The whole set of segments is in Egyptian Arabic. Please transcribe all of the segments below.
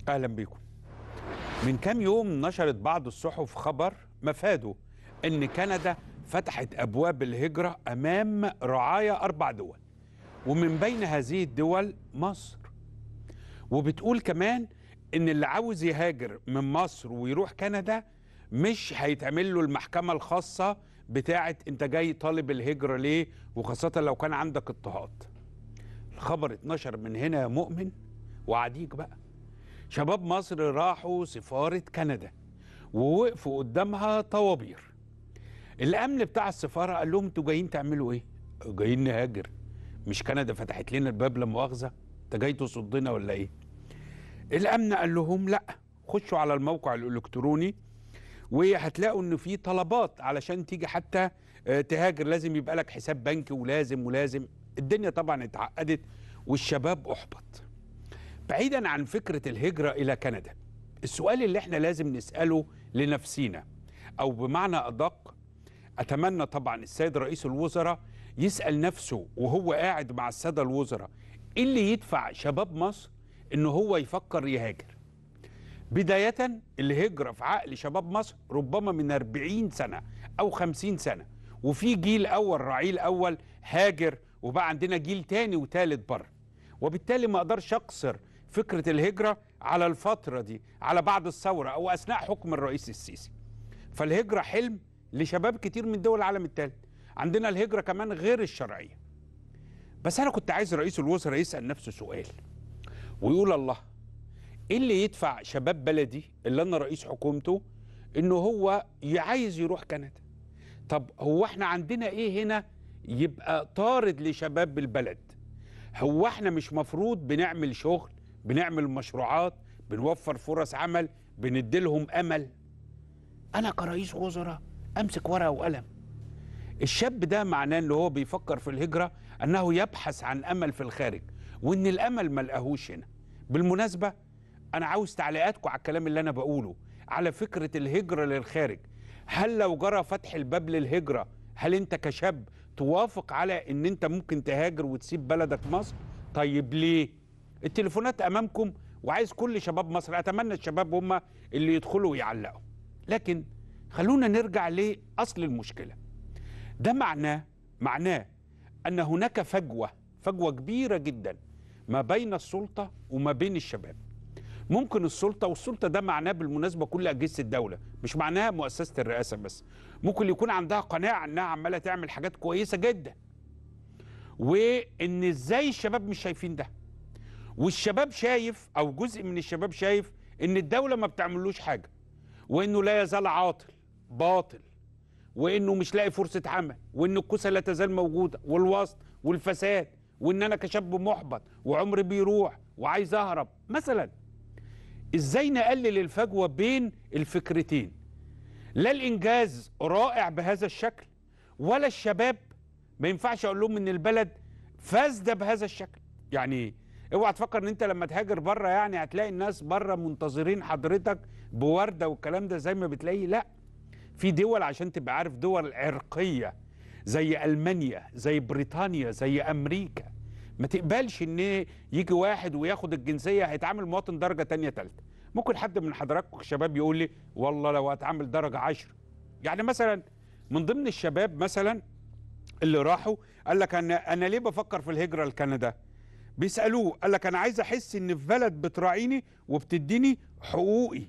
اهلا بيكم من كام يوم نشرت بعض الصحف خبر مفاده ان كندا فتحت ابواب الهجره امام رعايا اربع دول ومن بين هذه الدول مصر وبتقول كمان ان اللي عاوز يهاجر من مصر ويروح كندا مش هيتعمل له المحكمه الخاصه بتاعه انت جاي طالب الهجره ليه وخاصه لو كان عندك اضطهاد الخبر اتنشر من هنا يا مؤمن وعديك بقى شباب مصر راحوا سفارة كندا ووقفوا قدامها طوابير الأمن بتاع السفارة قال لهم انتوا جايين تعملوا ايه؟ جايين نهاجر مش كندا فتحت لنا الباب لا مؤاخذة؟ انت جاي تصدنا ولا ايه؟ الأمن قال لهم لا خشوا على الموقع الإلكتروني وهتلاقوا ان في طلبات علشان تيجي حتى آه، تهاجر لازم يبقى لك حساب بنكي ولازم ولازم الدنيا طبعا اتعقدت والشباب احبط بعيدا عن فكرة الهجرة إلى كندا السؤال اللي احنا لازم نسأله لنفسينا أو بمعنى أدق أتمنى طبعا السيد رئيس الوزراء يسأل نفسه وهو قاعد مع السادة الوزراء إيه اللي يدفع شباب مصر إنه هو يفكر يهاجر بداية الهجرة في عقل شباب مصر ربما من 40 سنة أو 50 سنة وفي جيل أول رعيل أول هاجر وبقى عندنا جيل تاني وتالت بره وبالتالي ما أقدرش أقصر فكرة الهجرة على الفترة دي على بعد الثورة أو أثناء حكم الرئيس السيسي فالهجرة حلم لشباب كتير من دول العالم الثالث عندنا الهجرة كمان غير الشرعية بس أنا كنت عايز رئيس الوزراء يسأل نفسه سؤال ويقول الله ايه اللي يدفع شباب بلدي اللي انا رئيس حكومته انه هو عايز يروح كندا طب هو احنا عندنا ايه هنا يبقى طارد لشباب البلد هو احنا مش مفروض بنعمل شغل بنعمل مشروعات بنوفر فرص عمل بنديلهم امل انا كرئيس وزراء امسك ورقه وقلم الشاب ده معناه ان هو بيفكر في الهجره انه يبحث عن امل في الخارج وان الامل ما لقاهوش هنا بالمناسبه انا عاوز تعليقاتكم على الكلام اللي انا بقوله على فكره الهجره للخارج هل لو جرى فتح الباب للهجره هل انت كشاب توافق على ان انت ممكن تهاجر وتسيب بلدك مصر طيب ليه التليفونات امامكم وعايز كل شباب مصر اتمنى الشباب هم اللي يدخلوا ويعلقوا لكن خلونا نرجع لاصل المشكله ده معناه معناه ان هناك فجوه فجوه كبيره جدا ما بين السلطه وما بين الشباب ممكن السلطه والسلطه ده معناه بالمناسبه كل اجهزه الدوله مش معناها مؤسسه الرئاسه بس ممكن يكون عندها قناعه انها عماله تعمل حاجات كويسه جدا وان ازاي الشباب مش شايفين ده والشباب شايف او جزء من الشباب شايف ان الدوله ما بتعملوش حاجه وانه لا يزال عاطل باطل وانه مش لاقي فرصه عمل وان الكوسه لا تزال موجوده والوسط والفساد وان انا كشاب محبط وعمري بيروح وعايز اهرب مثلا ازاي نقلل الفجوه بين الفكرتين لا الانجاز رائع بهذا الشكل ولا الشباب ما ينفعش اقول لهم ان البلد فاسده بهذا الشكل يعني ايه اوعى تفكر ان انت لما تهاجر بره يعني هتلاقي الناس بره منتظرين حضرتك بورده والكلام ده زي ما بتلاقي لا في دول عشان تبقى عارف دول عرقيه زي المانيا زي بريطانيا زي امريكا ما تقبلش ان يجي واحد وياخد الجنسيه هيتعامل مواطن درجه تانية تالتة ممكن حد من حضراتكم الشباب يقول لي والله لو هتعامل درجه عشر يعني مثلا من ضمن الشباب مثلا اللي راحوا قال لك انا انا ليه بفكر في الهجره لكندا بيسالوه قال لك انا عايز احس ان في بلد بتراعيني وبتديني حقوقي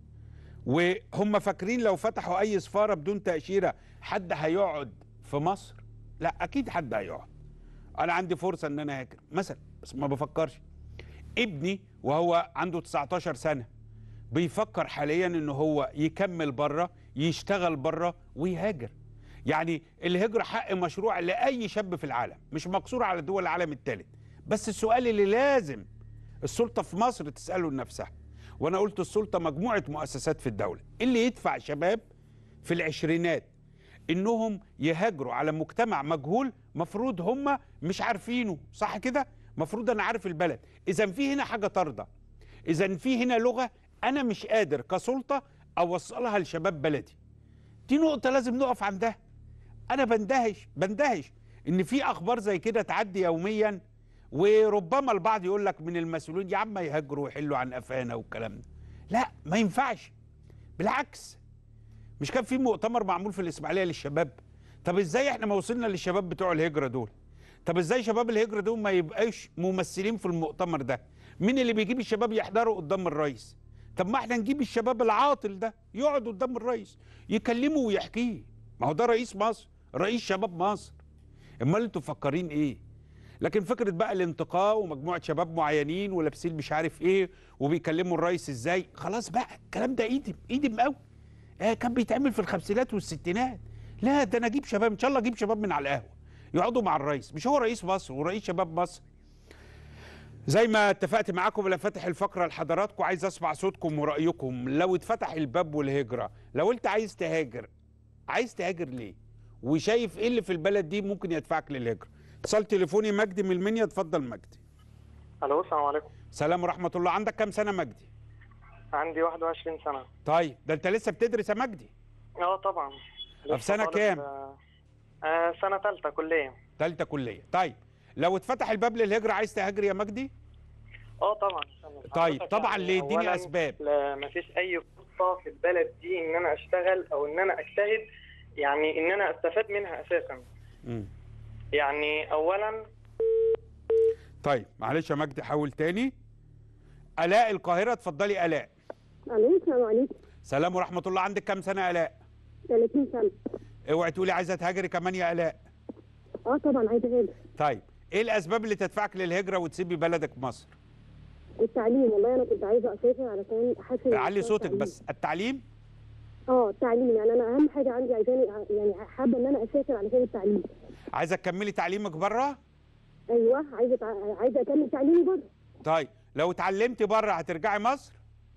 وهم فاكرين لو فتحوا اي سفاره بدون تاشيره حد هيقعد في مصر لا اكيد حد هيقعد انا عندي فرصه ان انا هاجر مثلا بس ما بفكرش ابني وهو عنده 19 سنه بيفكر حاليا ان هو يكمل بره يشتغل بره ويهاجر يعني الهجره حق مشروع لاي شاب في العالم مش مقصور على دول العالم الثالث بس السؤال اللي لازم السلطه في مصر تساله لنفسها وانا قلت السلطه مجموعه مؤسسات في الدوله اللي يدفع شباب في العشرينات انهم يهاجروا على مجتمع مجهول مفروض هم مش عارفينه صح كده مفروض انا عارف البلد اذا في هنا حاجه ترضى اذا في هنا لغه انا مش قادر كسلطه اوصلها لشباب بلدي دي نقطه لازم نقف عندها انا بندهش بندهش ان في اخبار زي كده تعدي يوميا وربما البعض يقول لك من المسؤولين يا عم يهاجروا ويحلوا عن قفانا والكلام ده لا ما ينفعش بالعكس مش كان في مؤتمر معمول في الاسماعيليه للشباب طب ازاي احنا ما وصلنا للشباب بتوع الهجره دول طب ازاي شباب الهجره دول ما يبقاش ممثلين في المؤتمر ده مين اللي بيجيب الشباب يحضروا قدام الرئيس طب ما احنا نجيب الشباب العاطل ده يقعد قدام الرئيس يكلمه ويحكيه ما هو ده رئيس مصر رئيس شباب مصر امال انتوا مفكرين ايه لكن فكره بقى الانتقاء ومجموعه شباب معينين ولابسين مش عارف ايه وبيكلموا الرئيس ازاي خلاص بقى الكلام ده ايدم ايدم قوي آه كان بيتعمل في الخمسينات والستينات لا ده انا اجيب شباب ان شاء الله اجيب شباب من على القهوه يقعدوا مع الرئيس مش هو رئيس مصر ورئيس شباب مصر زي ما اتفقت معاكم انا فاتح الفقره لحضراتكم عايز اسمع صوتكم ورايكم لو اتفتح الباب والهجره لو انت عايز تهاجر عايز تهاجر ليه وشايف ايه اللي في البلد دي ممكن يدفعك للهجره اتصال تليفوني مجدي من المنيا اتفضل مجدي الو السلام عليكم سلام ورحمه الله عندك كام سنه مجدي عندي 21 سنه طيب ده انت لسه بتدرس يا مجدي اه طبعا طب سنة طالب، كام؟ آه آه، سنه ثالثه كليه ثالثه كليه طيب لو اتفتح الباب للهجره عايز تهاجر يا مجدي اه طبعا طيب، حضرتك طبعاً يعني ليه؟ اديني أولاً أسباب. لا مفيش اي فرصه في البلد دي ان انا اشتغل او ان انا اجتهد يعني ان انا استفاد منها اساسا مم. يعني اولا طيب معلش يا مجدي حاول تاني الاء القاهره اتفضلي الاء الو السلام عليكم سلام ورحمه الله عندك كام سنه يا الاء 30 سنه اوعي تقولي عايزه تهاجري كمان يا الاء اه طبعا عايزه اهاجر طيب ايه الاسباب اللي تدفعك للهجره وتسيبي بلدك مصر التعليم والله انا كنت عايزه اسافر علشان احسن علي مستوى صوتك التعليم. بس التعليم اه التعليم يعني انا اهم حاجه عندي عايزاني يعني حابه ان انا اسافر علشان التعليم عايزه تكملي تعليمك بره ايوه عايزه تع- عايزه اكمل تعليمي بره طيب لو اتعلمتي بره هترجعي مصر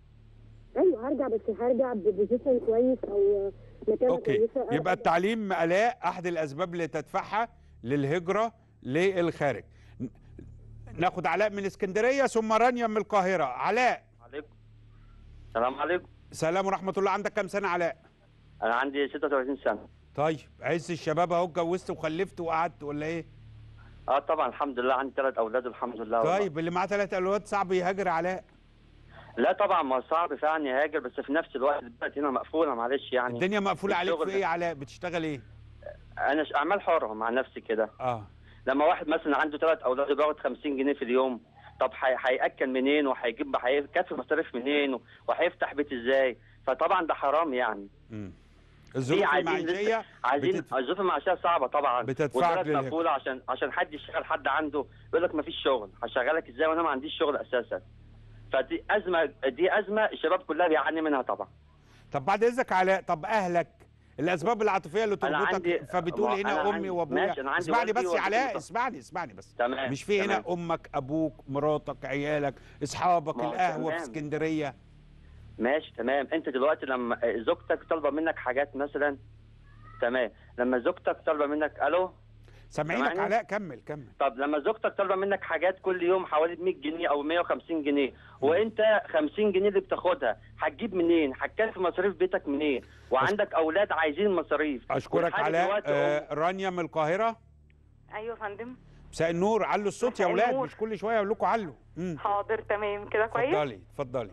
ايوه هرجع بس هرجع ببوزيشن كويس او مكانه اوكي كويسه يبقى التعليم الاء احد الاسباب اللي تدفعها للهجره للخارج ن- ناخد علاء من اسكندريه ثم رانيا من القاهره علاء عليكم السلام عليكم سلام ورحمه الله عندك كام سنه علاء انا عندي 36 سنه طيب عز الشباب اهو اتجوزت وخلفت وقعدت ولا ايه اه طبعا الحمد لله عندي ثلاث اولاد الحمد لله والله. طيب اللي معاه ثلاث اولاد صعب يهاجر علاء لا طبعا ما صعب فعلا يهاجر بس في نفس الوقت البلد هنا مقفوله معلش يعني الدنيا مقفوله عليك الشغل في ايه يا علاء بتشتغل ايه انا ش- اعمال حره مع نفسي كده اه لما واحد مثلا عنده ثلاث اولاد بياخد 50 جنيه في اليوم طب هي- هياكل منين وهيجيب هيكفي مصاريف منين وهيفتح بيت ازاي فطبعا ده حرام يعني مم. الظروف في عايزين المعيشيه لسه- عايزين بتدفع. الظروف المعيشيه صعبه طبعا بتدفعك والبلد للهجرة. مقفوله عشان عشان حد يشتغل حد عنده يقول لك ما فيش شغل هشغلك ازاي وانا ما عنديش شغل اساسا فدي ازمه دي ازمه الشباب كلها بيعاني منها طبعا طب بعد اذنك علاء طب اهلك الاسباب العاطفيه اللي أنا تربطك عندي- فبتقول ما هنا أنا امي عندي- وابويا ماشي، أنا عندي اسمعني والدي بس يا ووالدتي علاء مطلع. اسمعني اسمعني بس تمام مش في هنا تمام. امك ابوك مراتك عيالك اصحابك ما هو القهوه في تمام. اسكندريه ماشي تمام انت دلوقتي لما زوجتك طالبه منك حاجات مثلا تمام لما زوجتك طالبه منك الو سامعينك سامعني؟ علاء كمل كمل طب لما زوجتك طالبه منك حاجات كل يوم حوالي 100 جنيه او 150 جنيه وانت 50 جنيه اللي بتاخدها هتجيب منين؟ هتكفي مصاريف بيتك منين؟ وعندك اولاد عايزين مصاريف اشكرك والحاجة علاء دلوقتي آه رانيا من القاهره ايوه يا فندم مساء النور علوا الصوت يا مساء اولاد النور. مش كل شويه اقول لكم علوا مم. حاضر تمام كده كويس اتفضلي اتفضلي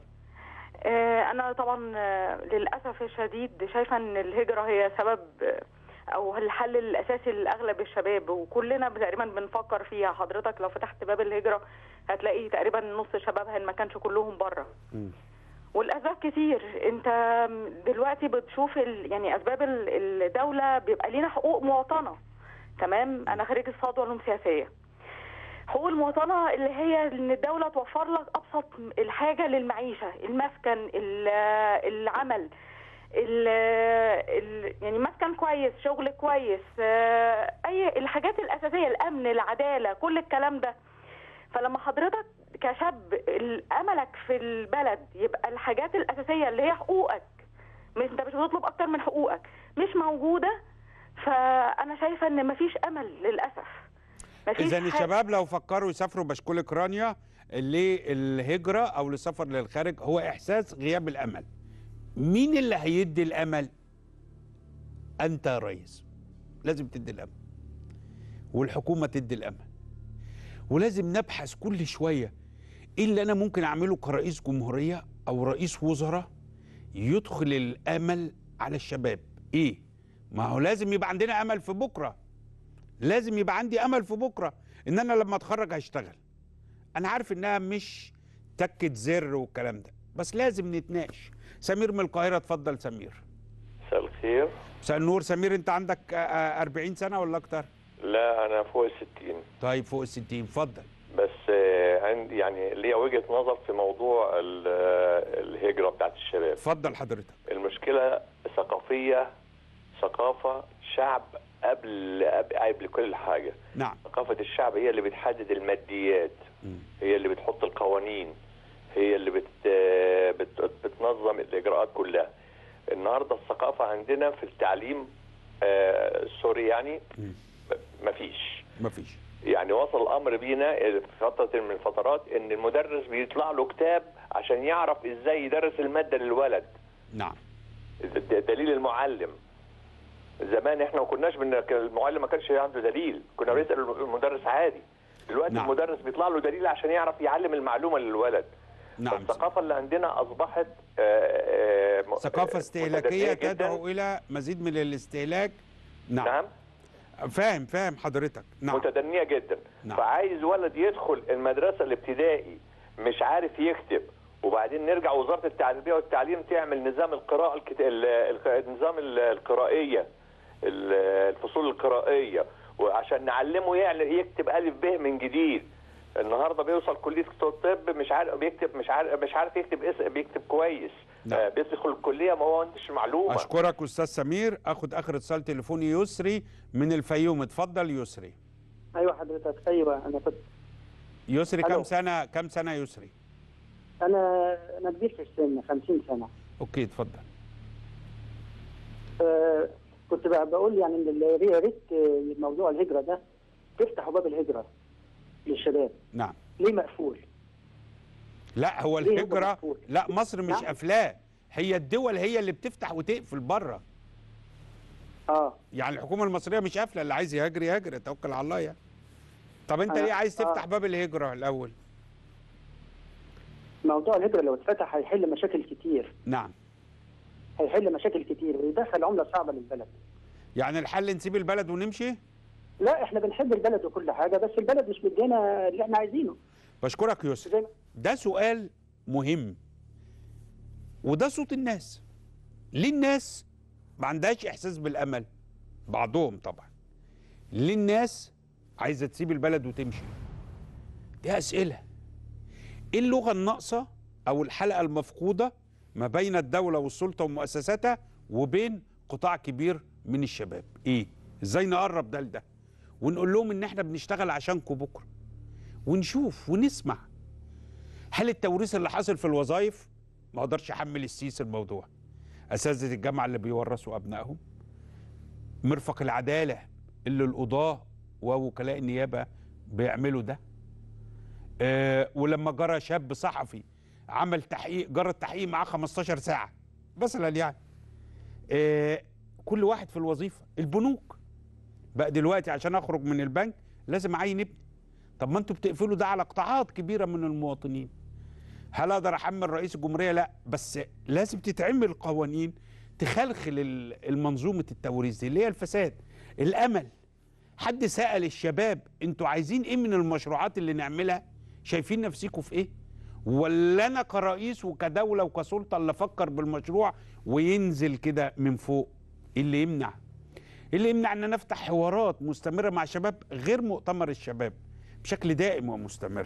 آه انا طبعا آه، للاسف الشديد شايفه ان الهجره هي سبب آه، او الحل الاساسي لاغلب الشباب وكلنا تقريبا بنفكر فيها حضرتك لو فتحت باب الهجره هتلاقي تقريبا نص شبابها ان ما كانش كلهم بره مم. والاسباب كتير انت دلوقتي بتشوف ال... يعني اسباب ال- الدوله بيبقى لينا حقوق مواطنه تمام انا خريج اقتصاد وعلوم سياسيه حقوق المواطنه اللي هي ان الدوله توفر لك ابسط الحاجه للمعيشه المسكن ال- العمل ال ال يعني مسكن كويس شغل كويس آه، اي الحاجات الاساسيه الامن العداله كل الكلام ده فلما حضرتك كشاب ال- املك في البلد يبقى الحاجات الاساسيه اللي هي حقوقك مش انت مش بتطلب اكتر من حقوقك مش موجوده فانا شايفه ان مفيش امل للاسف مفيش اذا حاجة- الشباب لو فكروا يسافروا بشكلك رانيا للهجره او للسفر للخارج هو احساس غياب الامل مين اللي هيدي الامل انت يا ريس لازم تدي الامل والحكومه تدي الامل ولازم نبحث كل شويه ايه اللي انا ممكن اعمله كرئيس جمهوريه او رئيس وزراء يدخل الامل على الشباب ايه ما هو لازم يبقى عندنا امل في بكره لازم يبقى عندي امل في بكره ان انا لما اتخرج هشتغل انا عارف انها مش تكة زر والكلام ده بس لازم نتناقش سمير من القاهره اتفضل سمير مساء الخير مساء النور سمير انت عندك آه، آه، 40 سنه ولا اكتر لا انا فوق الستين طيب فوق ال 60 اتفضل بس آه، عندي يعني ليا وجهة نظر في موضوع ال- آه، الهجرة بتاعت الشباب اتفضل حضرتك المشكلة ثقافية ثقافة شعب قبل قبل, قبل كل حاجة نعم ثقافة الشعب هي اللي بتحدد الماديات مم. هي اللي بتحط القوانين هي اللي بت آه، بت بتنظم الإجراءات كلها النهاردة الثقافة عندنا في التعليم آه، سوري يعني مم. مفيش مفيش يعني وصل الامر بينا في فتره من الفترات ان المدرس بيطلع له كتاب عشان يعرف ازاي يدرس الماده للولد نعم د- دليل المعلم زمان احنا ما كناش بن... كان المعلم ما كانش عنده دليل كنا بنسال المدرس عادي دلوقتي نعم. نعم. المدرس بيطلع له دليل عشان يعرف يعلم المعلومه للولد نعم الثقافه اللي عندنا اصبحت آه، آه، م- ثقافه آه، استهلاكيه متدنية جداً. تدعو الى مزيد من الاستهلاك نعم, نعم فاهم فاهم حضرتك نعم متدنيه جدا نعم. فعايز ولد يدخل المدرسه الابتدائي مش عارف يكتب وبعدين نرجع وزاره التربيه والتعليم تعمل نظام القراءه الكت... ال- ال- النظام ال- القرائيه ال- الفصول القرائيه وعشان نعلمه يعني يكتب الف ب من جديد النهارده بيوصل كليه الطب مش عارف بيكتب مش عارف مش عارف يكتب اسم بيكتب كويس نعم. آه بيدخل الكليه ما هو عندش معلومه اشكرك استاذ سمير اخد اخر اتصال تليفوني يسري من الفيوم اتفضل يسري ايوه حضرتك ايوه انا كنت يسري كم ألو. سنه كم سنه يسري انا انا كبير في السن 50 سنه اوكي اتفضل آه، كنت بقى بقول يعني ان ال- يا ريت آه، موضوع الهجره ده تفتحوا باب الهجره للشباب نعم ليه مقفول؟ لا هو ليه هو الهجره مقفول؟ لا مصر مش نعم. قافلاه هي الدول هي اللي بتفتح وتقفل بره اه يعني الحكومه المصريه مش قافله اللي عايز يهاجر يهاجر يتوكل على الله يعني طب انت أنا- ليه عايز آه. تفتح باب الهجره الاول موضوع الهجره لو اتفتح هيحل مشاكل كتير نعم هيحل مشاكل كتير ويدخل عمله صعبه للبلد يعني الحل نسيب البلد ونمشي لا احنا بنحب البلد وكل حاجه بس البلد مش مدينا اللي احنا عايزينه بشكرك يوسف زي ما ده سؤال مهم وده صوت الناس ليه الناس ما عندهاش احساس بالامل بعضهم طبعا ليه الناس عايزه تسيب البلد وتمشي دي اسئله ايه اللغه الناقصه او الحلقه المفقوده ما بين الدوله والسلطه ومؤسساتها وبين قطاع كبير من الشباب ايه ازاي نقرب ده لده ونقول لهم ان احنا بنشتغل عشانكم بكره ونشوف ونسمع هل التوريث اللي حاصل في الوظائف ما اقدرش احمل السيس الموضوع اساتذه الجامعه اللي بيورثوا ابنائهم مرفق العداله اللي القضاه ووكلاء النيابه بيعملوا ده آه ولما جرى شاب صحفي عمل تحقيق جرى التحقيق معاه 15 ساعه مثلا يعني آه كل واحد في الوظيفه البنوك بقى دلوقتي عشان اخرج من البنك لازم اعين ابني طب ما انتوا بتقفلوا ده على قطاعات كبيره من المواطنين هل اقدر احمل رئيس الجمهوريه لا بس لازم تتعمل قوانين تخلخل ال- المنظومه التوريث دي اللي هي الفساد الامل حد سال الشباب انتوا عايزين ايه من المشروعات اللي نعملها شايفين نفسيكم في ايه ولا انا كرئيس وكدوله وكسلطه اللي افكر بالمشروع وينزل كده من فوق إيه اللي يمنع اللي يمنع ان نفتح حوارات مستمره مع شباب غير مؤتمر الشباب بشكل دائم ومستمر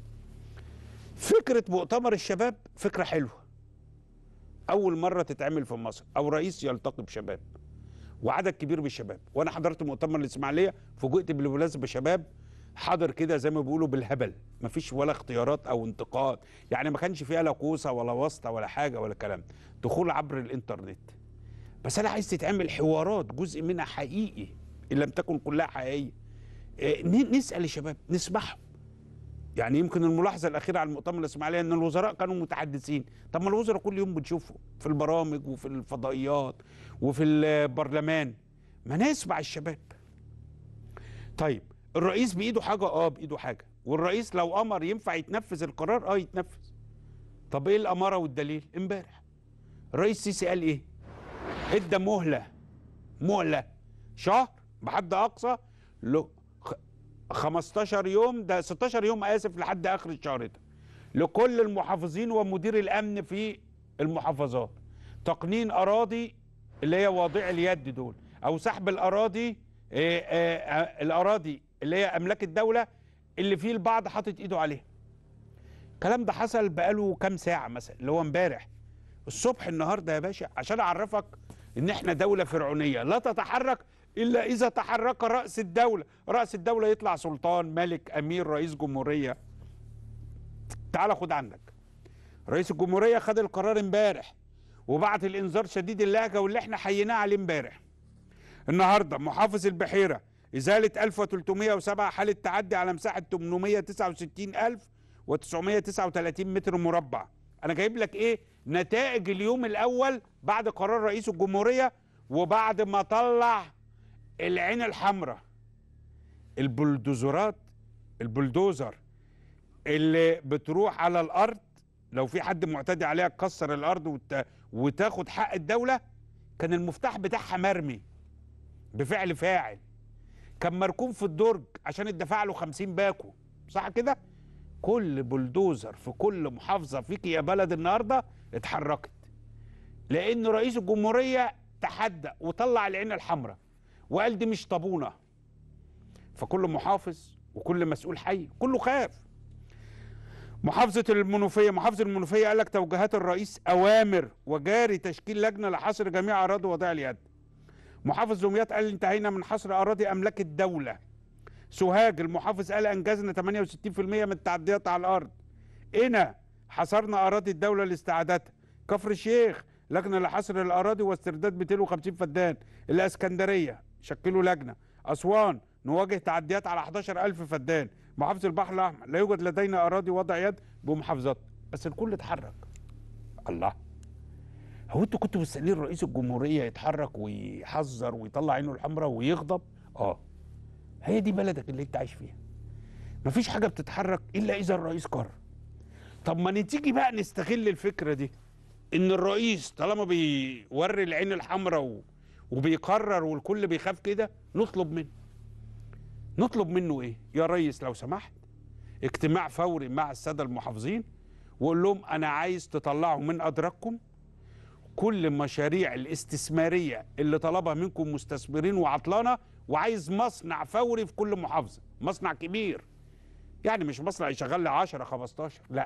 فكره مؤتمر الشباب فكره حلوه اول مره تتعمل في مصر او رئيس يلتقي بشباب وعدد كبير من الشباب وانا حضرت مؤتمر الاسماعيليه فوجئت بالمناسبه شباب حاضر كده زي ما بيقولوا بالهبل مفيش ولا اختيارات او انتقاد يعني ما كانش فيها لا كوسه ولا واسطه ولا حاجه ولا كلام دخول عبر الانترنت بس انا عايز تتعمل حوارات جزء منها حقيقي ان لم تكن كلها حقيقيه إيه، ن- نسال الشباب نسمعهم يعني يمكن الملاحظه الاخيره على المؤتمر الاسماعيليه ان الوزراء كانوا متحدثين طب ما الوزراء كل يوم بنشوفه في البرامج وفي الفضائيات وفي البرلمان ما نسمع الشباب طيب الرئيس بايده حاجه اه بايده حاجه والرئيس لو امر ينفع يتنفذ القرار اه يتنفذ طب ايه الاماره والدليل امبارح الرئيس السيسي قال ايه ادى مهله مهله شهر بحد اقصى له خ- 15 يوم ده 16 يوم اسف لحد اخر الشهر ده لكل المحافظين ومدير الامن في المحافظات تقنين اراضي اللي هي واضع اليد دول او سحب الاراضي آه، آه، آه، الاراضي اللي هي املاك الدوله اللي فيه البعض حاطط ايده عليها الكلام ده حصل بقاله كام ساعه مثلا اللي هو امبارح الصبح النهارده يا باشا عشان اعرفك ان احنا دوله فرعونيه لا تتحرك الا اذا تحرك راس الدوله راس الدوله يطلع سلطان ملك امير رئيس جمهوريه تعال خد عندك رئيس الجمهوريه خد القرار امبارح وبعت الانذار شديد اللهجه واللي احنا حييناه عليه امبارح النهارده محافظ البحيره ازاله 1307 حاله تعدي على مساحه 869939 متر مربع انا جايب لك ايه نتائج اليوم الاول بعد قرار رئيس الجمهوريه وبعد ما طلع العين الحمراء البلدوزرات البلدوزر اللي بتروح على الارض لو في حد معتدي عليها تكسر الارض وت... وتاخد حق الدوله كان المفتاح بتاعها مرمي بفعل فاعل كان مركون في الدرج عشان اتدفع له 50 باكو صح كده كل بلدوزر في كل محافظه فيك يا بلد النهارده اتحركت لان رئيس الجمهوريه تحدى وطلع العين الحمراء وقال دي مش طابونه فكل محافظ وكل مسؤول حي كله خاف محافظة المنوفية محافظة المنوفية قال لك توجيهات الرئيس أوامر وجاري تشكيل لجنة لحصر جميع أراضي وضع اليد محافظ دمياط قال انتهينا من حصر أراضي أملاك الدولة سوهاج المحافظ قال أنجزنا 68% من التعديات على الأرض هنا حصرنا أراضي الدولة لاستعادتها كفر الشيخ لجنة لحصر الأراضي واسترداد 250 فدان الإسكندرية شكلوا لجنة أسوان نواجه تعديات على 11000 فدان محافظة البحر الأحمر لا يوجد لدينا أراضي وضع يد بمحافظات بس الكل اتحرك الله هو انتوا كنتوا مستنيين رئيس الجمهورية يتحرك ويحذر ويطلع عينه الحمراء ويغضب اه هي دي بلدك اللي انت عايش فيها مفيش حاجة بتتحرك إلا إذا الرئيس قرر طب ما نتيجي بقى نستغل الفكرة دي إن الرئيس طالما بيوري العين الحمراء و... وبيقرر والكل بيخاف كده نطلب منه نطلب منه ايه يا ريس لو سمحت اجتماع فوري مع الساده المحافظين وقول لهم انا عايز تطلعوا من ادراككم كل المشاريع الاستثماريه اللي طلبها منكم مستثمرين وعطلانه وعايز مصنع فوري في كل محافظه مصنع كبير يعني مش مصنع يشغل لي 10 15 لا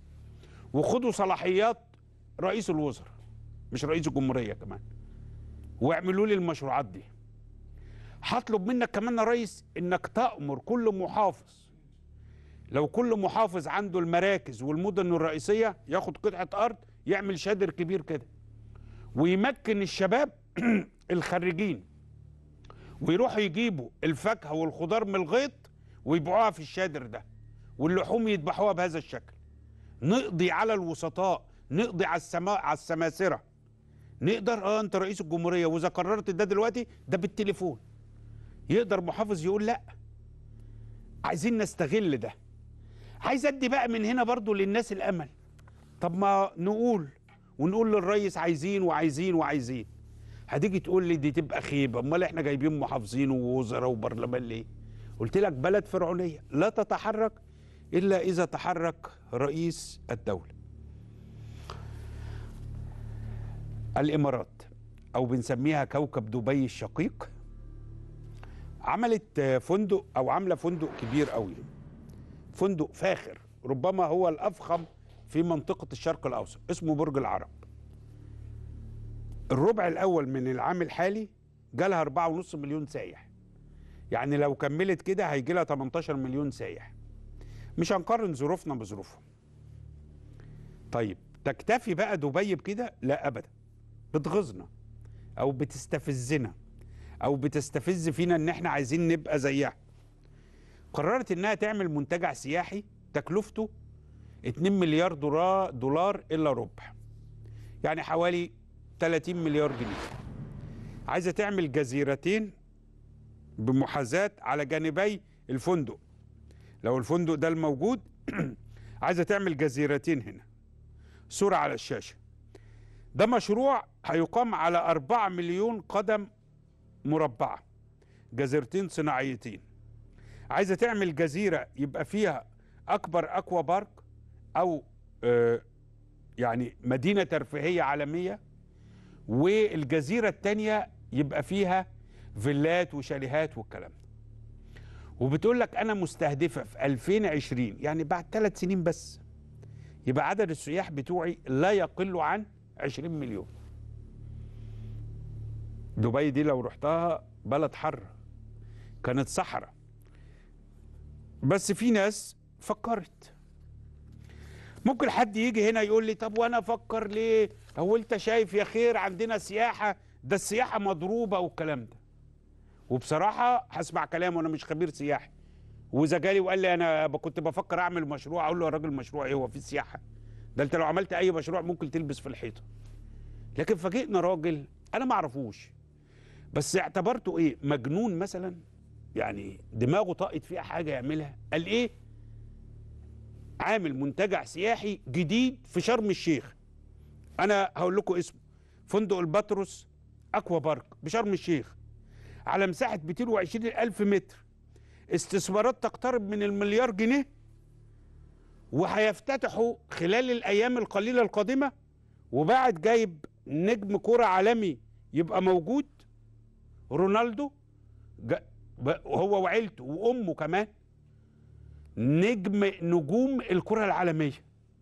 وخدوا صلاحيات رئيس الوزراء مش رئيس الجمهوريه كمان واعملوا لي المشروعات دي هطلب منك كمان يا ريس انك تأمر كل محافظ لو كل محافظ عنده المراكز والمدن الرئيسية ياخد قطعة أرض يعمل شادر كبير كده ويمكن الشباب الخريجين ويروحوا يجيبوا الفاكهة والخضار من الغيط ويبيعوها في الشادر ده واللحوم يذبحوها بهذا الشكل نقضي على الوسطاء نقضي على السما على السماسرة نقدر اه انت رئيس الجمهورية واذا قررت ده دلوقتي ده بالتليفون يقدر محافظ يقول لا عايزين نستغل ده عايز ادي بقى من هنا برضو للناس الامل طب ما نقول ونقول للريس عايزين وعايزين وعايزين هتيجي تقول لي دي تبقى خيبه امال احنا جايبين محافظين ووزراء وبرلمان ليه قلت لك بلد فرعونيه لا تتحرك الا اذا تحرك رئيس الدوله الامارات او بنسميها كوكب دبي الشقيق عملت فندق او عامله فندق كبير قوي فندق فاخر ربما هو الافخم في منطقه الشرق الاوسط اسمه برج العرب الربع الاول من العام الحالي جالها 4.5 مليون سايح يعني لو كملت كده هيجي لها 18 مليون سايح مش هنقارن ظروفنا بظروفهم طيب تكتفي بقى دبي بكده لا ابدا بتغيظنا او بتستفزنا او بتستفز فينا ان احنا عايزين نبقى زيها قررت انها تعمل منتجع سياحي تكلفته 2 مليار دولار دولار الا ربع يعني حوالي 30 مليار جنيه عايزه تعمل جزيرتين بمحاذاه على جانبي الفندق لو الفندق ده الموجود عايزه تعمل جزيرتين هنا صوره على الشاشه ده مشروع هيقام على أربعة مليون قدم مربعة جزيرتين صناعيتين عايزة تعمل جزيرة يبقى فيها أكبر أكوا بارك أو آه يعني مدينة ترفيهية عالمية والجزيرة التانية يبقى فيها فيلات وشاليهات والكلام ده وبتقول لك أنا مستهدفة في 2020 يعني بعد ثلاث سنين بس يبقى عدد السياح بتوعي لا يقل عن 20 مليون دبي دي لو رحتها بلد حر كانت صحراء بس في ناس فكرت ممكن حد يجي هنا يقول لي طب وانا افكر ليه هو انت شايف يا خير عندنا سياحه ده السياحه مضروبه والكلام ده وبصراحه هسمع كلامه وانا مش خبير سياحي واذا جالي وقال لي انا ب- كنت بفكر اعمل مشروع اقول له يا راجل مشروع ايه هو في سياحه ده انت لو عملت اي مشروع ممكن تلبس في الحيطه لكن فاجئنا راجل انا ما اعرفوش بس اعتبرته ايه مجنون مثلا يعني دماغه طاقت فيها حاجه يعملها قال ايه عامل منتجع سياحي جديد في شرم الشيخ انا هقول لكم اسمه فندق الباتروس اكوا بارك بشرم الشيخ على مساحه 220 الف متر استثمارات تقترب من المليار جنيه وهيفتتحوا خلال الايام القليله القادمه وبعد جايب نجم كرة عالمي يبقى موجود رونالدو جا- ب- هو وعيلته وامه كمان نجم نجوم الكرة العالمية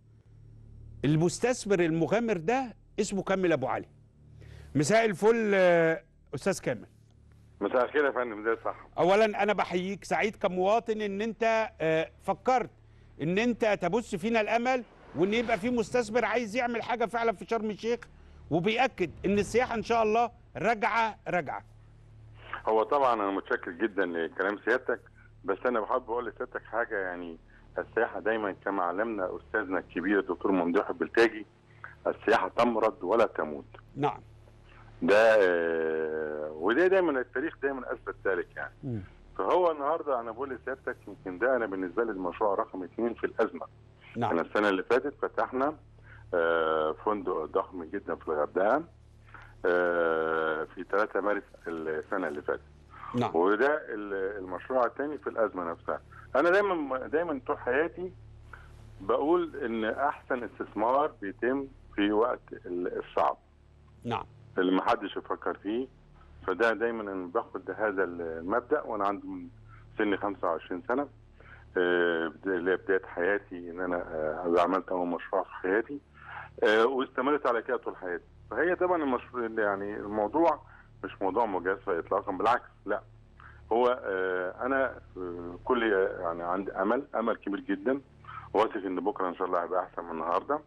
المستثمر المغامر ده اسمه كامل ابو علي مساء الفل آه، استاذ كامل مساء الخير يا فندم ده صح اولا انا بحييك سعيد كمواطن ان انت آه، فكرت ان انت تبث فينا الامل وان يبقى في مستثمر عايز يعمل حاجه فعلا في شرم الشيخ وبيأكد ان السياحه ان شاء الله راجعه راجعه هو طبعا انا متشكر جدا لكلام سيادتك بس انا بحب اقول لسيادتك حاجه يعني السياحه دايما كما علمنا استاذنا الكبير الدكتور ممدوح البلتاجي السياحه تمرض ولا تموت نعم ده آه، وده دايما التاريخ دايما اثبت ذلك يعني فهو النهارده انا بقول لسيادتك يمكن ده انا بالنسبه لي المشروع رقم اثنين في الازمه نعم احنا السنه اللي فاتت فتحنا آه، فندق ضخم جدا في الغردقه آه، في 3 مارس السنه اللي فاتت نعم وده ال- المشروع الثاني في الازمه نفسها انا دايما دايما طول حياتي بقول ان احسن استثمار بيتم في وقت ال- الصعب نعم اللي ما حدش يفكر فيه فده دايما انا باخد هذا المبدا وانا عندي من سن 25 سنه آه، بدا- اللي هي بدايه حياتي ان انا آه، عملت اول مشروع في حياتي آه، واستمرت على كده طول حياتي فهي طبعا المشروع يعني الموضوع مش موضوع مجازفه اطلاقا بالعكس لا هو آه، انا آه، كل يعني عندي امل امل كبير جدا واثق ان بكره ان شاء الله هيبقى احسن من النهارده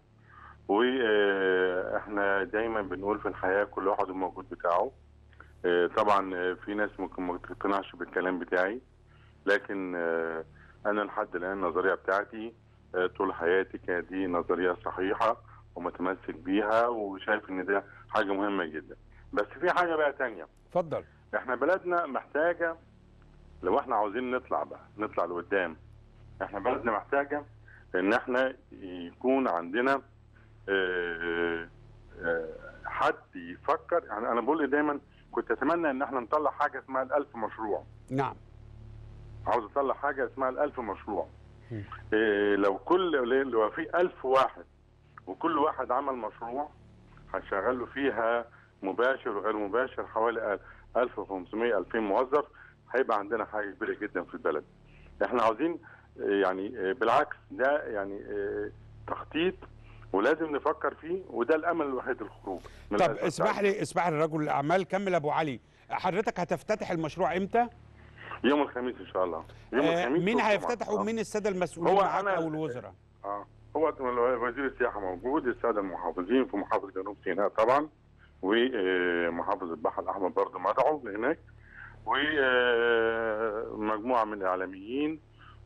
واحنا دايما بنقول في الحياه كل واحد الموجود بتاعه آه، طبعا آه، في ناس ممكن ما تقتنعش بالكلام بتاعي لكن آه، انا لحد الان النظريه بتاعتي آه، طول حياتي كانت دي نظريه صحيحه ومتمسك بيها وشايف ان ده حاجه مهمه جدا بس في حاجه بقى تانية اتفضل احنا بلدنا محتاجه لو احنا عاوزين نطلع بقى نطلع لقدام احنا بلدنا محتاجه ان احنا يكون عندنا آه، آه، حد يفكر يعني انا بقول دايما كنت اتمنى ان احنا نطلع حاجه اسمها الالف مشروع نعم عاوز اطلع حاجه اسمها الالف مشروع م. إيه لو كل لو في ألف واحد وكل واحد عمل مشروع هشغل له فيها مباشر وغير مباشر حوالي 1500 2000 موظف هيبقى عندنا حاجه كبيره جدا في البلد احنا عاوزين إيه، يعني إيه، بالعكس ده يعني إيه، تخطيط ولازم نفكر فيه وده الامل الوحيد الخروج من طب الأزمة اسمح بتاعتنا. لي اسمح لي رجل الاعمال كمل ابو علي حضرتك هتفتتح المشروع امتى؟ يوم الخميس ان شاء الله يوم آه الخميس مين والجمعة. هيفتتحه آه. ومين الساده المسؤولين هو معاك أنا- او الوزراء؟ اه هو وزير السياحه موجود الساده المحافظين في محافظه جنوب سيناء طبعا ومحافظ البحر الاحمر برضه مدعو هناك ومجموعه من الاعلاميين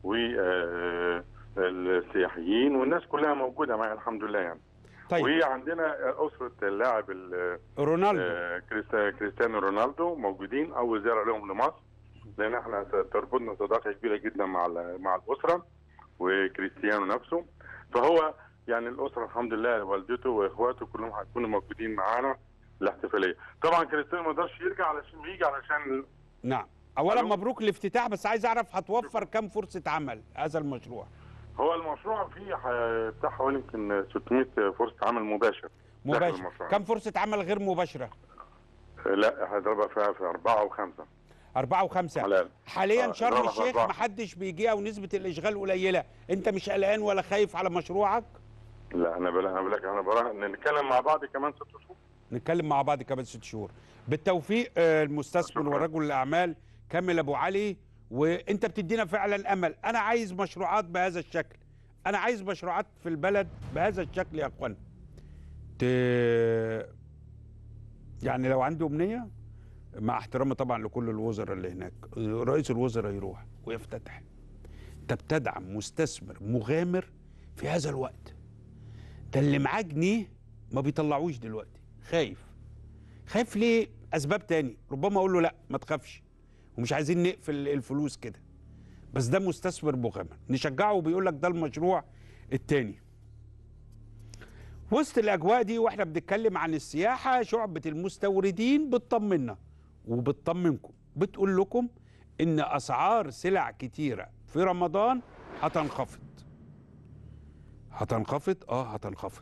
والسياحيين والناس كلها موجوده معي الحمد لله يعني طيب وعندنا اسره اللاعب ال- رونالدو آه، كريست- كريستيانو رونالدو موجودين اول زياره لهم لمصر لان احنا تربطنا صداقه كبيره جدا مع ال- مع الاسره وكريستيانو نفسه فهو يعني الاسره الحمد لله والدته واخواته كلهم هيكونوا موجودين معانا الاحتفاليه طبعا كريستيانو ما يقدرش يرجع علشان يجي علشان نعم اولا ألو؟ مبروك الافتتاح بس عايز اعرف هتوفر كم فرصه عمل هذا المشروع هو المشروع فيه ح- بتاع حوالي يمكن 600 فرصه عمل مباشر داخل مباشر المشروع. كم فرصه عمل غير مباشره لا هضربها فيها في أربعة وخمسة أربعة وخمسة حلال حاليا آه، شرم ضربة الشيخ أربعة. محدش بيجيها ونسبة الإشغال قليلة أنت مش قلقان ولا خايف على مشروعك لا أنا بلا أنا بلاك أنا برا نتكلم مع بعض كمان ست شهور نتكلم مع بعض كمان ست شهور بالتوفيق آه، المستثمر شكراً. ورجل الأعمال كامل أبو علي وأنت بتدينا فعلا أمل أنا عايز مشروعات بهذا الشكل أنا عايز مشروعات في البلد بهذا الشكل يا أخوان ت... يعني لو عندي أمنية مع احترامي طبعا لكل الوزراء اللي هناك رئيس الوزراء يروح ويفتتح انت بتدعم مستثمر مغامر في هذا الوقت ده اللي معاه جنيه ما بيطلعوش دلوقتي خايف خايف ليه اسباب تاني ربما اقول له لا ما تخافش ومش عايزين نقفل الفلوس كده بس ده مستثمر مغامر نشجعه وبيقول لك ده المشروع التاني وسط الاجواء دي واحنا بنتكلم عن السياحه شعبه المستوردين بتطمنا وبتطمنكم بتقول لكم ان اسعار سلع كتيره في رمضان هتنخفض هتنخفض اه هتنخفض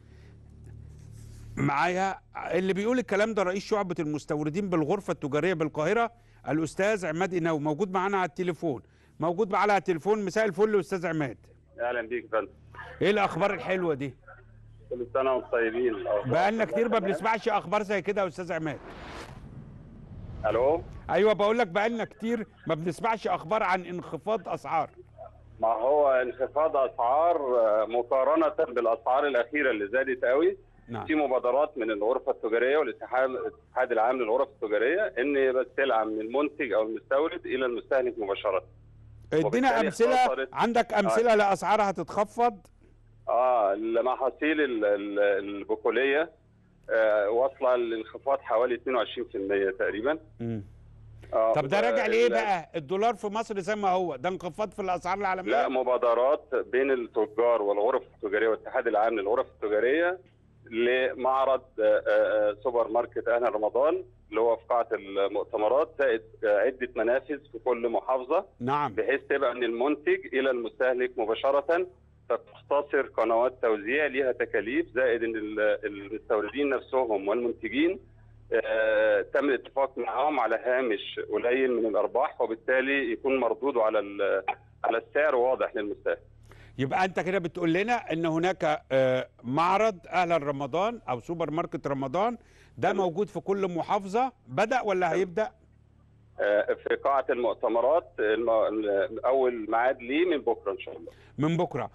معايا اللي بيقول الكلام ده رئيس شعبة المستوردين بالغرفة التجارية بالقاهرة الأستاذ عماد إناوي موجود معانا على التليفون موجود معانا على التليفون مساء الفل أستاذ عماد اهلا بيك يا فندم إيه الأخبار الحلوة دي كل سنه وانتم طيبين بقالنا كتير ما بنسمعش أخبار زي كده يا أستاذ عماد الو أيوة بقول لك بقالنا كتير ما بنسمعش أخبار عن انخفاض أسعار ما هو انخفاض اسعار آه، مقارنه بالاسعار الاخيره اللي زادت قوي نعم في مبادرات من الغرفه التجاريه والاتحاد الاتحاد العام للغرف التجاريه ان يبقى السلعه من المنتج او المستورد الى المستهلك مباشره ادينا وبالتالي أمثلة اختصرت- عندك أمثلة لأسعار هتتخفض اه المحاصيل ال- ال- البقوليه آه واصله للانخفاض حوالي 22% تقريبا مم. آه طب ده راجع لإيه ال- بقى الدولار في مصر زي ما هو ده انخفاض في الأسعار العالمية لا مبادرات بين التجار والغرف التجاريه والاتحاد العام للغرف التجاريه لمعرض آه، آه، سوبر ماركت اهل رمضان اللي هو في قاعه المؤتمرات زائد آه، عده منافذ في كل محافظه نعم بحيث تبقى من المنتج الى المستهلك مباشره فتختصر قنوات توزيع ليها تكاليف زائد ان ال- المستوردين نفسهم والمنتجين آه، تم الاتفاق معهم على هامش قليل من الارباح وبالتالي يكون مردوده على ال- على السعر واضح للمستهلك يبقى انت كده بتقول لنا ان هناك آه، معرض اهل رمضان او سوبر ماركت رمضان ده موجود في كل محافظه بدا ولا هيبدا آه، في قاعه المؤتمرات الم- اول ميعاد ليه من بكره ان شاء الله من بكره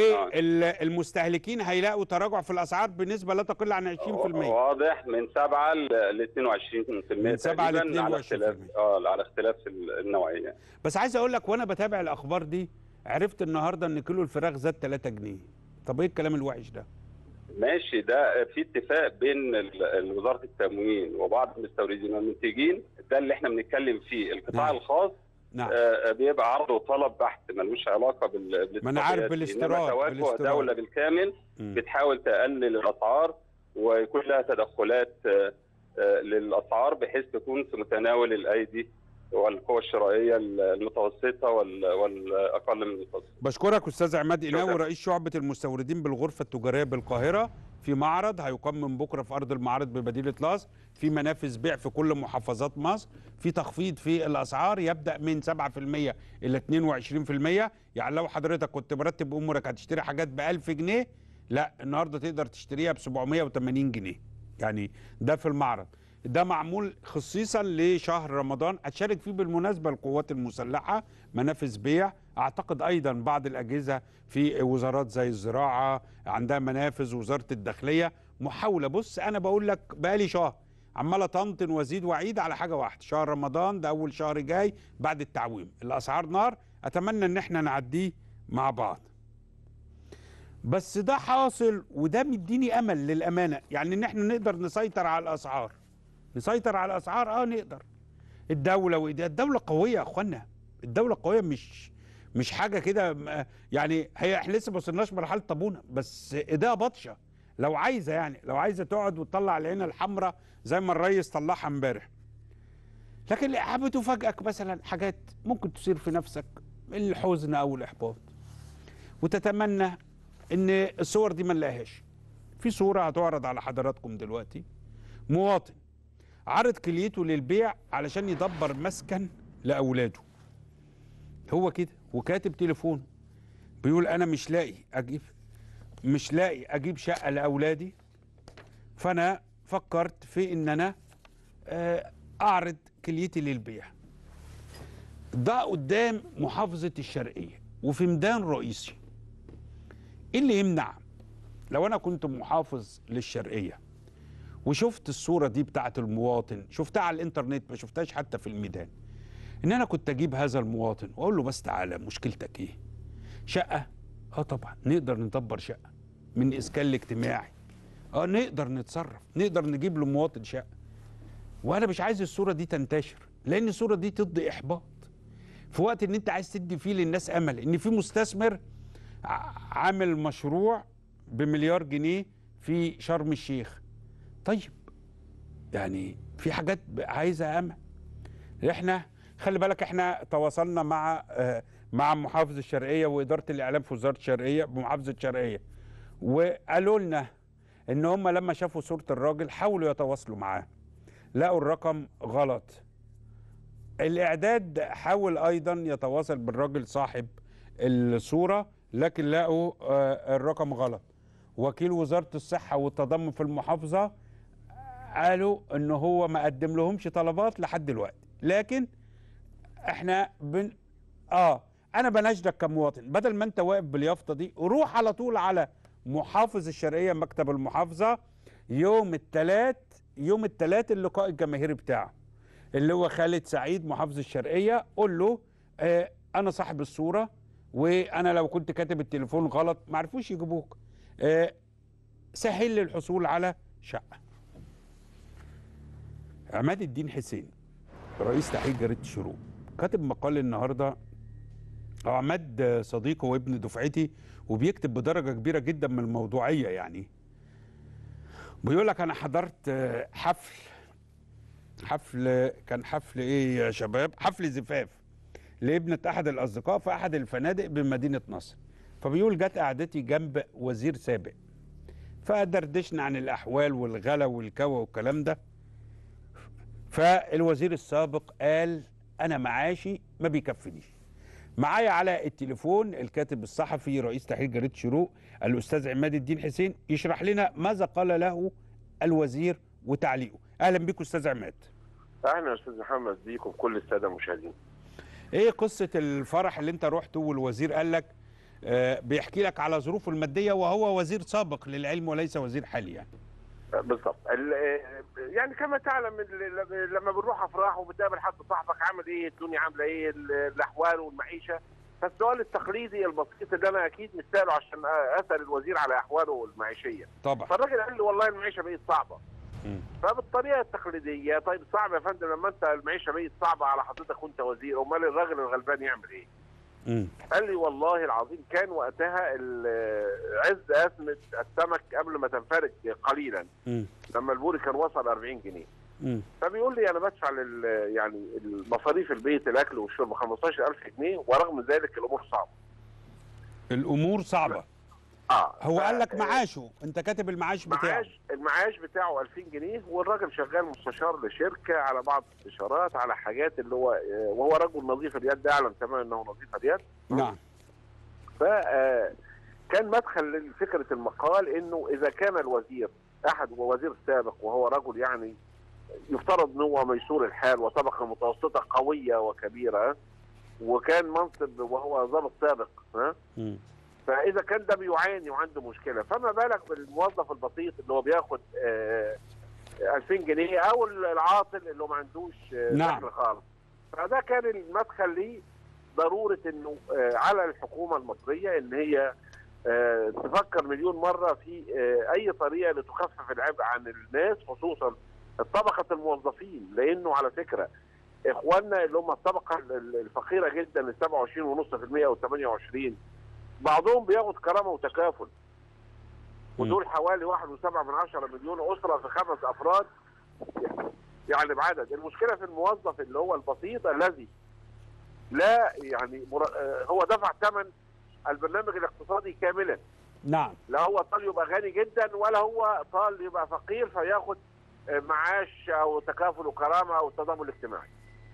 والمستهلكين هيلاقوا تراجع في الاسعار بنسبه لا تقل عن 20% واضح من 7 ل 22% من 7 ل تقريباً على 22%. اختلاف اه على اختلاف النوعيه بس عايز اقول لك وانا بتابع الاخبار دي عرفت النهارده ان كيلو الفراخ زاد 3 جنيه طب ايه الكلام الوحش ده ماشي ده في اتفاق بين ال- ال- وزاره التموين وبعض المستوردين والمنتجين ده اللي احنا بنتكلم فيه القطاع نعم. الخاص نعم آه، بيبقى عرض وطلب بحت ملوش علاقه بال ما أنا عارف بالاتفاقيات دي. بالاستيراد- إنما توجه بالاستيراد. دوله بالكامل مم. بتحاول تقلل الاسعار ويكون لها تدخلات آه، آه، للاسعار بحيث تكون في متناول الايدي والقوى الشرائيه المتوسطه وال- والاقل من المتوسطه بشكرك استاذ عماد شكراً. إناوي رئيس شعبة المستوردين بالغرفة التجارية بالقاهرة في معرض هيقام من بكرة في أرض المعارض بمدينة لاس في منافذ بيع في كل محافظات مصر في تخفيض في الأسعار يبدأ من 7% إلى 22% يعني لو حضرتك كنت مرتب أمورك هتشتري حاجات ب 1000 جنيه لا النهاردة تقدر تشتريها ب 780 جنيه يعني ده في المعرض ده معمول خصيصا لشهر رمضان هتشارك فيه بالمناسبه القوات المسلحه منافذ بيع اعتقد ايضا بعض الاجهزه في وزارات زي الزراعه عندها منافذ وزاره الداخليه محاوله بص انا بقول لك بقالي شهر عمال اطنطن وازيد واعيد على حاجه واحده شهر رمضان ده اول شهر جاي بعد التعويم الاسعار نار اتمنى ان احنا نعديه مع بعض بس ده حاصل وده مديني امل للامانه يعني ان احنا نقدر نسيطر على الاسعار نسيطر على الاسعار اه نقدر الدوله وايديها الدوله قويه يا اخوانا الدوله قويه مش مش حاجه كده م- يعني هي احنا لسه ما وصلناش مرحله طابونه بس ايديها بطشه لو عايزه يعني لو عايزه تقعد وتطلع العين الحمراء زي ما الريس طلعها امبارح لكن بتفاجئك مثلا حاجات ممكن تثير في نفسك الحزن او الاحباط وتتمنى ان الصور دي ما نلاقيهاش في صوره هتعرض على حضراتكم دلوقتي مواطن عرض كليته للبيع علشان يدبر مسكن لاولاده هو كده وكاتب تليفونه بيقول انا مش لاقي اجيب مش لاقي اجيب شقه لاولادي فانا فكرت في ان انا آه، اعرض كليتي للبيع ده قدام محافظه الشرقيه وفي ميدان رئيسي ايه اللي يمنع لو انا كنت محافظ للشرقيه وشفت الصوره دي بتاعت المواطن شفتها على الانترنت ما شفتهاش حتى في الميدان ان انا كنت اجيب هذا المواطن واقول له بس تعالى مشكلتك ايه شقه اه طبعا نقدر ندبر شقه من اسكان الاجتماعي اه نقدر نتصرف نقدر نجيب لمواطن شقه وانا مش عايز الصوره دي تنتشر لان الصوره دي تدي احباط في وقت ان انت عايز تدي فيه للناس امل ان في مستثمر ع- عامل مشروع بمليار جنيه في شرم الشيخ طيب يعني في حاجات ب- عايزه امل احنا خلي بالك احنا تواصلنا مع آه، مع محافظ الشرقيه واداره الاعلام في وزاره الشرقيه بمحافظه الشرقيه وقالوا لنا ان هم لما شافوا صوره الراجل حاولوا يتواصلوا معاه لقوا الرقم غلط الاعداد حاول ايضا يتواصل بالراجل صاحب الصوره لكن لقوا آه، الرقم غلط وكيل وزاره الصحه والتضامن في المحافظه قالوا ان هو ما قدم لهمش طلبات لحد دلوقتي لكن احنا بن اه انا بناشدك كمواطن بدل ما انت واقف باليافطه دي روح على طول على محافظ الشرقيه مكتب المحافظه يوم الثلاث يوم الثلاث اللقاء الجماهيري بتاعه اللي هو خالد سعيد محافظ الشرقيه قول له آه انا صاحب الصوره وانا لو كنت كاتب التليفون غلط ما عرفوش يجيبوك آه سهل لي الحصول على شقه عماد الدين حسين رئيس تحرير جريده الشروق كاتب مقال النهارده هو عماد صديقه وابن دفعتي وبيكتب بدرجه كبيره جدا من الموضوعيه يعني بيقول لك انا حضرت آه، حفل حفل كان حفل ايه يا شباب حفل زفاف لابنة احد الاصدقاء في احد الفنادق بمدينه نصر فبيقول جت قعدتي جنب وزير سابق فدردشنا عن الاحوال والغلا والكوى والكلام ده فالوزير السابق قال انا معاشي ما بيكفنيش معايا على التليفون الكاتب الصحفي رئيس تحرير جريده شروق الاستاذ عماد الدين حسين يشرح لنا ماذا قال له الوزير وتعليقه اهلا بكم استاذ عماد اهلا يا استاذ محمد بيكم كل الساده المشاهدين ايه قصه الفرح اللي انت رحته والوزير قال لك آه بيحكي لك على ظروفه الماديه وهو وزير سابق للعلم وليس وزير حالي يعني بالظبط ال- يعني كما تعلم ال- لما بنروح افراح وبتقابل حد صاحبك عامل ايه الدنيا عامله ايه ال- الاحوال والمعيشه فالسؤال التقليدي البسيط اللي انا اكيد مش ساله عشان اسال الوزير على احواله المعيشيه طبعا فالراجل قال لي والله المعيشه بقت صعبه فبالطريقه التقليديه طيب صعب يا فندم لما انت المعيشه بقت صعبه على حضرتك وانت وزير امال الراجل الغلبان يعمل ايه؟ مم. قال لي والله العظيم كان وقتها ال- عز أزمة السمك قبل ما تنفرج قليلا مم. لما البوري كان وصل 40 جنيه مم. فبيقول لي انا بدفع لل يعني المصاريف البيت الاكل والشرب 15000 جنيه ورغم ذلك الامور صعبه الامور صعبه اه هو ف- قال لك معاشه انت كاتب المعاش بتاعه معاش المعاش بتاعه 2000 جنيه والراجل شغال مستشار لشركه على بعض الاستشارات على حاجات اللي هو وهو رجل نظيف اليد يعلم تماما انه نظيف اليد نعم فكان مدخل لفكره المقال انه اذا كان الوزير احد وزير السابق وهو رجل يعني يفترض ان هو ميسور الحال وطبقه متوسطه قويه وكبيره وكان منصب وهو ضابط سابق ها مم. فاذا كان ده بيعاني وعنده مشكله فما بالك بالموظف البسيط اللي هو بياخد آه، 2000 جنيه او العاطل اللي هو ما عندوش آه، نعم. دخل خالص فده كان المدخل ليه ضروره انه آه، على الحكومه المصريه ان هي آه، تفكر مليون مره في آه، اي طريقه لتخفف العبء عن الناس خصوصا طبقه الموظفين لانه على فكره اخواننا اللي هم الطبقه ال- ال- الفقيره جدا ال 27.5% او 28 بعضهم بياخد كرامه وتكافل ودول حوالي 1.7 مليون اسره في خمس افراد يعني بعدد المشكله في الموظف اللي هو البسيط الذي لا يعني مر- آه، هو دفع ثمن البرنامج الاقتصادي كاملا نعم لا هو طال يبقى غني جدا ولا هو طال يبقى فقير فياخد آه، معاش او تكافل وكرامه او تضامن اجتماعي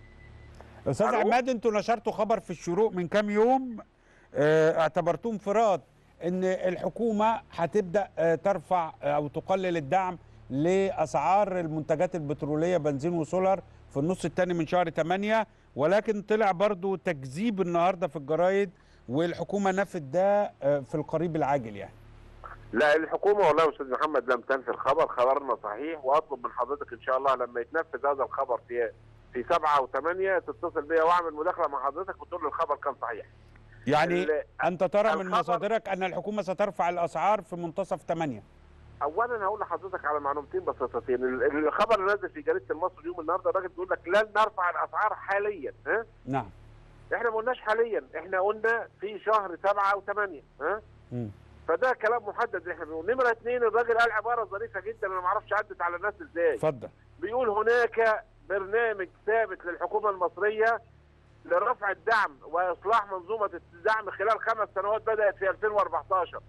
استاذ ألو؟ عماد انتوا نشرتوا خبر في الشروق من كام يوم اه اعتبرتوه انفراد ان الحكومه هتبدا اه ترفع اه او تقلل الدعم لاسعار المنتجات البتروليه بنزين وسولار في النص الثاني من شهر 8 ولكن طلع برضو تكذيب النهارده في الجرايد والحكومه نفت ده اه في القريب العاجل يعني لا الحكومه والله يا استاذ محمد لم تنفي الخبر خبرنا صحيح واطلب من حضرتك ان شاء الله لما يتنفذ هذا الخبر في في سبعة وثمانية تتصل بيا واعمل مداخله مع حضرتك وتقول لي الخبر كان صحيح يعني ال- انت ترى من الخبر- مصادرك ان الحكومه سترفع الاسعار في منتصف 8 اولا هقول لحضرتك على معلومتين بسيطتين ال- الخبر اللي نازل في جريده المصري اليوم النهارده الراجل بيقول لك لن نرفع الاسعار حاليا ها نعم احنا ما قلناش حاليا احنا قلنا في شهر سبعة وثمانية ها مم. فده كلام محدد احنا بنقول نمره اثنين الراجل قال عباره ظريفه جدا انا ما اعرفش عدت على الناس ازاي اتفضل بيقول هناك برنامج ثابت للحكومه المصريه لرفع الدعم واصلاح منظومه الدعم خلال خمس سنوات بدات في 2014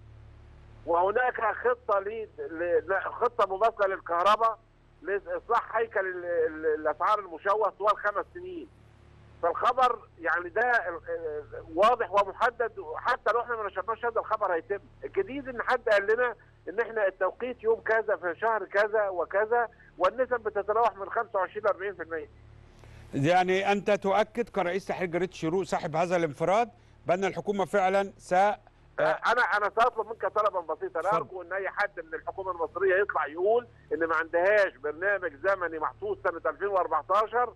وهناك خطه ل... ل... خطه مماثله للكهرباء لاصلاح هيكل ال... ال... الاسعار المشوه طوال خمس سنين فالخبر يعني ده ال- ال- واضح ومحدد حتى لو احنا ما نشرناش هذا الخبر هيتم الجديد ان حد قال لنا ان احنا التوقيت يوم كذا في شهر كذا وكذا والنسب بتتراوح من 25 ل 40% يعني انت تؤكد كرئيس تحرير جريده الشروق صاحب هذا الانفراد بان الحكومه فعلا س انا انا ساطلب منك طلبا بسيطا اتفضل. ارجو ان اي حد من الحكومه المصريه يطلع يقول ان ما عندهاش برنامج زمني محطوط سنه 2014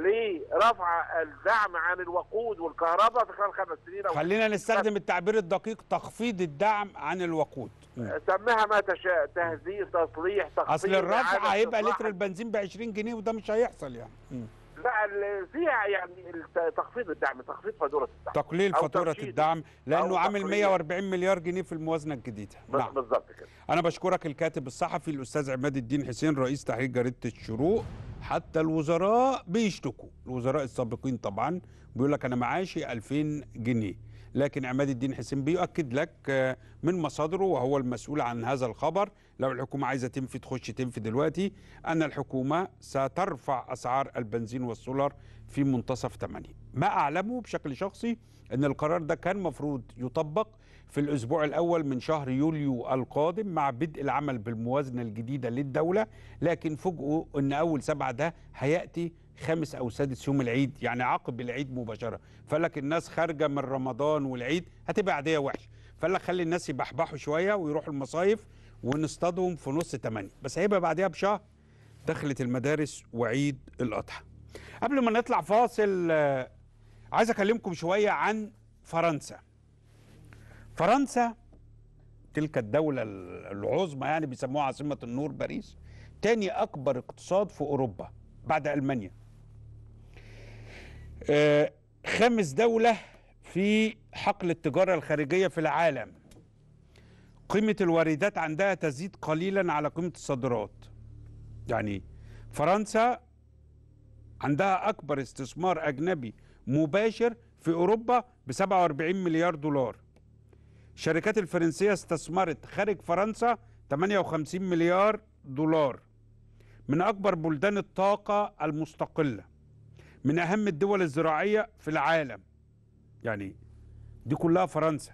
لرفع الدعم عن الوقود والكهرباء في خلال خمس سنين او خلينا نستخدم التعبير الدقيق تخفيض الدعم عن الوقود سميها ما تشاء تهذيب تصليح تخفيض اصل الرفع إعادة هيبقى إصلاح. لتر البنزين ب 20 جنيه وده مش هيحصل يعني مم. لا ال- فيها يعني الت- تخفيض الدعم تخفيض فاتوره الدعم تقليل أو فاتوره ترشيد. الدعم لانه أو عامل تقليل. 140 مليار جنيه في الموازنه الجديده بس- بالظبط كده انا بشكرك الكاتب الصحفي الاستاذ عماد الدين حسين رئيس تحرير جريده الشروق حتى الوزراء بيشتكوا الوزراء السابقين طبعا بيقول لك انا معاشي 2000 جنيه لكن عماد الدين حسين بيؤكد لك آه، من مصادره وهو المسؤول عن هذا الخبر لو الحكومه عايزه تنفي تخش تنفي دلوقتي ان الحكومه سترفع اسعار البنزين والسولار في منتصف 8 ما اعلمه بشكل شخصي ان القرار ده كان مفروض يطبق في الاسبوع الاول من شهر يوليو القادم مع بدء العمل بالموازنه الجديده للدوله لكن فوجئوا ان اول سبعه ده هياتي خامس او سادس يوم العيد يعني عقب العيد مباشره فقال لك الناس خارجه من رمضان والعيد هتبقى عاديه وحشه فقال لك خلي الناس يبحبحوا شويه ويروحوا المصايف ونصطادهم في نص تمانية بس هيبقى بعدها بشهر دخلت المدارس وعيد الاضحى قبل ما نطلع فاصل آه، عايز اكلمكم شويه عن فرنسا فرنسا تلك الدولة العظمى يعني بيسموها عاصمة النور باريس تاني أكبر اقتصاد في أوروبا بعد ألمانيا آه، خامس دولة في حقل التجارة الخارجية في العالم قيمة الواردات عندها تزيد قليلا على قيمة الصادرات يعني فرنسا عندها أكبر استثمار أجنبي مباشر في أوروبا ب 47 مليار دولار الشركات الفرنسية استثمرت خارج فرنسا 58 مليار دولار من أكبر بلدان الطاقة المستقلة من أهم الدول الزراعية في العالم يعني دي كلها فرنسا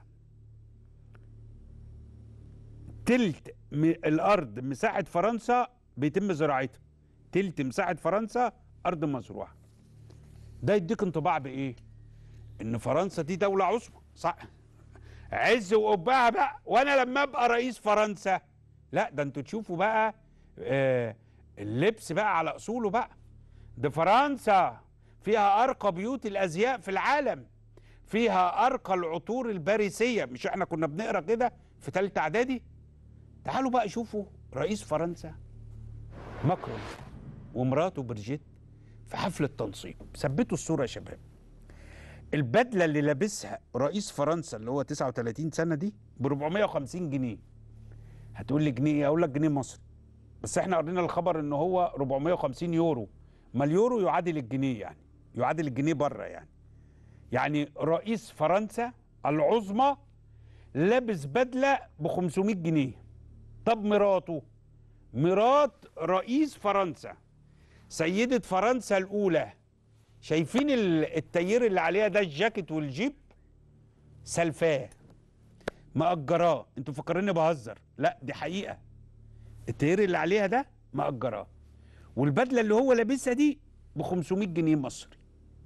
تلت م- الأرض مساحة فرنسا بيتم زراعتها تلت مساحة فرنسا أرض مزروعة ده يديك انطباع بإيه؟ إن فرنسا دي دولة عظمى صح عز وقبها بقى وانا لما ابقى رئيس فرنسا لا ده انتوا تشوفوا بقى آه اللبس بقى على اصوله بقى ده فرنسا فيها ارقى بيوت الازياء في العالم فيها ارقى العطور الباريسيه مش احنا كنا بنقرا كده في ثالثه اعدادي تعالوا بقى شوفوا رئيس فرنسا ماكرون ومراته برجيت في حفله تنصيب ثبتوا الصوره يا شباب البدله اللي لابسها رئيس فرنسا اللي هو 39 سنه دي ب 450 جنيه هتقول لي جنيه اقول لك جنيه مصري بس احنا قرينا الخبر ان هو 450 يورو ما اليورو يعادل الجنيه يعني يعادل الجنيه بره يعني يعني رئيس فرنسا العظمى لابس بدله ب 500 جنيه طب مراته مرات رئيس فرنسا سيدة فرنسا الأولى شايفين ال- التيير اللي عليها ده الجاكيت والجيب سلفاه مأجراه انتوا فاكريني بهزر لا دي حقيقة التيير اللي عليها ده مأجراه والبدلة اللي هو لابسها دي ب 500 جنيه مصري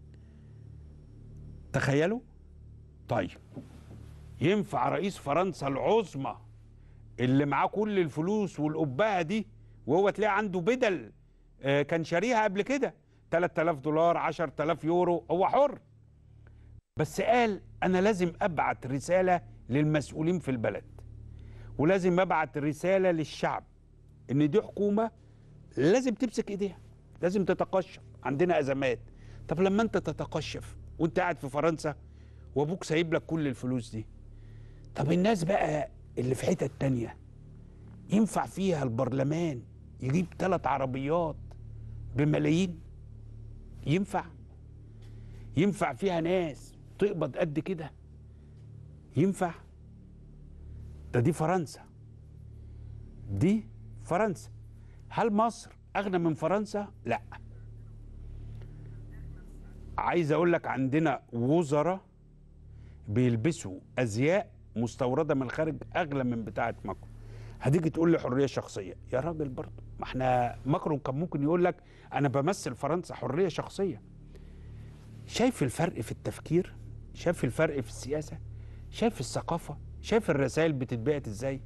تخيلوا طيب ينفع رئيس فرنسا العظمى اللي معاه كل الفلوس والقبعه دي وهو تلاقي عنده بدل آه، كان شاريها قبل كده 3000 دولار 10000 يورو هو حر بس قال انا لازم ابعت رساله للمسؤولين في البلد ولازم ابعت رساله للشعب ان دي حكومه لازم تمسك ايديها لازم تتقشف عندنا ازمات طب لما انت تتقشف وانت قاعد في فرنسا وابوك سايب لك كل الفلوس دي طب الناس بقى اللي في حتت تانية ينفع فيها البرلمان يجيب ثلاث عربيات بملايين ينفع ينفع فيها ناس تقبض قد كده ينفع ده دي فرنسا دي فرنسا هل مصر اغنى من فرنسا لا عايز اقول لك عندنا وزراء بيلبسوا ازياء مستورده من الخارج اغلى من بتاعه ماكرون هتيجي تقول لي حريه شخصيه يا راجل برضه ما احنا ماكرون كان ممكن يقول لك انا بمثل فرنسا حريه شخصيه شايف الفرق في التفكير شايف الفرق في السياسه شايف الثقافه شايف الرسائل بتتبعت ازاي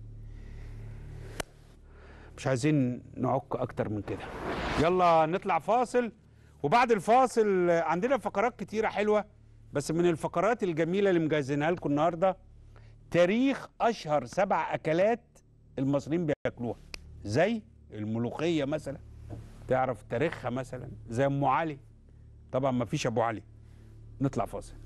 مش عايزين نعك اكتر من كده يلا نطلع فاصل وبعد الفاصل عندنا فقرات كتيره حلوه بس من الفقرات الجميله اللي مجهزينها لكم النهارده تاريخ اشهر سبع اكلات المصريين بياكلوها زي الملوخيه مثلا تعرف تاريخها مثلا زي ام علي طبعا ما فيش ابو علي نطلع فاصل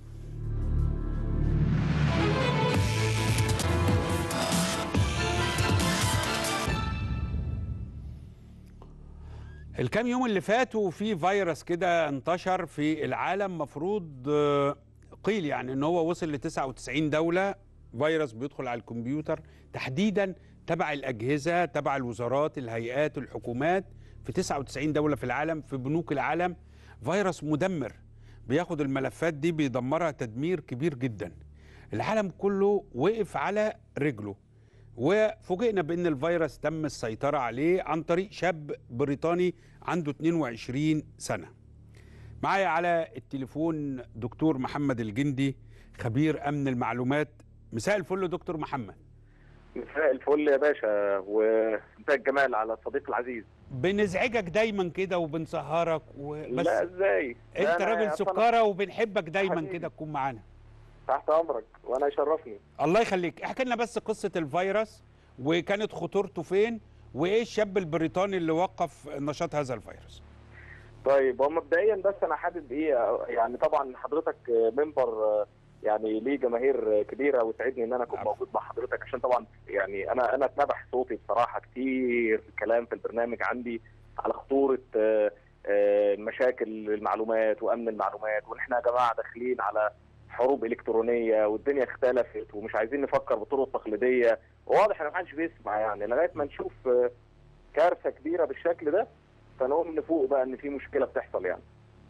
الكام يوم اللي فاتوا في فيروس كده انتشر في العالم مفروض آه، قيل يعني ان هو وصل ل 99 دوله فيروس بيدخل على الكمبيوتر تحديدا تبع الاجهزه تبع الوزارات الهيئات الحكومات في 99 دوله في العالم في بنوك العالم فيروس مدمر بياخد الملفات دي بيدمرها تدمير كبير جدا العالم كله وقف على رجله وفوجئنا بان الفيروس تم السيطره عليه عن طريق شاب بريطاني عنده 22 سنه معايا على التليفون دكتور محمد الجندي خبير امن المعلومات مساء الفل دكتور محمد مساء الفل يا باشا ومساء الجمال على الصديق العزيز بنزعجك دايما كده وبنسهرك وبس لا ازاي انت أنا- راجل أصل أنا سكره وبنحبك دايما حبيبي. كده تكون معانا تحت امرك وانا يشرفني الله يخليك احكي لنا بس قصه الفيروس وكانت خطورته فين وايه الشاب البريطاني اللي وقف نشاط هذا الفيروس طيب هو مبدئيا بس انا حابب ايه يعني طبعا حضرتك منبر يعني ليه جماهير كبيره وسعدني ان انا اكون موجود مع حضرتك عشان طبعا يعني انا انا اتنبح صوتي بصراحه كتير في الكلام في البرنامج عندي على خطوره آه، آه، مشاكل المعلومات وامن المعلومات وان احنا يا جماعه داخلين على حروب الكترونيه والدنيا اختلفت ومش عايزين نفكر بطرق تقليديه وواضح ان ما حدش بيسمع يعني لغايه ما نشوف آه، كارثه كبيره بالشكل ده فنقوم نفوق بقى ان في مشكله بتحصل يعني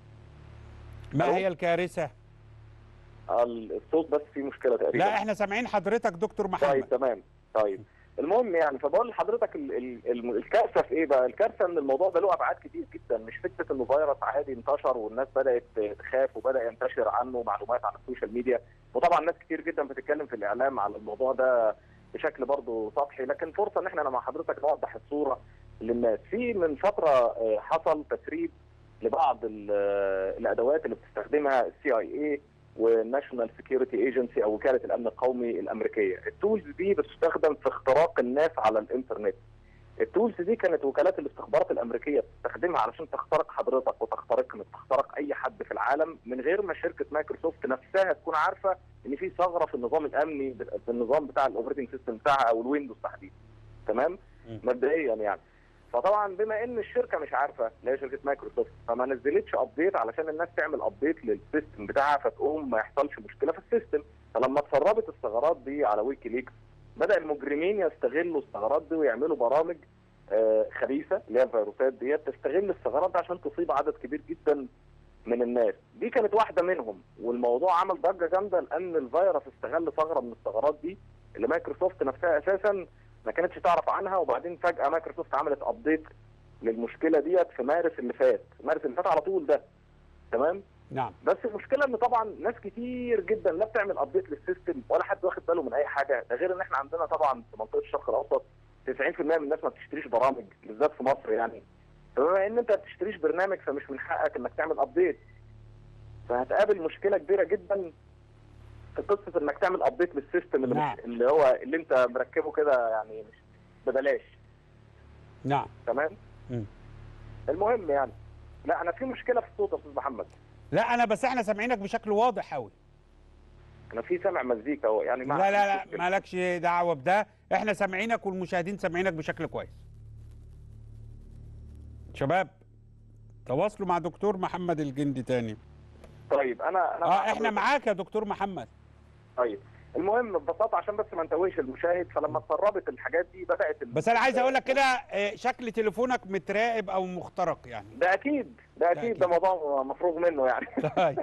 ما ألو؟ هي الكارثه الصوت بس فيه مشكله تقريبا لا احنا سامعين حضرتك دكتور محمد طيب تمام طيب المهم يعني فبقول لحضرتك ال ال ال الكارثه في ايه بقى؟ الكارثه ان الموضوع ده له ابعاد كتير جدا مش فكره انه فيروس عادي انتشر والناس بدات تخاف وبدا ينتشر عنه معلومات على السوشيال ميديا وطبعا ناس كتير جدا بتتكلم في الاعلام على الموضوع ده بشكل برضه سطحي لكن فرصه ان احنا مع حضرتك نوضح الصوره للناس في من فتره آه، حصل تسريب لبعض ال- آه، الادوات اللي بتستخدمها السي اي اي والناشونال سكيورتي ايجنسي او وكاله الامن القومي الامريكيه التولز دي بتستخدم في اختراق الناس على الانترنت التولز دي كانت وكالات الاستخبارات الامريكيه بتستخدمها علشان تخترق حضرتك وتخترقني تخترق اي حد في العالم من غير ما شركه مايكروسوفت نفسها تكون عارفه ان في ثغره في النظام الامني في النظام بتاع الاوبريتنج سيستم بتاعها او الويندوز تحديدا تمام مبدئيا يعني فطبعا بما ان الشركه مش عارفه اللي هي شركه مايكروسوفت فما نزلتش ابديت علشان الناس تعمل ابديت للسيستم بتاعها فتقوم ما يحصلش مشكله في السيستم فلما اتسربت الثغرات دي على ويكي ليكس بدا المجرمين يستغلوا الثغرات دي ويعملوا برامج آه، خبيثه اللي هي الفيروسات ديت تستغل الثغرات دي عشان تصيب عدد كبير جدا من الناس دي كانت واحده منهم والموضوع عمل ضجه جامده لان الفيروس استغل ثغره من الثغرات دي اللي مايكروسوفت نفسها اساسا ما كانتش تعرف عنها وبعدين فجاه مايكروسوفت عملت ابديت للمشكله ديت في مارس اللي فات مارس اللي فات على طول ده تمام نعم بس المشكله ان طبعا ناس كتير جدا لا بتعمل ابديت للسيستم ولا حد واخد باله من اي حاجه ده غير ان احنا عندنا طبعا في منطقه الشرق الاوسط 90% من الناس ما بتشتريش برامج بالذات في مصر يعني فبما ان انت ما بتشتريش برنامج فمش من حقك انك تعمل ابديت فهتقابل مشكله كبيره جدا في قصه انك تعمل ابديت للسيستم اللي, نعم. مش اللي هو اللي انت مركبه كده يعني مش ببلاش نعم تمام مم. المهم يعني لا انا في مشكله في الصوت يا استاذ محمد لا انا بس احنا سامعينك بشكل واضح قوي انا في سامع مزيكا اهو يعني ما لا لا عنديش لا مشكلة. مالكش دعوه بده احنا سامعينك والمشاهدين سامعينك بشكل كويس شباب تواصلوا مع دكتور محمد الجندي تاني طيب انا انا اه مع احنا حضرتك. معاك يا دكتور محمد طيب المهم ببساطه عشان بس ما نتوهش المشاهد فلما اتسربت الحاجات دي بدات ال- بس انا عايز اقول لك كده آه، شكل تليفونك متراقب او مخترق يعني ده اكيد ده اكيد ده موضوع مفروغ منه يعني طيب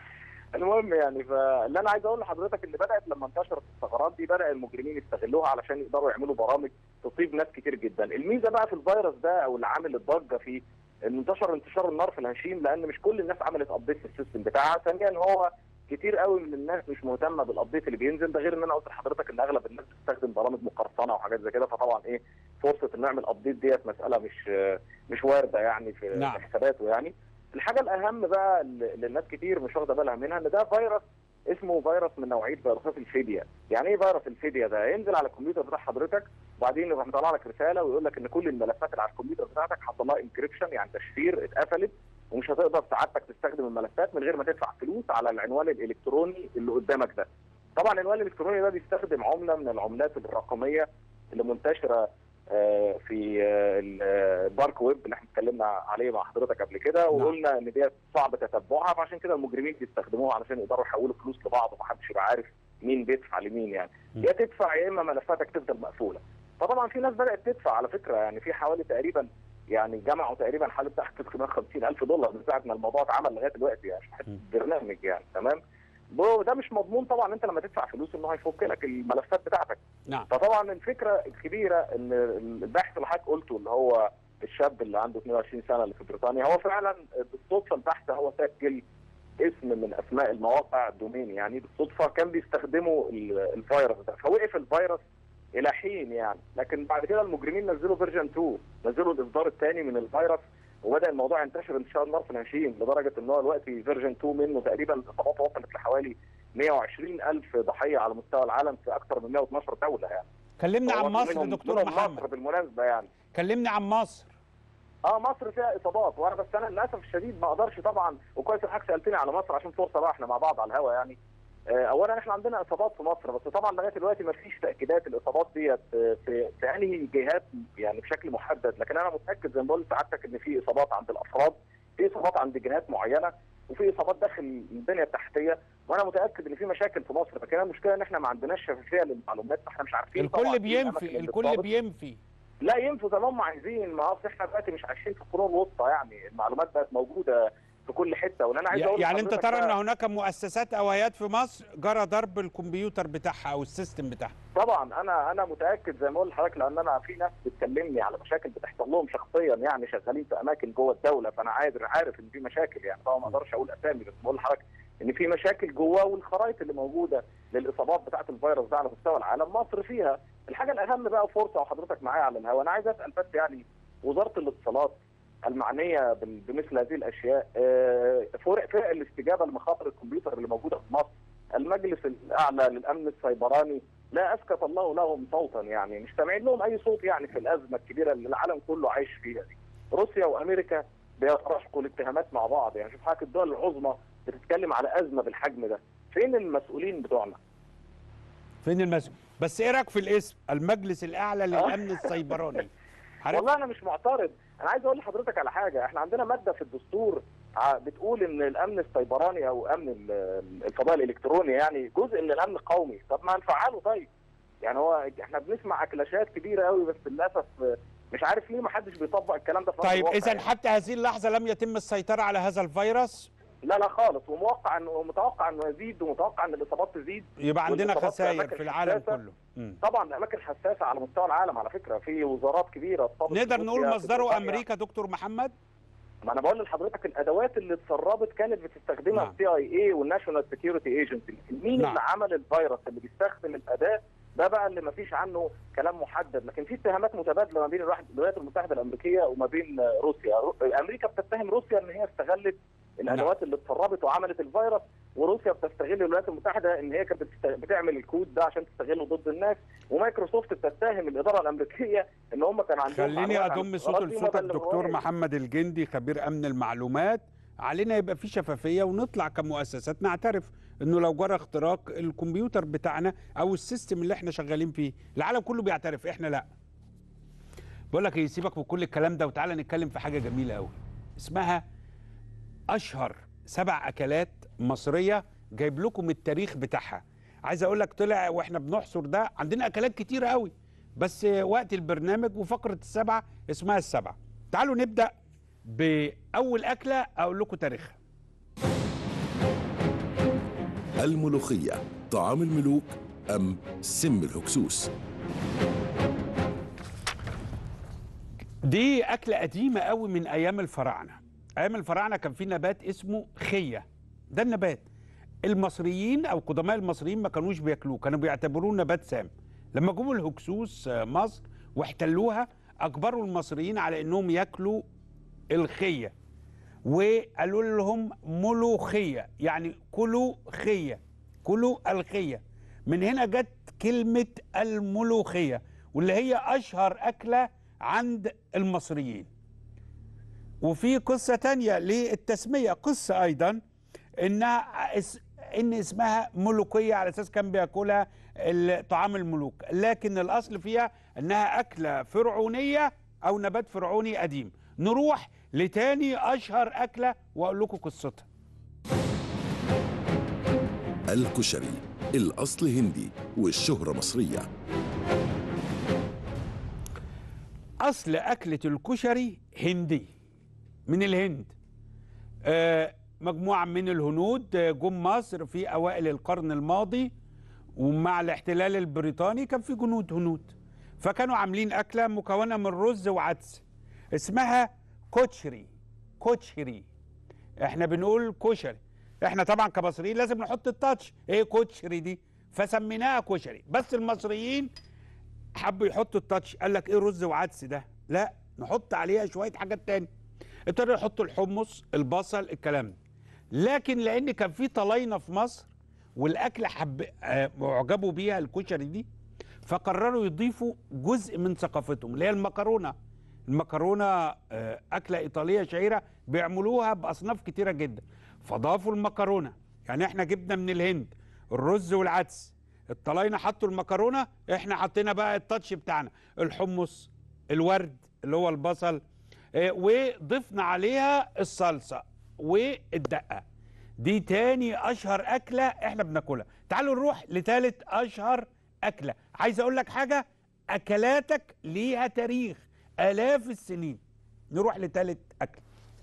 المهم يعني فاللي انا عايز اقول لحضرتك ان بدات لما انتشرت الثغرات دي بدا المجرمين يستغلوها علشان يقدروا يعملوا برامج تصيب ناس كتير جدا الميزه بقى في الفيروس ده او اللي عامل الضجه فيه انه انتشر انتشار النار في الهشيم لان مش كل الناس عملت ابديت في السيستم بتاعها ثانيا هو كتير قوي من الناس مش مهتمه بالابديت اللي بينزل ده غير ان انا قلت لحضرتك ان اغلب الناس بتستخدم برامج مقرصنه وحاجات زي كده فطبعا ايه فرصه ان نعمل ابديت ديت مساله مش مش وارده يعني في نعم. في حساباته يعني الحاجه الاهم بقى اللي اللي الناس كتير مش واخده بالها منها ان ده فيروس اسمه فيروس من نوعيه فيروسات الفيديا يعني ايه فيروس الفيديا ده ينزل على الكمبيوتر بتاع حضرتك وبعدين يروح مطلع لك رساله ويقول لك ان كل الملفات اللي على الكمبيوتر بتاعتك حصل لها انكريبشن يعني تشفير اتقفلت ومش هتقدر سعادتك تستخدم الملفات من غير ما تدفع فلوس على العنوان الالكتروني اللي قدامك ده طبعا العنوان الالكتروني ده بيستخدم عمله من العملات الرقميه اللي منتشره آه، في آه، الدارك ويب اللي احنا اتكلمنا عليه مع حضرتك قبل كده وقلنا ان دي صعب تتبعها فعشان كده المجرمين بيستخدموها علشان يقدروا يحولوا فلوس لبعض ومحدش يبقى عارف مين بيدفع لمين يعني يا تدفع يا اما ملفاتك تفضل مقفوله فطبعا في ناس بدات تدفع على فكره يعني في حوالي تقريبا يعني جمعوا تقريبا حوالي بتاع 350 الف دولار من ساعه ما الموضوع اتعمل لغايه دلوقتي يعني مش حته برنامج يعني تمام وده مش مضمون طبعا انت لما تدفع فلوس انه هيفك لك الملفات بتاعتك نعم فطبعا الفكره الكبيره ان البحث اللي حضرتك قلته اللي هو الشاب اللي عنده 22 سنه اللي في بريطانيا هو فعلا بالصدفه البحث هو سجل اسم من اسماء المواقع الدومين يعني بالصدفه كان بيستخدموا ال- الفيروس ده فوقف الفيروس الى حين يعني لكن بعد كده المجرمين نزلوا فيرجن 2 نزلوا الاصدار الثاني من الفيروس وبدا الموضوع ينتشر انتشار نار في الهشيم لدرجه ان هو دلوقتي فيرجن 2 منه تقريبا الاصابات وصلت لحوالي 120 الف ضحيه على مستوى العالم في اكثر من 112 دوله يعني كلمنا عن هو مصر منهم- دكتور منهم محمد مصر بالمناسبه يعني كلمني عن مصر اه مصر فيها اصابات وانا بس انا للاسف الشديد ما اقدرش طبعا وكويس انك سالتني على مصر عشان فرصه بقى احنا مع بعض على الهوا يعني آه، اولا احنا عندنا اصابات في مصر بس طبعا لغايه دلوقتي ما فيش تاكيدات الاصابات ديت آه، في في انهي جهات يعني بشكل محدد لكن انا متاكد زي ما بقول لسعادتك ان في اصابات عند الافراد في اصابات عند جهات معينه وفي اصابات داخل البنيه التحتيه وانا متاكد ان في مشاكل في مصر لكن المشكله ان احنا ما عندناش شفافيه للمعلومات فاحنا مش عارفين طبعاً الكل إيه الأماكن بينفي اللي الكل اتصابت. بينفي لا ينفوا زي ما هم عايزين ما اصل احنا دلوقتي مش عايشين في القرون الوسطى يعني المعلومات بقت موجوده في كل حته ولا انا عايز اقول يعني انت لحضرتك ترى ان بقى- هناك مؤسسات او هيئات في مصر جرى ضرب الكمبيوتر بتاعها او السيستم بتاعها طبعا انا انا متاكد زي ما اقول لحضرتك لان انا في ناس بتكلمني على مشاكل بتحصل لهم شخصيا يعني شغالين في اماكن جوه الدوله فانا عارف عارف ان في مشاكل يعني طبعا ما اقدرش اقول اسامي بس بقول لحضرتك ان في مشاكل جوه والخرائط اللي موجوده للاصابات بتاعه الفيروس ده على مستوى العالم مصر فيها الحاجه الاهم بقى فرصه وحضرتك معايا على الهواء انا عايز اسال بس يعني وزاره الاتصالات المعنيه بال- بمثل هذه الاشياء آه، فرق فرق الاستجابه لمخاطر الكمبيوتر اللي موجوده في مصر المجلس الاعلى للامن السيبراني لا اسكت الله لهم صوتا يعني مش سامعين لهم اي صوت يعني في الازمه الكبيره اللي العالم كله عايش فيها دي روسيا وامريكا بيتراشقوا الاتهامات مع بعض يعني شوف حضرتك الدول العظمى بتتكلم على ازمه بالحجم ده فين المسؤولين بتوعنا فين المسؤول بس ايه رايك في الاسم المجلس الاعلى للامن السيبراني عارف؟ والله انا مش معترض انا عايز اقول لحضرتك على حاجه احنا عندنا ماده في الدستور ع- بتقول ان الامن السيبراني او امن ال- الفضاء الالكتروني يعني جزء من الامن القومي طب ما نفعله طيب يعني هو احنا بنسمع اكلاشات كبيره قوي بس للاسف مش عارف ليه ما حدش بيطبق الكلام ده في أرض طيب الواقع اذا يعني. حتى هذه اللحظه لم يتم السيطره على هذا الفيروس لا لا خالص وموقع انه ومتوقع انه يزيد ومتوقع ان الاصابات تزيد يبقى عندنا والإصابات خسائر أماكن في العالم حساسة. كله مم. طبعا الاماكن حساسه على مستوى العالم على فكره في وزارات كبيره اتصابت نقدر في نقول روسيا، في مصدره بريطانيا. امريكا دكتور محمد ما انا بقول لحضرتك الادوات اللي اتسربت كانت بتستخدمها نعم. السي اي اي والناشونال سكيورتي ايجنسي مين نعم. اللي عمل الفيروس اللي بيستخدم الاداه ده بقى اللي ما فيش عنه كلام محدد لكن في اتهامات متبادله ما بين الواحد- الولايات المتحده الامريكيه وما بين آه، روسيا رو- امريكا بتتهم روسيا ان هي استغلت الادوات اللي اتسربت وعملت الفيروس وروسيا بتستغل الولايات المتحده ان هي كانت بتست- بتعمل الكود ده عشان تستغله ضد الناس ومايكروسوفت بتتهم الاداره الامريكيه ان هم كان عندهم خليني معلومات عن اضم صوت الثغرات دي ما لصوتك دكتور بلغوهاش. محمد الجندي خبير امن المعلومات علينا يبقى في شفافيه ونطلع كمؤسسات نعترف انه لو جرى اختراق الكمبيوتر بتاعنا او السيستم اللي احنا شغالين فيه العالم كله بيعترف احنا لا بقول لك ايه سيبك من كل الكلام ده وتعالى نتكلم في حاجه جميله قوي اسمها اشهر سبع اكلات مصريه جايب لكم التاريخ بتاعها عايز اقول لك طلع واحنا بنحصر ده عندنا اكلات كتيره قوي بس وقت البرنامج وفقره السبعه اسمها السبعه تعالوا نبدا باول اكله اقول لكم تاريخها الملوخية طعام الملوك أم سم الهكسوس دي أكلة قديمة قوي من أيام الفراعنة أيام الفراعنة كان في نبات اسمه خية ده النبات المصريين أو قدماء المصريين ما كانوش بياكلوه كانوا بيعتبروه نبات سام لما جم الهكسوس آه، مصر واحتلوها أجبروا المصريين على أنهم ياكلوا الخية وقالوا لهم ملوخية يعني كلوا خية كلوا الخية من هنا جت كلمة الملوخية واللي هي أشهر أكلة عند المصريين وفي قصة تانية للتسمية قصة أيضا إنها اس إن اسمها ملوكية على أساس كان بياكلها ال- طعام الملوك لكن الأصل فيها إنها أكلة فرعونية أو نبات فرعوني قديم نروح لتاني أشهر أكلة وأقول لكم قصتها الكشري الأصل هندي والشهرة مصرية اصل اكله الكشري هندي من الهند آه، مجموعه من الهنود آه، جم مصر في اوائل القرن الماضي ومع الاحتلال البريطاني كان في جنود هنود فكانوا عاملين اكله مكونه من رز وعدس اسمها كوتشري كوتشري احنا بنقول كشري احنا طبعا كمصريين لازم نحط التاتش ايه كوتشري دي فسميناها كشري بس المصريين حبوا يحطوا التاتش قال لك ايه رز وعدس ده لا نحط عليها شويه حاجات تاني ابتدوا يحطوا الحمص البصل الكلام ده لكن لان كان في طلاينه في مصر والاكل حب آه، معجبوا بيها الكشري دي فقرروا يضيفوا جزء من ثقافتهم اللي هي المكرونه المكرونه آه، اكله ايطاليه شهيره بيعملوها باصناف كتيره جدا فضافوا المكرونه يعني احنا جبنا من الهند الرز والعدس الطلاينه حطوا المكرونه احنا حطينا بقى التاتش بتاعنا الحمص الورد اللي هو البصل آه، وضفنا عليها الصلصه والدقه دي تاني اشهر اكله احنا بناكلها تعالوا نروح لتالت اشهر اكله عايز اقول لك حاجه اكلاتك ليها تاريخ الاف السنين نروح لتالت اكل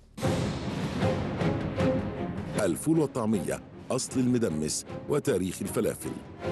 الفول والطعمية أصل المدمس وتاريخ الفلافل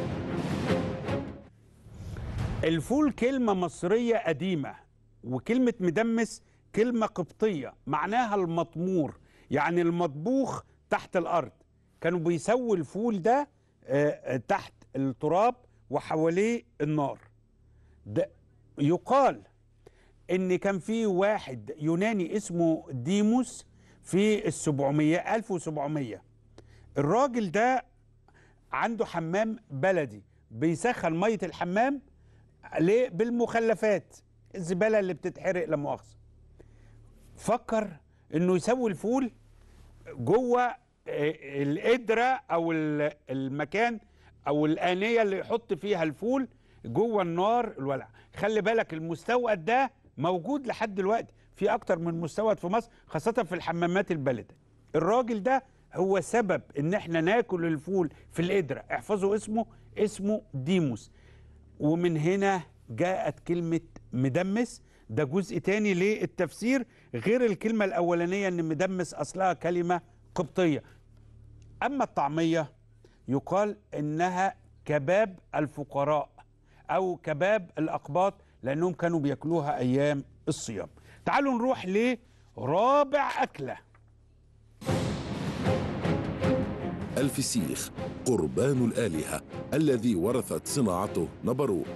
الفول كلمة مصرية قديمة وكلمة مدمس كلمة قبطية معناها المطمور يعني المطبوخ تحت الأرض كانوا بيسووا الفول ده آه، آه، تحت التراب وحواليه النار ده يقال ان كان في واحد يوناني اسمه ديموس في السبعمية 1700 الراجل ده عنده حمام بلدي بيسخن ميه الحمام ليه بالمخلفات الزباله اللي بتتحرق لا مؤاخذه فكر انه يسوي الفول جوه آه، القدره او ال- المكان او الانيه اللي يحط فيها الفول جوه النار الولع خلي بالك المستوقد ده موجود لحد دلوقتي في اكتر من مستوقد في مصر خاصه في الحمامات البلده الراجل ده هو سبب ان احنا ناكل الفول في القدره احفظوا اسمه اسمه ديموس ومن هنا جاءت كلمة مدمس ده جزء تاني للتفسير غير الكلمة الأولانية أن مدمس أصلها كلمة قبطية أما الطعمية يقال إنها كباب الفقراء أو كباب الأقباط لأنهم كانوا بياكلوها أيام الصيام تعالوا نروح لرابع أكلة الفسيخ قربان الآلهة الذي ورثت صناعته نبروه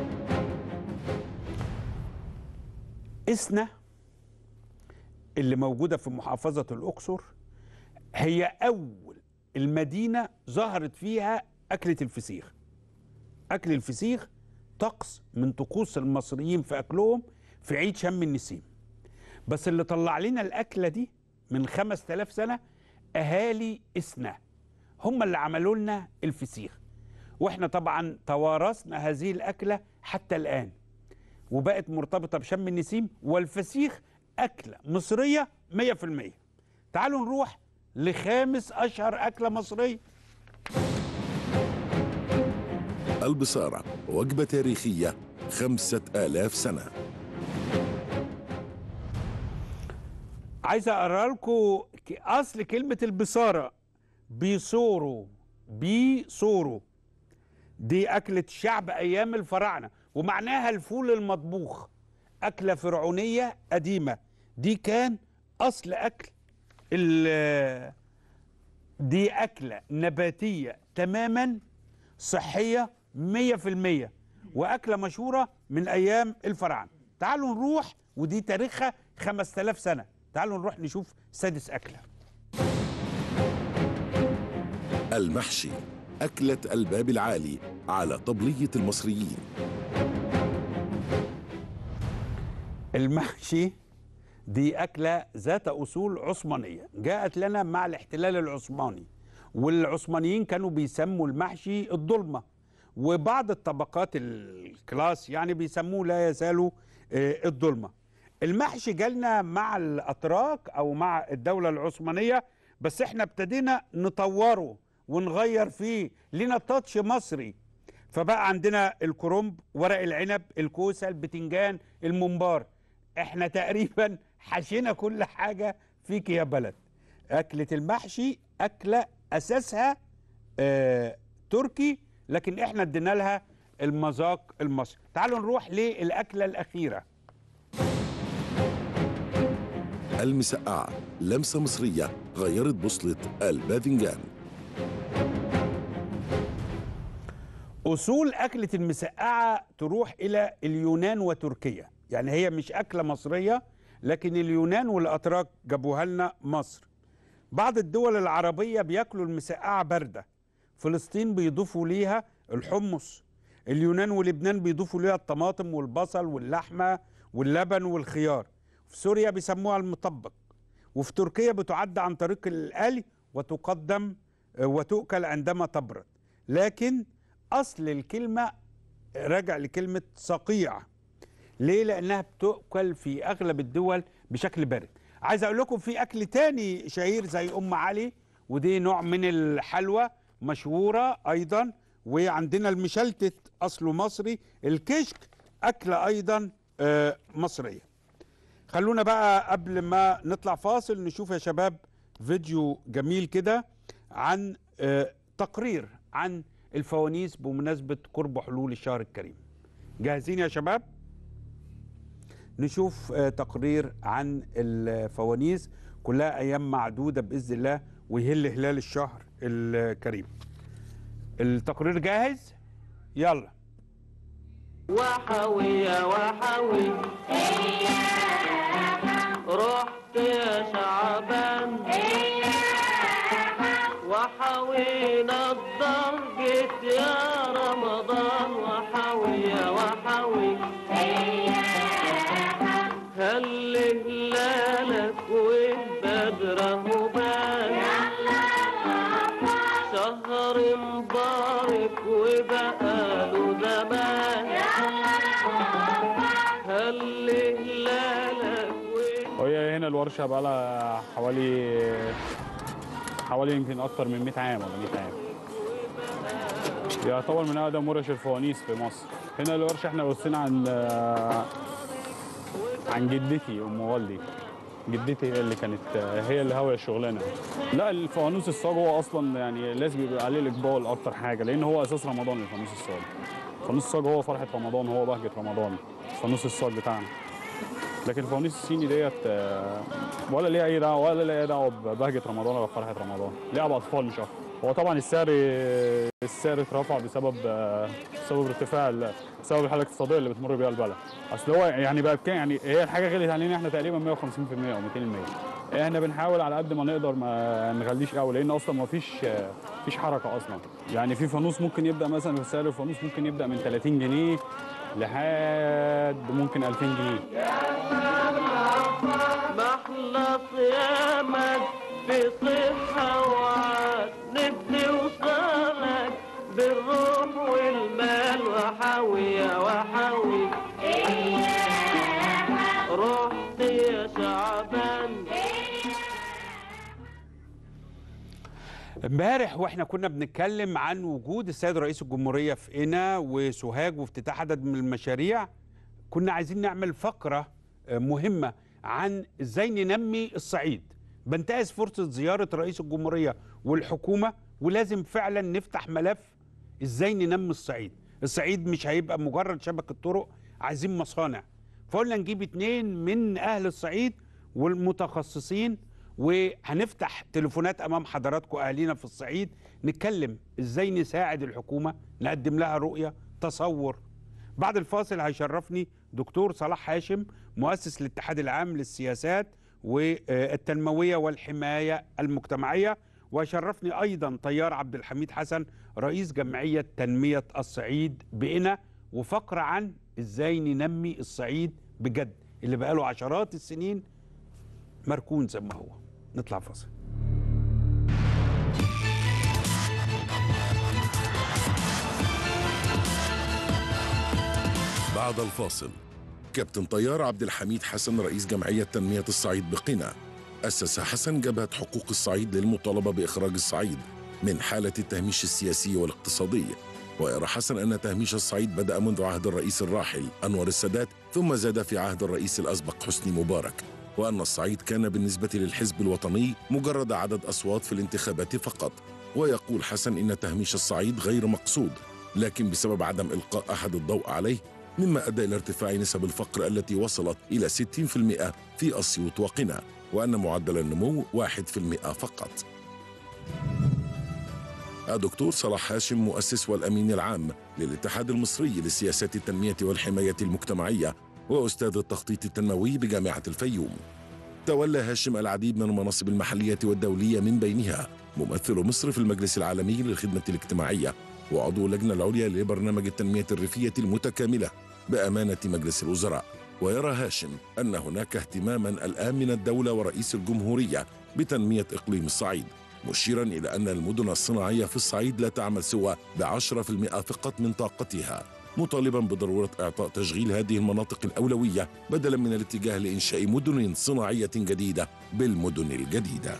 إسنا اللي موجودة في محافظة الأقصر هي أول المدينة ظهرت فيها أكلة الفسيخ أكل الفسيخ طقس من طقوس المصريين في أكلهم في عيد شم النسيم بس اللي طلع لنا الأكلة دي من خمس تلاف سنة أهالي إسنا هم اللي عملوا لنا الفسيخ واحنا طبعا توارثنا هذه الأكلة حتى الآن وبقت مرتبطة بشم النسيم والفسيخ أكلة مصرية 100% تعالوا نروح لخامس أشهر أكلة مصرية البصارة وجبة تاريخية خمسة آلاف سنة عايز أقرأ لكم ك- أصل كلمة البصارة بيصوروا بيصوروا دي أكلة شعب أيام الفراعنة ومعناها الفول المطبوخ أكلة فرعونية قديمة دي كان أصل أكل ال- دي أكلة نباتية تماما صحية مية في المية وأكلة مشهورة من أيام الفراعنة تعالوا نروح ودي تاريخها 5000 سنة تعالوا نروح نشوف سادس أكلة المحشي أكلة الباب العالي على طبلية المصريين المحشي دي أكلة ذات أصول عثمانية جاءت لنا مع الاحتلال العثماني والعثمانيين كانوا بيسموا المحشي الضلمة وبعض الطبقات الكلاس يعني بيسموه لا يزالوا آه، الضلمة المحشي جالنا مع الأتراك أو مع الدولة العثمانية بس احنا ابتدينا نطوره ونغير فيه لنا تاتش مصري فبقى عندنا الكرنب ورق العنب الكوسه البتنجان الممبار احنا تقريبا حشينا كل حاجه فيك يا بلد اكله المحشي اكله اساسها آه تركي لكن احنا ادينا لها المذاق المصري تعالوا نروح للاكله الاخيره المسقعة لمسة مصرية غيرت بوصلة الباذنجان اصول اكله المسقعه تروح الى اليونان وتركيا يعني هي مش اكله مصريه لكن اليونان والاتراك جابوها لنا مصر بعض الدول العربيه بياكلوا المسقعه بارده فلسطين بيضيفوا ليها الحمص اليونان ولبنان بيضيفوا ليها الطماطم والبصل واللحمه واللبن والخيار في سوريا بيسموها المطبق وفي تركيا بتعد عن طريق القلي وتقدم آه، وتؤكل عندما تبرد لكن اصل الكلمه راجع لكلمه صقيع ليه لانها بتؤكل في اغلب الدول بشكل بارد عايز اقول لكم في اكل تاني شهير زي ام علي ودي نوع من الحلوى مشهوره ايضا وعندنا المشلتت اصله مصري الكشك اكله ايضا آه، مصريه خلونا بقى قبل ما نطلع فاصل نشوف يا شباب فيديو جميل كده عن آه، تقرير عن الفوانيس بمناسبة قرب حلول الشهر الكريم جاهزين يا شباب نشوف آه، تقرير عن الفوانيس كلها أيام معدودة بإذن الله ويهل هلال الشهر الكريم التقرير جاهز يلا وحوي يا وحوي رحت يا شعبان وحوينا الدار جيت يا رمضان وبقاله زمان هل هلالك وهي هنا الورشة بقى لها حوالي حوالي يمكن أكتر من 100 عام ولا 100 عام يعتبر من أقدم ورش الفوانيس في مصر هنا الورشة احنا بصينا عن عن جدتي أم والدي جدتي هي اللي كانت هي اللي هاوية الشغلانة لا الفوانوس الصاج هو أصلا يعني لازم يبقى عليه الإقبال أكتر حاجة لأن هو أساس رمضان الفانوس الصاج الفانوس الصاج هو فرحة رمضان هو بهجة رمضان الفانوس الصاج بتاعنا لكن الفوانيس الصيني ديت آه، ولا ليها اي دعوه ولا ليها دعوه ببهجه رمضان ولا بفرحه رمضان ليها باطفال مش اكتر هو طبعا السعر السعر اترفع بسبب آه، بسبب ارتفاع ال- بسبب الحاله الاقتصاديه اللي بتمر بيها البلد اصل هو يعني بقى بكام يعني هي الحاجه غلت علينا احنا تقريبا 150% او 200% احنا بنحاول على قد ما نقدر ما نغليش قوي لان اصلا ما فيش آه، فيش حركه اصلا يعني في فانوس ممكن يبدا مثلا في سعر الفانوس ممكن يبدا من 30 جنيه لحد ممكن 2000 جنيه محلى صيامك بصحة وعاد نبني وصالك بالروح والمال وحاوية وحاوي رحت يا شعبان امبارح واحنا كنا بنتكلم عن وجود السيد رئيس الجمهورية في قنا وسوهاج وافتتاح عدد من المشاريع كنا عايزين نعمل فقرة آه، مهمة عن ازاي ننمي الصعيد بنتهز فرصة زيارة رئيس الجمهورية والحكومة ولازم فعلا نفتح ملف ازاي ننمي الصعيد الصعيد مش هيبقى مجرد شبكة طرق عايزين مصانع فقلنا نجيب اتنين من اهل الصعيد والمتخصصين وهنفتح تليفونات امام حضراتكم اهالينا في الصعيد نتكلم ازاي نساعد الحكومه نقدم لها رؤيه تصور بعد الفاصل هيشرفني دكتور صلاح هاشم مؤسس الاتحاد العام للسياسات والتنمويه والحمايه المجتمعيه ويشرفني ايضا طيار عبد الحميد حسن رئيس جمعيه تنميه الصعيد بقنا وفقره عن ازاي ننمي الصعيد بجد اللي بقاله عشرات السنين مركون زي ما هو نطلع فاصل بعد الفاصل كابتن طيار عبد الحميد حسن رئيس جمعية تنمية الصعيد بقنا أسس حسن جبهة حقوق الصعيد للمطالبة بإخراج الصعيد من حالة التهميش السياسي والاقتصادي ويرى حسن أن تهميش الصعيد بدأ منذ عهد الرئيس الراحل أنور السادات ثم زاد في عهد الرئيس الأسبق حسني مبارك وأن الصعيد كان بالنسبة للحزب الوطني مجرد عدد أصوات في الانتخابات فقط ويقول حسن إن تهميش الصعيد غير مقصود لكن بسبب عدم إلقاء أحد الضوء عليه مما أدى إلى ارتفاع نسب الفقر التي وصلت إلى 60% في أسيوط وقنا وأن معدل النمو 1% فقط الدكتور صلاح هاشم مؤسس والأمين العام للاتحاد المصري لسياسات التنمية والحماية المجتمعية وأستاذ التخطيط التنموي بجامعة الفيوم تولى هاشم العديد من المناصب المحلية والدولية من بينها ممثل مصر في المجلس العالمي للخدمة الاجتماعية وعضو اللجنة العليا لبرنامج التنمية الريفية المتكاملة بأمانة مجلس الوزراء ويرى هاشم أن هناك اهتماما الآن من الدولة ورئيس الجمهورية بتنمية إقليم الصعيد مشيرا إلى أن المدن الصناعية في الصعيد لا تعمل سوى بعشرة في المئة فقط من طاقتها مطالبا بضرورة إعطاء تشغيل هذه المناطق الأولوية بدلا من الاتجاه لإنشاء مدن صناعية جديدة بالمدن الجديدة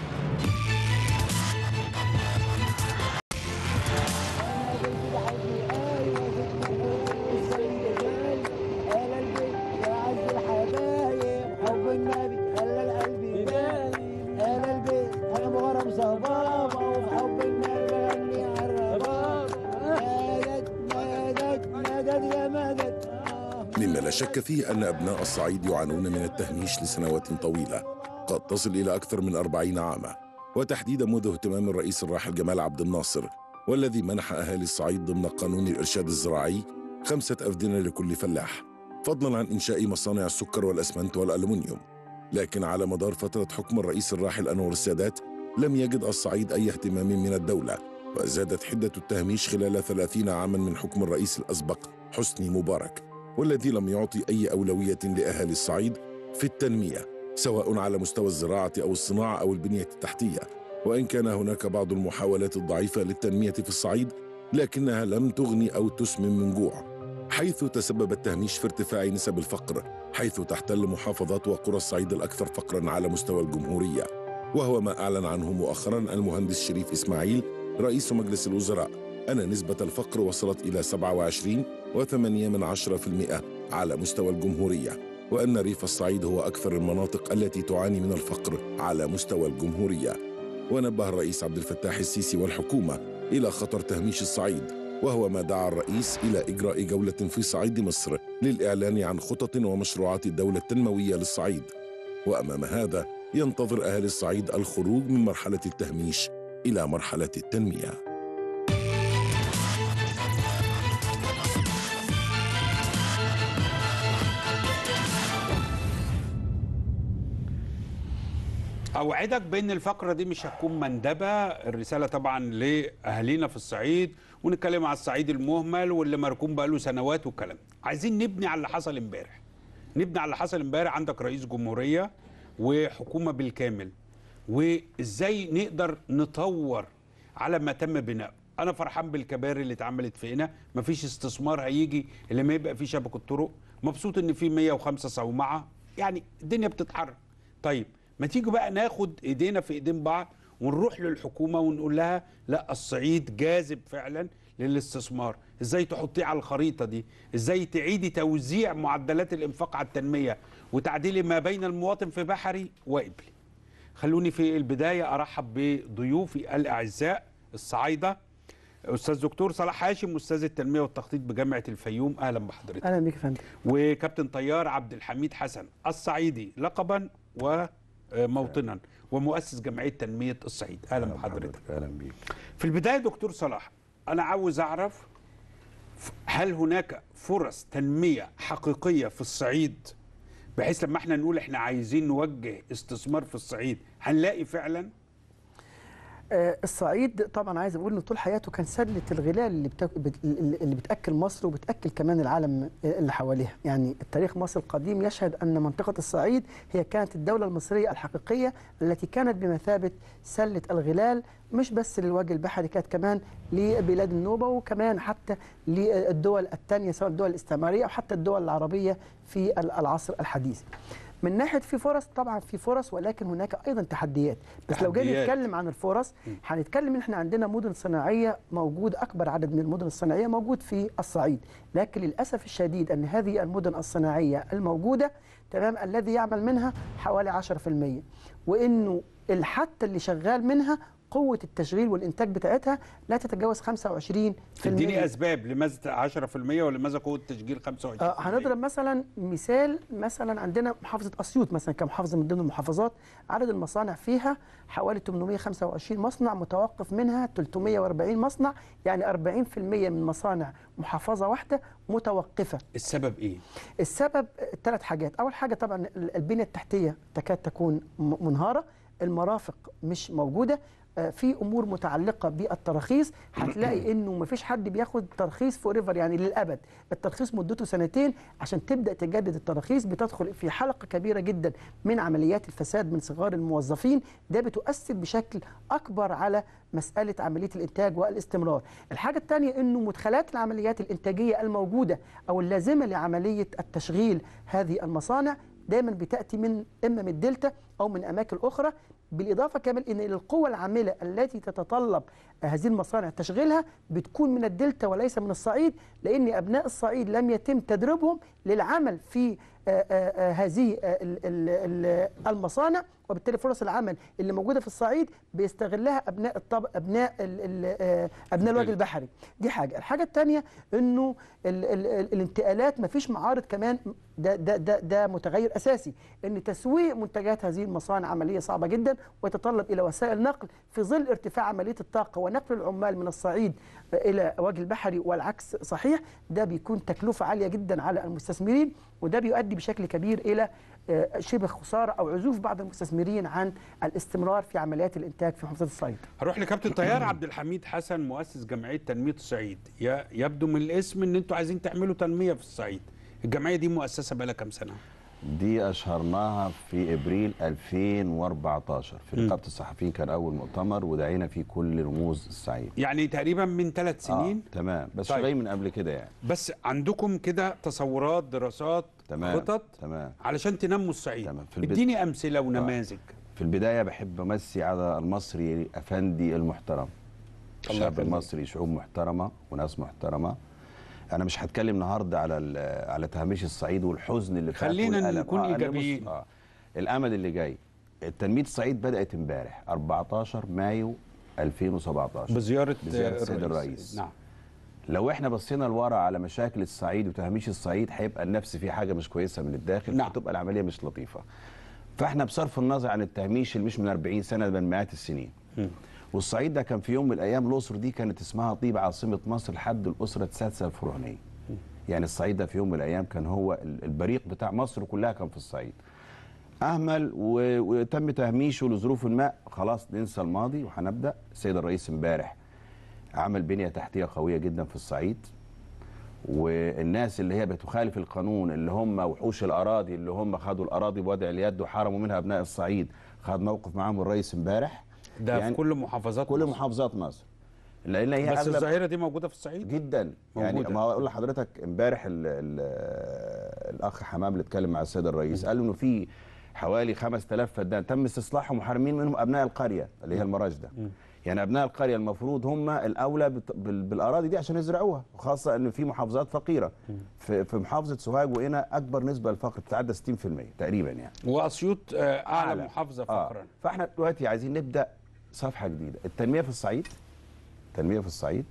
مما لا شك فيه أن أبناء الصعيد يعانون من التهميش لسنوات طويلة قد تصل إلى أكثر من أربعين عاما وتحديدا منذ اهتمام الرئيس الراحل جمال عبد الناصر والذي منح أهالي الصعيد ضمن قانون الإرشاد الزراعي خمسة أفدنة لكل فلاح فضلا عن إنشاء مصانع السكر والأسمنت والألمنيوم لكن على مدار فترة حكم الرئيس الراحل أنور السادات لم يجد الصعيد أي اهتمام من الدولة وزادت حدة التهميش خلال ثلاثين عاما من حكم الرئيس الأسبق حسني مبارك والذي لم يعطي أي أولوية لأهالي الصعيد في التنمية سواء على مستوى الزراعة أو الصناعة أو البنية التحتية وإن كان هناك بعض المحاولات الضعيفة للتنمية في الصعيد لكنها لم تغني أو تسمن من جوع حيث تسبب التهميش في ارتفاع نسب الفقر حيث تحتل محافظات وقرى الصعيد الأكثر فقرا على مستوى الجمهورية وهو ما أعلن عنه مؤخرا المهندس شريف إسماعيل رئيس مجلس الوزراء أن نسبة الفقر وصلت إلى 27 وثمانية من عشرة في المئة على مستوى الجمهورية وأن ريف الصعيد هو أكثر المناطق التي تعاني من الفقر على مستوى الجمهورية ونبه الرئيس عبد الفتاح السيسي والحكومة إلى خطر تهميش الصعيد وهو ما دعا الرئيس إلى إجراء جولة في صعيد مصر للإعلان عن خطط ومشروعات الدولة التنموية للصعيد وأمام هذا ينتظر أهل الصعيد الخروج من مرحلة التهميش إلى مرحلة التنمية اوعدك بان الفقره دي مش هتكون مندبه الرساله طبعا لاهالينا في الصعيد ونتكلم على الصعيد المهمل واللي مركون بقاله سنوات والكلام عايزين نبني على اللي حصل امبارح نبني على اللي حصل امبارح عندك رئيس جمهوريه وحكومه بالكامل وازاي نقدر نطور على ما تم بناء انا فرحان بالكباري اللي اتعملت في هنا مفيش استثمار هيجي اللي ما يبقى فيه شبكه طرق مبسوط ان في 105 صومعه يعني الدنيا بتتحرك طيب ما تيجي بقى ناخد ايدينا في ايدين بعض ونروح للحكومه ونقول لها لا الصعيد جاذب فعلا للاستثمار ازاي تحطيه على الخريطه دي ازاي تعيدي توزيع معدلات الانفاق على التنميه وتعديل ما بين المواطن في بحري وقبلي خلوني في البدايه ارحب بضيوفي الاعزاء الصعايده استاذ دكتور صلاح هاشم استاذ التنميه والتخطيط بجامعه الفيوم اهلا بحضرتك اهلا بيك يا فندم وكابتن طيار عبد الحميد حسن الصعيدي لقبا وموطنا ومؤسس جمعيه تنميه الصعيد اهلا بحضرتك اهلا بيك في البدايه دكتور صلاح انا عاوز اعرف هل هناك فرص تنميه حقيقيه في الصعيد بحيث لما احنا نقول احنا عايزين نوجه استثمار في الصعيد هنلاقي فعلا آه، الصعيد طبعا عايز اقول ان طول حياته كان سله الغلال اللي بتك... بت- اللي بتاكل مصر وبتاكل كمان العالم اللي حواليها يعني التاريخ مصر القديم يشهد ان منطقه الصعيد هي كانت الدوله المصريه الحقيقيه التي كانت بمثابه سله الغلال مش بس للوجه البحري كانت كمان لبلاد النوبه وكمان حتى للدول الثانيه سواء الدول الاستعماريه او حتى الدول العربيه في العصر الحديث من ناحيه في فرص طبعا في فرص ولكن هناك ايضا تحديات بس لو جينا تحديات. نتكلم عن الفرص هنتكلم ان احنا عندنا مدن صناعيه موجود اكبر عدد من المدن الصناعيه موجود في الصعيد لكن للاسف الشديد ان هذه المدن الصناعيه الموجوده تمام الذي يعمل منها حوالي 10% وانه الحتى اللي شغال منها قوة التشغيل والإنتاج بتاعتها لا تتجاوز 25% اديني اسباب لماذا 10% ولماذا قوه التشغيل 25% آه، هنضرب مثلا مثال مثلا عندنا محافظه اسيوط مثلا كمحافظه من ضمن المحافظات عدد المصانع فيها حوالي 825 مصنع متوقف منها 340 مصنع يعني 40% من مصانع محافظه واحده متوقفه السبب ايه السبب ثلاث حاجات اول حاجه طبعا البنيه التحتيه تكاد تكون م- منهاره المرافق مش موجوده آه، في امور متعلقه بالتراخيص هتلاقي انه ما فيش حد بياخد ترخيص فور ايفر يعني للابد الترخيص مدته سنتين عشان تبدا تجدد التراخيص بتدخل في حلقه كبيره جدا من عمليات الفساد من صغار الموظفين ده بتؤثر بشكل اكبر على مساله عمليه الانتاج والاستمرار الحاجه الثانيه انه مدخلات العمليات الانتاجيه الموجوده او اللازمه لعمليه التشغيل هذه المصانع دايما بتاتي من اما من الدلتا او من اماكن اخرى بالاضافه كمان ان القوى العامله التي تتطلب هذه المصانع تشغيلها بتكون من الدلتا وليس من الصعيد لان ابناء الصعيد لم يتم تدريبهم للعمل في آه، آه، آه، هذه آه، ال- ال- ال- المصانع وبالتالي فرص العمل اللي موجوده في الصعيد بيستغلها ابناء الطب ابناء ال ال آه، ابناء الوجه البحري دي حاجه الحاجه الثانيه انه ال ال ال الانتقالات ما فيش معارض كمان ده ده ده ده متغير اساسي ان تسويق منتجات هذه المصانع عمليه صعبه جدا ويتطلب الى وسائل نقل في ظل ارتفاع عمليه الطاقه ونقل العمال من الصعيد الى وجه البحري والعكس صحيح ده بيكون تكلفه عاليه جدا على المستثمرين وده بيؤدي بشكل كبير الى آه، شبه خساره او عزوف بعض المستثمرين عن الاستمرار في عمليات الانتاج في محافظه الصعيد. هروح لكابتن طيار عبد الحميد حسن مؤسس جمعيه تنميه الصعيد ي- يبدو من الاسم ان انتوا عايزين تعملوا تنميه في الصعيد الجمعيه دي مؤسسه بقالها كام سنه دي اشهرناها في ابريل 2014 في مم. نقابه الصحفيين كان اول مؤتمر ودعينا فيه كل رموز الصعيد يعني تقريبا من ثلاث سنين آه تمام بس طيب. طيب. من قبل كده يعني بس عندكم كده تصورات دراسات تمام خطط تمام علشان تنموا الصعيد تمام في البد- اديني امثله ونماذج في البدايه بحب امسي على المصري افندي المحترم الله الشعب يخليك. المصري شعوب محترمه وناس محترمه انا مش هتكلم النهارده على ال- على تهميش الصعيد والحزن اللي فات خلينا والألم. نكون أنا بص- إيجابيين. آه الامل اللي جاي تنميه الصعيد بدات امبارح 14 مايو 2017 بزياره بزياره آه، السيد الرئيس نعم لو احنا بصينا لورا على مشاكل الصعيد وتهميش الصعيد هيبقى النفس فيه حاجه مش كويسه من الداخل نعم. هتبقى العمليه مش لطيفه فاحنا بصرف النظر عن التهميش اللي مش من 40 سنه ده من مئات السنين والصعيد ده كان في يوم من الايام الاقصر دي كانت اسمها طيب عاصمه مصر لحد الاسره السادسه الفرعونيه يعني الصعيد ده في يوم من الايام كان هو ال- البريق بتاع مصر كلها كان في الصعيد اهمل و- وتم تهميشه لظروف ما خلاص ننسى الماضي وهنبدا السيد الرئيس امبارح عمل بنيه تحتيه قويه جدا في الصعيد والناس اللي هي بتخالف القانون اللي هم وحوش الاراضي اللي هم خدوا الاراضي بوضع اليد وحرموا منها ابناء الصعيد خد موقف معاهم الرئيس امبارح ده في كل محافظات كل مصر. محافظات مصر لان هي بس أغلب- الظاهره دي موجوده في الصعيد جدا يعني موجودة. ما اقول لحضرتك امبارح ال ال الاخ حمام اللي اتكلم مع السيد الرئيس قال انه في حوالي 5000 فدان تم استصلاحهم وحارمين منهم ابناء القريه اللي هي المراجده يعني ابناء القريه المفروض هم الاولى بت- بال- بالاراضي دي عشان يزرعوها وخاصه ان في محافظات فقيره في, في محافظه سوهاج وهنا اكبر نسبه للفقر بتتعدى 60% تقريبا يعني واسيوط آه، اعلى أعلى. محافظه آه. فقرا فاحنا دلوقتي عايزين نبدا صفحه جديده التنميه في الصعيد التنميه في الصعيد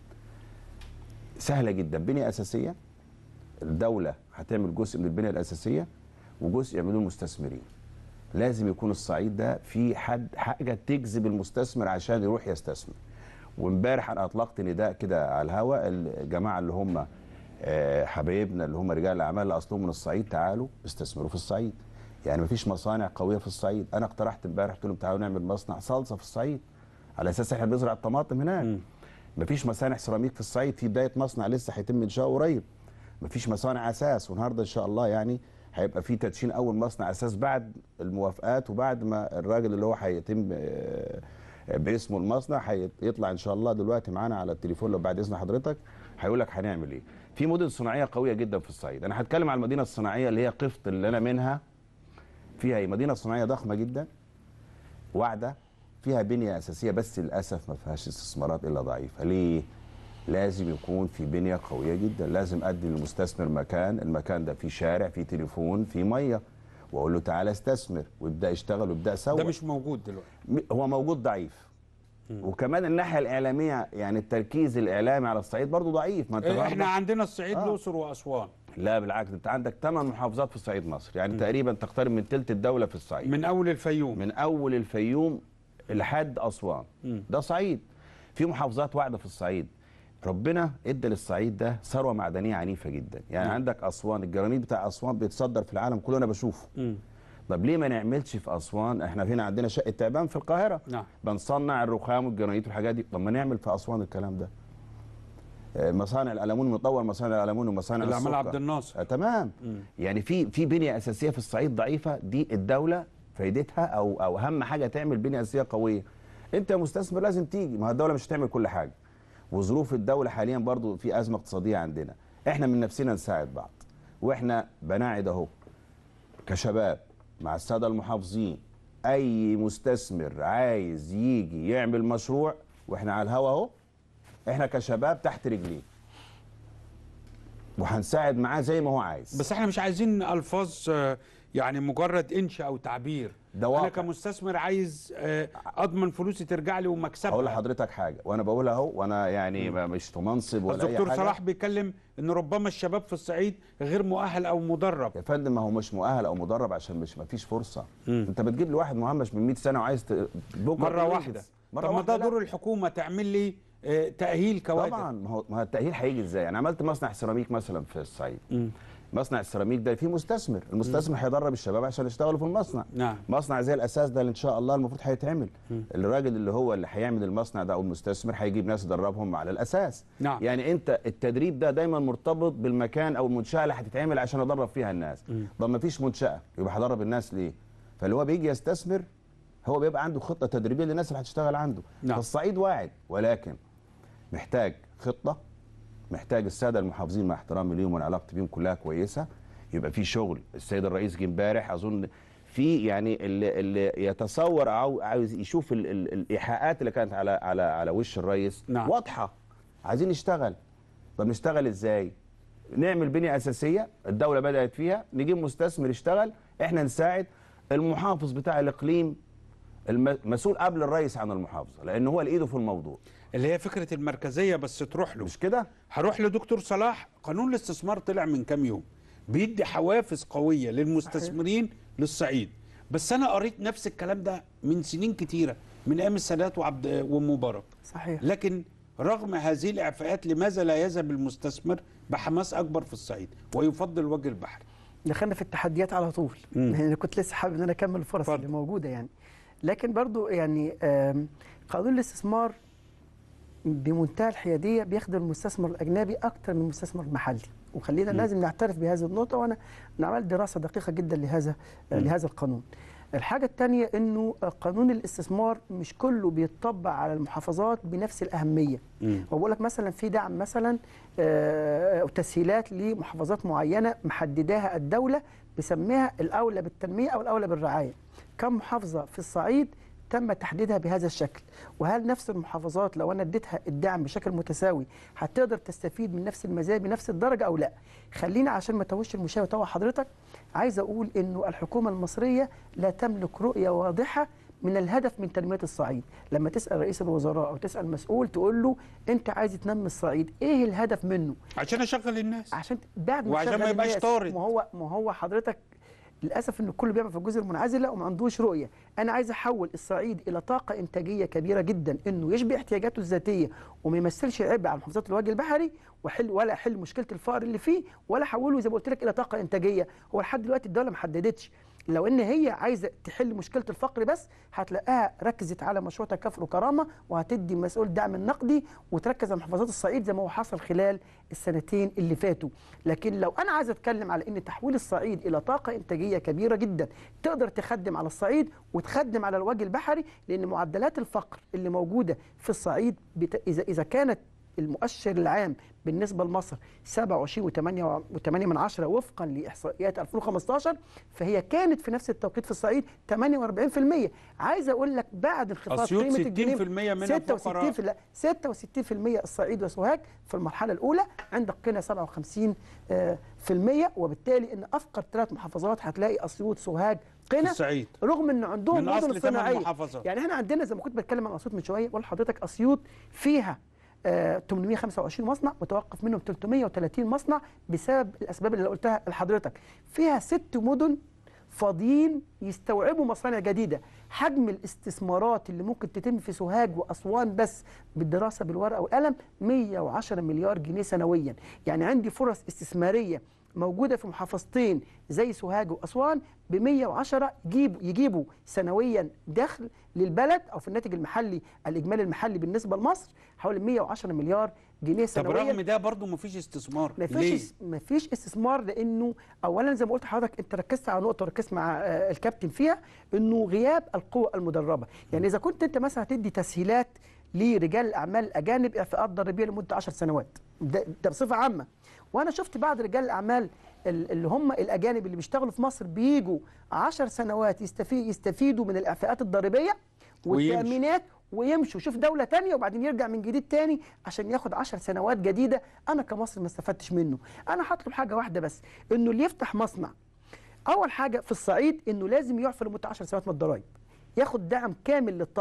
سهله جدا بنيه اساسيه الدوله هتعمل جزء من البنيه الاساسيه وجزء يعملوه المستثمرين لازم يكون الصعيد ده في حد حاجه تجذب المستثمر عشان يروح يستثمر وامبارح انا اطلقت نداء كده على الهواء الجماعه اللي هم آه، حبايبنا اللي هم رجال الاعمال اللي اصلهم من الصعيد تعالوا استثمروا في الصعيد يعني مفيش مصانع قويه في الصعيد انا اقترحت امبارح قلت لهم تعالوا نعمل مصنع صلصه في الصعيد على اساس احنا بنزرع الطماطم هناك مفيش مصانع سيراميك في الصعيد في بدايه مصنع لسه هيتم انشاؤه قريب مفيش مصانع اساس والنهارده ان شاء الله يعني هيبقى في تدشين اول مصنع اساس بعد الموافقات وبعد ما الراجل اللي هو هيتم آه، باسمه المصنع هيطلع ان شاء الله دلوقتي معانا على التليفون لو بعد اذن حضرتك هيقول لك هنعمل ايه في مدن صناعيه قويه جدا في الصعيد انا هتكلم على المدينه الصناعيه اللي هي قفط اللي انا منها فيها ايه مدينه صناعيه ضخمه جدا واعده فيها بنيه اساسيه بس للاسف ما فيهاش استثمارات الا ضعيفه ليه لازم يكون في بنيه قويه جدا لازم ادي للمستثمر مكان المكان ده فيه شارع فيه تليفون فيه ميه واقول له تعالى استثمر ويبدا يشتغل ويبدا يسوق ده مش موجود دلوقتي م- هو موجود ضعيف وكمان الناحيه الاعلاميه يعني التركيز الاعلامي على الصعيد برضو ضعيف ما انت إيه، احنا النهاردة- عندنا الصعيد آه. الاقصر واسوان لا بالعكس انت عندك ثمان محافظات في صعيد مصر يعني تقريبا تقترب من ثلث الدوله في الصعيد من اول الفيوم من اول الفيوم لحد اسوان ده صعيد في محافظات واحده في الصعيد ربنا ادى للصعيد ده ثروه معدنيه عنيفه جدا يعني مم. عندك اسوان الجرانيت بتاع اسوان بيتصدر في العالم كله انا بشوفه طب ليه ما نعملش في اسوان احنا هنا عندنا شقه تعبان في القاهره نعم بنصنع الرخام والجرانيت والحاجات دي طب ما نعمل في اسوان الكلام ده آه، مصانع الالومنيوم نطور مصانع الالومنيوم ومصانع اللي عملها السكر. عبد الناصر آه تمام يعني في في بنيه اساسيه في الصعيد ضعيفه دي الدوله فايدتها او او اهم حاجه تعمل بنيه اساسيه قويه انت يا مستثمر لازم تيجي ما هو الدوله مش هتعمل كل حاجه وظروف الدوله حاليا برضو في ازمه اقتصاديه عندنا احنا من نفسنا نساعد بعض واحنا بناعد اهو كشباب مع الساده المحافظين اي مستثمر عايز يجي يعمل مشروع واحنا على الهوا اهو احنا كشباب تحت رجليه وهنساعد معاه زي ما هو عايز بس احنا مش عايزين الفاظ آه، يعني مجرد انشاء او تعبير ده انا واقع. كمستثمر عايز آه، اضمن فلوسي ترجع لي ومكسبها اقول لحضرتك حاجه وانا بقولها اهو وانا يعني ما- مش في منصب ولا اي الدكتور حاجه صلاح بيتكلم ان ربما الشباب في الصعيد غير مؤهل او مدرب يا فندم ما هو مش مؤهل او مدرب عشان مش ما فيش فرصه انت بتجيب لي واحد مهمش من 100 سنه وعايز ت... بكرة مره ينجز. واحده مره طب ما ده واحده لا. دور الحكومه تعمل لي آه، تاهيل كوادر طبعا ما هو ما هو التاهيل هيجي ازاي انا عملت مصنع سيراميك مثلا في الصعيد مصنع السيراميك ده فيه مستثمر المستثمر هيدرب الشباب عشان يشتغلوا في المصنع نعم مصنع زي الاساس ده اللي ان شاء الله المفروض هيتعمل الراجل اللي هو اللي هيعمل المصنع ده او المستثمر هيجيب ناس يدربهم على الاساس نعم. يعني انت التدريب ده دايما مرتبط بالمكان او المنشاه اللي هتتعمل عشان ادرب فيها الناس طب ما فيش منشاه يبقى هدرب الناس ليه فاللي هو بيجي يستثمر هو بيبقى عنده خطه تدريبيه للناس اللي هتشتغل عنده نعم. فالصعيد واعد ولكن محتاج خطه محتاج الساده المحافظين مع احترامي ليهم وانا علاقتي بيهم كلها كويسه يبقى في شغل السيد الرئيس جه امبارح اظن في يعني اللي, اللي يتصور او عاوز يشوف ال ال الايحاءات اللي كانت على على على وش الرئيس نعم. واضحه عايزين نشتغل طب نشتغل ازاي نعمل بنيه اساسيه الدوله بدات فيها نجيب مستثمر يشتغل احنا نساعد المحافظ بتاع الاقليم الم- مسؤول قبل الرئيس عن المحافظه لان هو اللي ايده في الموضوع اللي هي فكره المركزيه بس تروح له مش كده هروح لدكتور صلاح قانون الاستثمار طلع من كام يوم بيدي حوافز قويه للمستثمرين للصعيد بس انا قريت نفس الكلام ده من سنين كتيره من ايام السادات وعبد ومبارك صحيح لكن رغم هذه الاعفاءات لماذا لا يذهب المستثمر بحماس اكبر في الصعيد ويفضل الوجه البحري دخلنا في التحديات على طول مم. يعني كنت لسه حابب ان انا اكمل الفرص اللي موجوده يعني لكن برضو يعني آم، قانون الاستثمار بمنتهى الحياديه بيخدم المستثمر الاجنبي اكتر من المستثمر المحلي وخلينا مم. لازم نعترف بهذه النقطه وانا أنا عملت دراسه دقيقه جدا لهذا مم. لهذا القانون الحاجة الثانية انه قانون الاستثمار مش كله بيتطبق على المحافظات بنفس الأهمية وبقول لك مثلا في دعم مثلا آه، او تسهيلات لمحافظات معينه محدداها الدوله بسميها الاولى بالتنميه او الاولى بالرعايه. كم محافظه في الصعيد تم تحديدها بهذا الشكل وهل نفس المحافظات لو انا اديتها الدعم بشكل متساوي هتقدر تستفيد من نفس المزايا بنفس الدرجه او لا خلينا عشان ما توش المشاهد وتوه حضرتك عايز اقول انه الحكومه المصريه لا تملك رؤيه واضحه من الهدف من تنميه الصعيد لما تسال رئيس الوزراء او تسال مسؤول تقول له انت عايز تنمي الصعيد ايه الهدف منه عشان اشغل الناس عشان بعد ما وعشان تشغل ما يبقاش الناس، طارد. ما هو ما هو حضرتك للاسف ان الكل بيعمل في الجزء المنعزل لا وما عندوش رؤيه انا عايز احول الصعيد الى طاقه انتاجيه كبيره جدا انه يشبع احتياجاته الذاتيه وما يمثلش عبء على محافظات الوجه البحري وحل ولا احل مشكله الفقر اللي فيه ولا احوله زي ما قلت لك الى طاقه انتاجيه هو لحد دلوقتي الدوله ما حددتش لو ان هي عايزه تحل مشكله الفقر بس هتلاقيها ركزت على مشروع تكافل وكرامه وهتدي مسؤول الدعم النقدي وتركز على محافظات الصعيد زي ما هو حصل خلال السنتين اللي فاتوا لكن لو انا عايز اتكلم على ان تحويل الصعيد الى طاقه انتاجيه كبيره جدا تقدر تخدم على الصعيد وتخدم على الوجه البحري لان معدلات الفقر اللي موجوده في الصعيد بت... اذا اذا كانت المؤشر العام بالنسبه لمصر 27.8 من عشرة وفقا لاحصائيات 2015 فهي كانت في نفس التوقيت في الصعيد 48% عايز اقول لك بعد انخفاض أسيوط قيمه 60% الجنيه منها 66 فقراء. في لا 66% الصعيد وسوهاج في المرحله الاولى عندك قنا 57 آه، في المية وبالتالي ان افقر ثلاث محافظات هتلاقي اسيوط سوهاج قنا الصعيد. رغم ان عندهم من مدن أصل ثمان صناعيه محافظات. يعني احنا عندنا زي ما كنت بتكلم عن اسيوط من شويه بقول لحضرتك اسيوط فيها آه 825 مصنع متوقف منهم 330 مصنع بسبب الاسباب اللي قلتها لحضرتك فيها ست مدن فاضيين يستوعبوا مصانع جديده حجم الاستثمارات اللي ممكن تتم في سوهاج واسوان بس بالدراسه بالورقه والقلم 110 مليار جنيه سنويا يعني عندي فرص استثماريه موجوده في محافظتين زي سوهاج واسوان ب 110 يجيبوا يجيبوا سنويا دخل للبلد او في الناتج المحلي الاجمالي المحلي بالنسبه لمصر حوالي 110 مليار جنيه طب سنويا رغم ده برضه مفيش استثمار ما ليه؟ فيش ما فيش استثمار لانه اولا زي ما قلت لحضرتك انت ركزت على نقطه وركزت مع آه، الكابتن فيها انه غياب القوى المدربه يعني اذا كنت انت مثلا هتدي تسهيلات لرجال الاعمال الاجانب اعفاءات ضريبيه لمده 10 سنوات ده, ده بصفه عامه وانا شفت بعض رجال الاعمال ال- اللي هم الاجانب اللي بيشتغلوا في مصر بيجوا 10 سنوات يستفيد يستفيدوا من الاعفاءات الضريبيه ويمشوا. والتامينات ويمشوا شوف دولة تانية وبعدين يرجع من جديد تاني عشان ياخد عشر سنوات جديدة أنا كمصر ما استفدتش منه أنا هطلب حاجة واحدة بس إنه اللي يفتح مصنع أول حاجة في الصعيد إنه لازم يعفى لمدة 10 سنوات من الضرايب ياخد دعم كامل للطاقة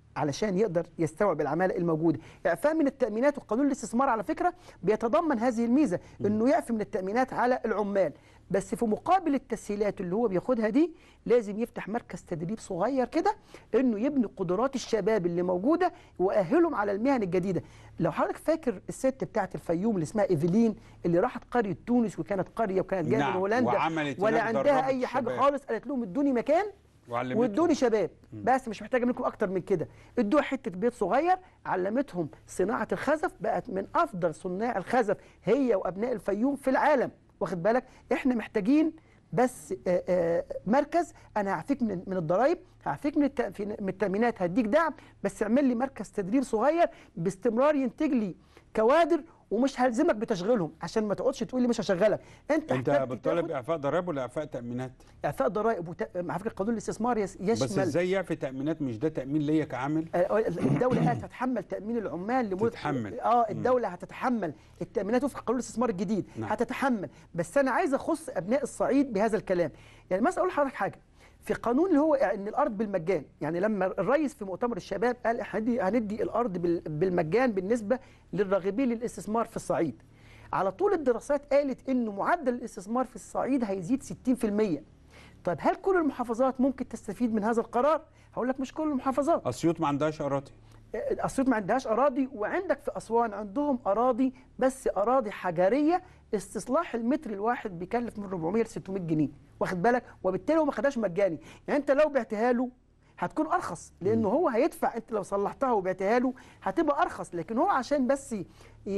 علشان يقدر يستوعب العماله الموجوده اعفاء من التامينات وقانون الاستثمار على فكره بيتضمن هذه الميزه انه يعفي من التامينات على العمال بس في مقابل التسهيلات اللي هو بياخدها دي لازم يفتح مركز تدريب صغير كده انه يبني قدرات الشباب اللي موجوده ويأهلهم على المهن الجديده لو حضرتك فاكر الست بتاعت الفيوم اللي اسمها ايفلين اللي راحت قريه تونس وكانت قريه وكانت جايه نعم، من هولندا وعملت ولا هناك عندها دربت اي حاجه الشباب. خالص قالت لهم ادوني مكان وعلمتهم. وادوني شباب بس مش محتاجه منكم اكتر من كده ادوها حته بيت صغير علمتهم صناعه الخزف بقت من افضل صناع الخزف هي وابناء الفيوم في العالم واخد بالك احنا محتاجين بس آه، آه، مركز انا هعفيك من من الضرايب هعفيك من الت- في- من التامينات هديك دعم بس اعمل لي مركز تدريب صغير باستمرار ينتج لي كوادر ومش هلزمك بتشغيلهم عشان ما تقعدش تقول لي مش هشغلك انت انت احتجت بتطالب اعفاء ضرائب ولا اعفاء تامينات اعفاء ضرائب وت... مع فكره قانون الاستثمار يس- يشمل بس ازاي يعفي تامينات مش ده تامين ليا كعامل آه، الدولة هتتحمل تأمين العمال لمدة تتحمل. اه الدولة هتتحمل التأمينات وفق قانون الاستثمار الجديد نعم. هتتحمل بس أنا عايز أخص أبناء الصعيد بهذا الكلام يعني مثلا أقول لحضرتك حاجة في قانون اللي هو ان الارض بالمجان يعني لما الرئيس في مؤتمر الشباب قال إحنا هندي, هندي الارض بال- بالمجان بالنسبه للراغبين للاستثمار في الصعيد على طول الدراسات قالت انه معدل الاستثمار في الصعيد هيزيد 60% طيب هل كل المحافظات ممكن تستفيد من هذا القرار هقول لك مش كل المحافظات اسيوط ما عندهاش اراضي اسيوط ما عندهاش اراضي وعندك في اسوان عندهم اراضي بس اراضي حجريه استصلاح المتر الواحد بيكلف من 400 ل 600 جنيه واخد بالك وبالتالي هو ما خدهاش مجاني يعني انت لو بعتها له هتكون ارخص لانه هو هيدفع انت لو صلحتها وبعتها له هتبقى ارخص لكن هو عشان بس ي-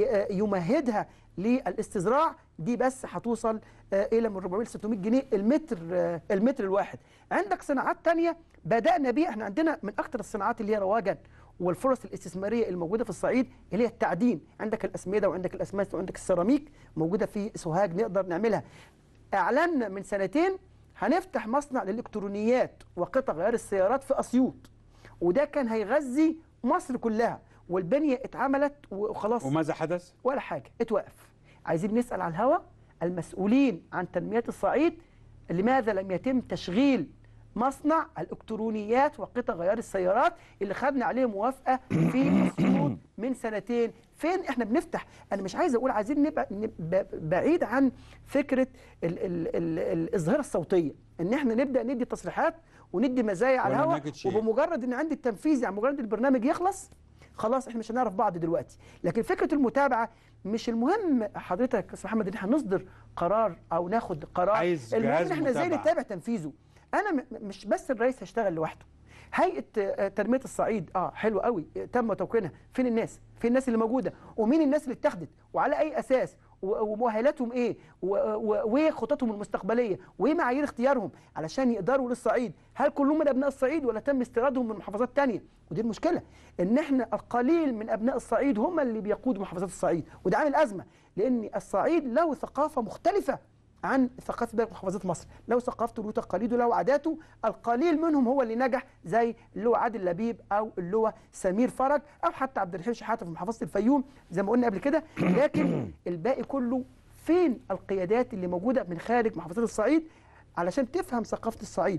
يمهدها للاستزراع دي بس هتوصل آه، الى من 400 ل 600 جنيه المتر آه، المتر الواحد عندك صناعات تانية بدانا بيها احنا عندنا من اكتر الصناعات اللي هي رواجا والفرص الاستثماريه الموجوده في الصعيد اللي هي التعدين عندك الاسمده وعندك الاسمنت وعندك السيراميك موجوده في سوهاج نقدر نعملها اعلنا من سنتين هنفتح مصنع للالكترونيات وقطع غيار السيارات في اسيوط وده كان هيغذي مصر كلها والبنيه اتعملت وخلاص وماذا حدث؟ ولا حاجه اتوقف عايزين نسال على الهوا المسؤولين عن تنميه الصعيد لماذا لم يتم تشغيل مصنع الالكترونيات وقطع غيار السيارات اللي خدنا عليه موافقه في اسيوط من سنتين فين احنا بنفتح انا مش عايز اقول عايزين نبقى نبقى بعيد عن فكره ال ال ال ال الظاهره الصوتيه ان احنا نبدا ندي تصريحات وندي مزايا على ولا الهواء نجد شيء. وبمجرد ان عندي التنفيذ يعني مجرد البرنامج يخلص خلاص احنا مش هنعرف بعض دلوقتي لكن فكره المتابعه مش المهم حضرتك يا استاذ محمد ان احنا نصدر قرار او ناخد قرار عايز المهم جهاز ان احنا ازاي متابعة. نتابع تنفيذه انا م- مش بس الرئيس هيشتغل لوحده هيئه آه، تنميه الصعيد اه حلو قوي آه، تم توكيلها فين الناس فين الناس اللي موجوده ومين الناس اللي اتخذت وعلى اي اساس و- ومؤهلاتهم ايه و- و- وايه خططهم المستقبليه وايه معايير اختيارهم علشان يقدروا للصعيد هل كلهم من ابناء الصعيد ولا تم استيرادهم من محافظات تانية ودي المشكله ان احنا القليل من ابناء الصعيد هم اللي بيقودوا محافظات الصعيد وده عامل ازمه لان الصعيد له ثقافه مختلفه عن ثقافه باقي محافظات مصر له ثقافته له تقاليده له عاداته القليل منهم هو اللي نجح زي اللي هو عادل لبيب او اللي هو سمير فرج او حتى عبد الرحيم شحاته في محافظه الفيوم زي ما قلنا قبل كده لكن الباقي كله فين القيادات اللي موجوده من خارج محافظات الصعيد علشان تفهم ثقافه الصعيد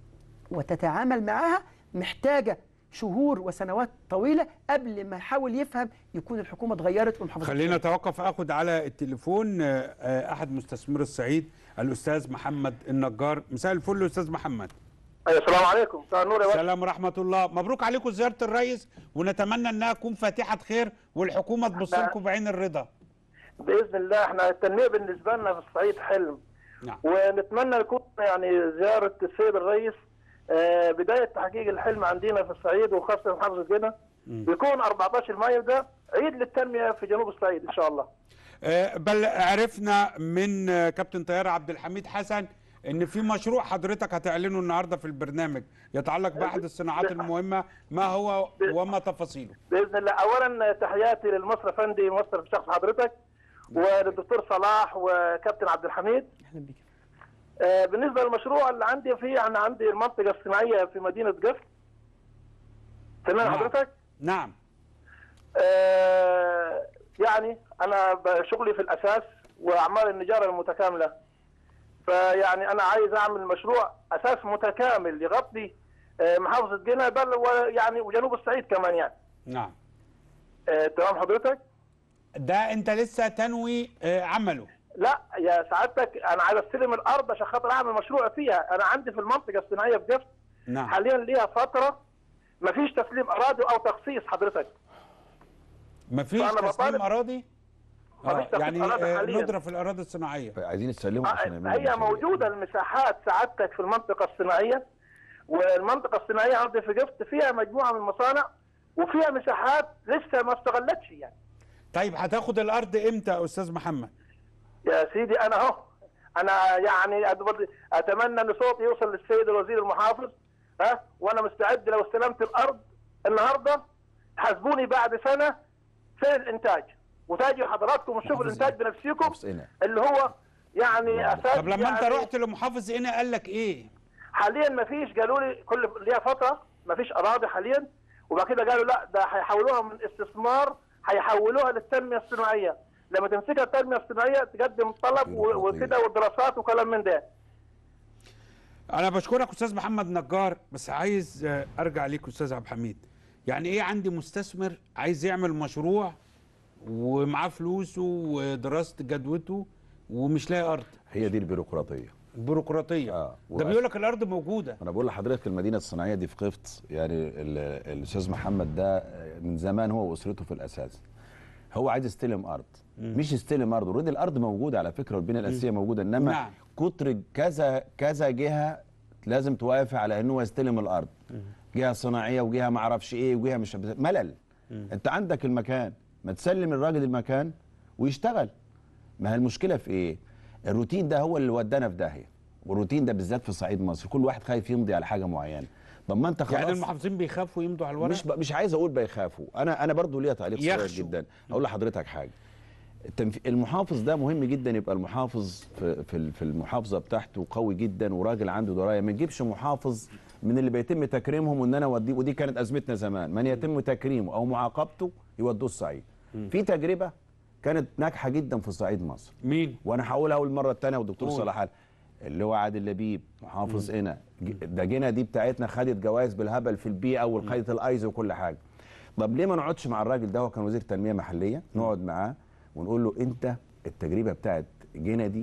وتتعامل معاها محتاجه شهور وسنوات طويله قبل ما يحاول يفهم يكون الحكومه اتغيرت والمحافظات خلينا نتوقف اخد على التليفون آه، آه، احد مستثمري الصعيد الاستاذ محمد النجار مساء الفل استاذ محمد أيوة، السلام عليكم مساء النور يا باشا السلام ورحمه الله مبروك عليكم زياره الرئيس ونتمنى انها تكون فاتحه خير والحكومه تبص نعم. لكم بعين الرضا باذن الله احنا التنميه بالنسبه لنا في الصعيد حلم نعم. ونتمنى يكون يعني زياره السيد الرئيس آه، بدايه تحقيق الحلم عندنا في الصعيد وخاصه محافظه جنة بيكون 14 مايو ده عيد للتنميه في جنوب الصعيد ان شاء الله آه، بل عرفنا من آه، كابتن طياره عبد الحميد حسن ان في مشروع حضرتك هتعلنه النهارده في البرنامج يتعلق باحد الصناعات المهمه ما هو وما تفاصيله باذن الله اولا تحياتي للمصرف افندي مصرف شخص حضرتك وللدكتور صلاح وكابتن عبد الحميد اهلا بك آه، بالنسبه للمشروع اللي عندي فيه انا عندي المنطقه الصناعيه في مدينه قفل تمام نعم. حضرتك نعم آه، يعني انا ب- شغلي في الاساس واعمال النجاره المتكامله فيعني انا عايز اعمل مشروع اساس متكامل يغطي آه، محافظه جنة بل ويعني وجنوب الصعيد كمان يعني نعم آه، تمام حضرتك ده انت لسه تنوي آه، عمله لا يا سعادتك انا عايز استلم الارض عشان خاطر اعمل مشروع فيها انا عندي في المنطقه الصناعيه في جفت نعم حاليا ليها فتره ما فيش تسليم اراضي او تخصيص حضرتك مفيش فأنا تسليم بطالب- اراضي مفيش اه تسليم يعني أراضي آه، حالياً. ندره في الاراضي الصناعيه عايزين يسلموا عشان يعملوا هي مشاريع. موجوده المساحات سعادتك في المنطقه الصناعيه والمنطقه الصناعيه عندي في جفت فيها مجموعه من المصانع وفيها مساحات لسه ما استغلتش يعني طيب هتاخد الارض امتى يا استاذ محمد يا سيدي انا اهو انا يعني أتبض- اتمنى ان صوتي يوصل للسيد الوزير المحافظ ها وانا مستعد لو استلمت الارض النهارده تحاسبوني بعد سنه فين الانتاج وتاجي حضراتكم وتشوفوا الانتاج بنفسكم اللي هو يعني اساس طب لما انت يعني رحت لمحافظ هنا قال لك ايه حاليا ما فيش قالوا لي كل ليها فتره ما فيش اراضي حاليا وبعد كده قالوا لا ده هيحولوها من استثمار هيحولوها للتنميه الصناعيه لما تمسكها التنميه الصناعيه تقدم طلب و- وكده ودراسات وكلام من ده انا بشكرك استاذ محمد نجار بس عايز آه، ارجع ليك استاذ عبد الحميد يعني ايه عندي مستثمر عايز يعمل مشروع ومعاه فلوسه ودراسه جدوته ومش لاقي ارض هي دي البيروقراطيه البيروقراطيه اه ده بيقول لك الارض موجوده انا بقول لحضرتك المدينه الصناعيه دي في قفط يعني ال- الاستاذ محمد ده من زمان هو واسرته في الاساس هو عايز يستلم ارض مش يستلم ارض اوريدي الارض موجوده على فكره والبنيه الاساسيه موجوده انما نعم. كتر كذا كذا جهه لازم توافق على انه يستلم الارض جهه صناعيه وجهه ما اعرفش ايه وجهه مش ملل انت عندك المكان ما تسلم الراجل المكان ويشتغل ما هي المشكله في ايه الروتين ده هو اللي ودانا في داهيه والروتين ده بالذات في صعيد مصر كل واحد خايف يمضي على حاجه معينه طب ما انت خلاص يعني المحافظين بيخافوا يمضوا على الورق مش ب... مش عايز اقول بيخافوا انا انا برضو ليا تعليق صغير يخشوا. جدا اقول لحضرتك حاجه التنف... المحافظ ده مهم جدا يبقى المحافظ في في ال- في المحافظه بتاعته قوي جدا وراجل عنده درايه ما نجيبش محافظ من اللي بيتم تكريمهم وان انا اوديه ودي كانت ازمتنا زمان من يتم تكريمه او معاقبته يودوه الصعيد في تجربه كانت ناجحه جدا في صعيد مصر مين وانا هقولها اول مره الثانيه والدكتور قول. صلاح قال اللي هو عادل لبيب محافظ هنا ج- ده جينا دي بتاعتنا خدت جوائز بالهبل في البيئه وخدت الايزو وكل حاجه طب ليه ما نقعدش مع الراجل ده هو كان وزير تنميه محليه نقعد معاه ونقول له انت التجربه بتاعت جينا دي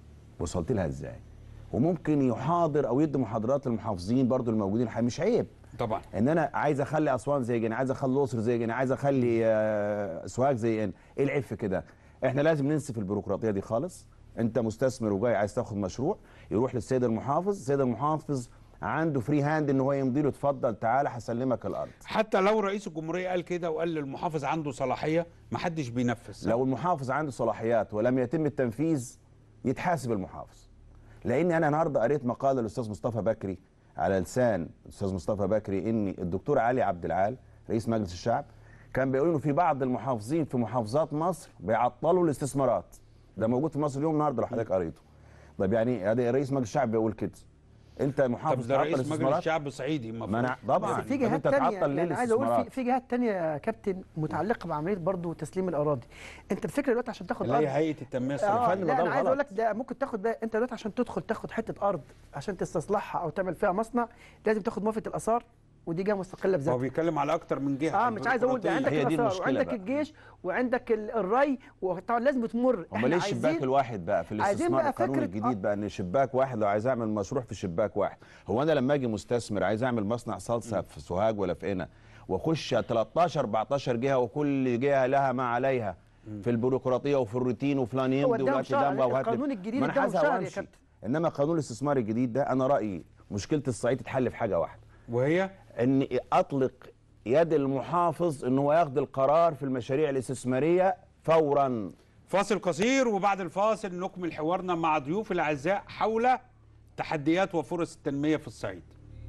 وصلت لها ازاي وممكن يحاضر او يدي محاضرات للمحافظين برضو الموجودين الحقيقة مش عيب طبعا ان انا عايز اخلي اسوان زي جنة عايز اخلي الاقصر زي جنة عايز اخلي آه، سوهاج زي ان ايه العيب في كده احنا لازم ننسف البيروقراطيه دي خالص انت مستثمر وجاي عايز تاخد مشروع يروح للسيد المحافظ السيد المحافظ عنده فري هاند ان هو يمضي له اتفضل تعالى هسلمك الارض حتى لو رئيس الجمهوريه قال كده وقال للمحافظ عنده صلاحيه محدش بينفذ لو المحافظ عنده صلاحيات ولم يتم التنفيذ يتحاسب المحافظ لان انا النهارده قريت مقال الاستاذ مصطفى بكري على لسان الاستاذ مصطفى بكري ان الدكتور علي عبد العال رئيس مجلس الشعب كان بيقول انه في بعض المحافظين في محافظات مصر بيعطلوا الاستثمارات ده موجود في مصر اليوم النهارده لو حضرتك قريته طب يعني ادي رئيس مجلس الشعب بيقول كده انت طب محافظ ده تعطل رئيس مجلس الاستثمارات الشعب صعيدي ما المفروض أنا- طبعا بس في طب جهات انت تانية تعطل ليه يعني عايز اقول في, الاستثمارات في جهات تانية يا كابتن متعلقه بعمليه برضو تسليم الاراضي انت الفكره دلوقتي عشان تاخد اللي هي ارض هيئه التنميه اه الصناعيه لا انا عايز اقول لك ده ممكن تاخد بقى انت دلوقتي عشان تدخل تاخد حته ارض عشان تستصلحها او تعمل فيها مصنع لازم تاخد موافقه الاثار ودي جهه مستقله هو بذاتها بيتكلم على اكتر من جهه اه مش عايز اقول ده عندك هي دي الاثار المشكلة وعندك بقى. الجيش وعندك ال- الري وطبعا لازم تمر امال ليه الشباك الواحد بقى في عايزين الاستثمار بقى القانوني فكرة- الجديد بقى ان شباك واحد لو عايز اعمل مشروع في شباك واحد هو انا لما اجي مستثمر عايز اعمل مصنع صلصه في سوهاج ولا في قنا واخش 13 14 جهه وكل جهه لها ما عليها في البيروقراطيه وفي الروتين وفلان هو يمضي اداهم وهات شهر، دمغه وهات القانون الجديد ما أنا اداهم هزهق شهر يا وأمشي. كابتن. انما قانون الاستثمار الجديد ده انا رايي مشكله الصعيد تتحل في حاجه واحده وهي ان اطلق يد المحافظ ان هو ياخد القرار في المشاريع الاستثماريه فورا فاصل قصير وبعد الفاصل نكمل حوارنا مع ضيوف الاعزاء حول تحديات وفرص التنميه في الصعيد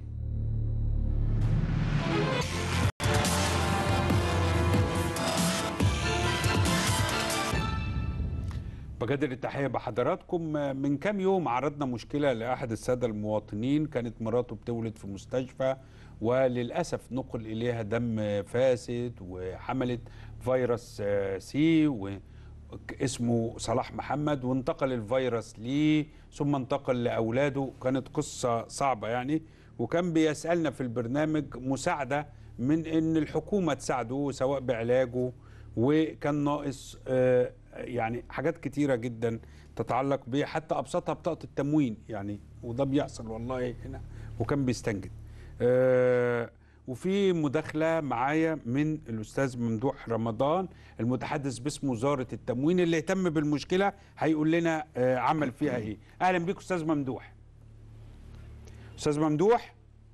بجدد التحية بحضراتكم من كام يوم عرضنا مشكلة لأحد السادة المواطنين كانت مراته بتولد في مستشفى وللأسف نقل إليها دم فاسد وحملت فيروس آه، سي واسمه صلاح محمد وانتقل الفيروس ليه ثم انتقل لأولاده كانت قصة صعبة يعني وكان بيسالنا في البرنامج مساعده من ان الحكومه تساعده سواء بعلاجه وكان ناقص آه، يعني حاجات كتيره جدا تتعلق بيه حتى ابسطها بطاقه التموين يعني وده بيحصل والله هنا وكان بيستنجد آه، وفي مداخله معايا من الاستاذ ممدوح رمضان المتحدث باسم وزاره التموين اللي اهتم بالمشكله هيقول لنا آه، عمل فيها ايه اهلا بيك استاذ ممدوح استاذ ممدوح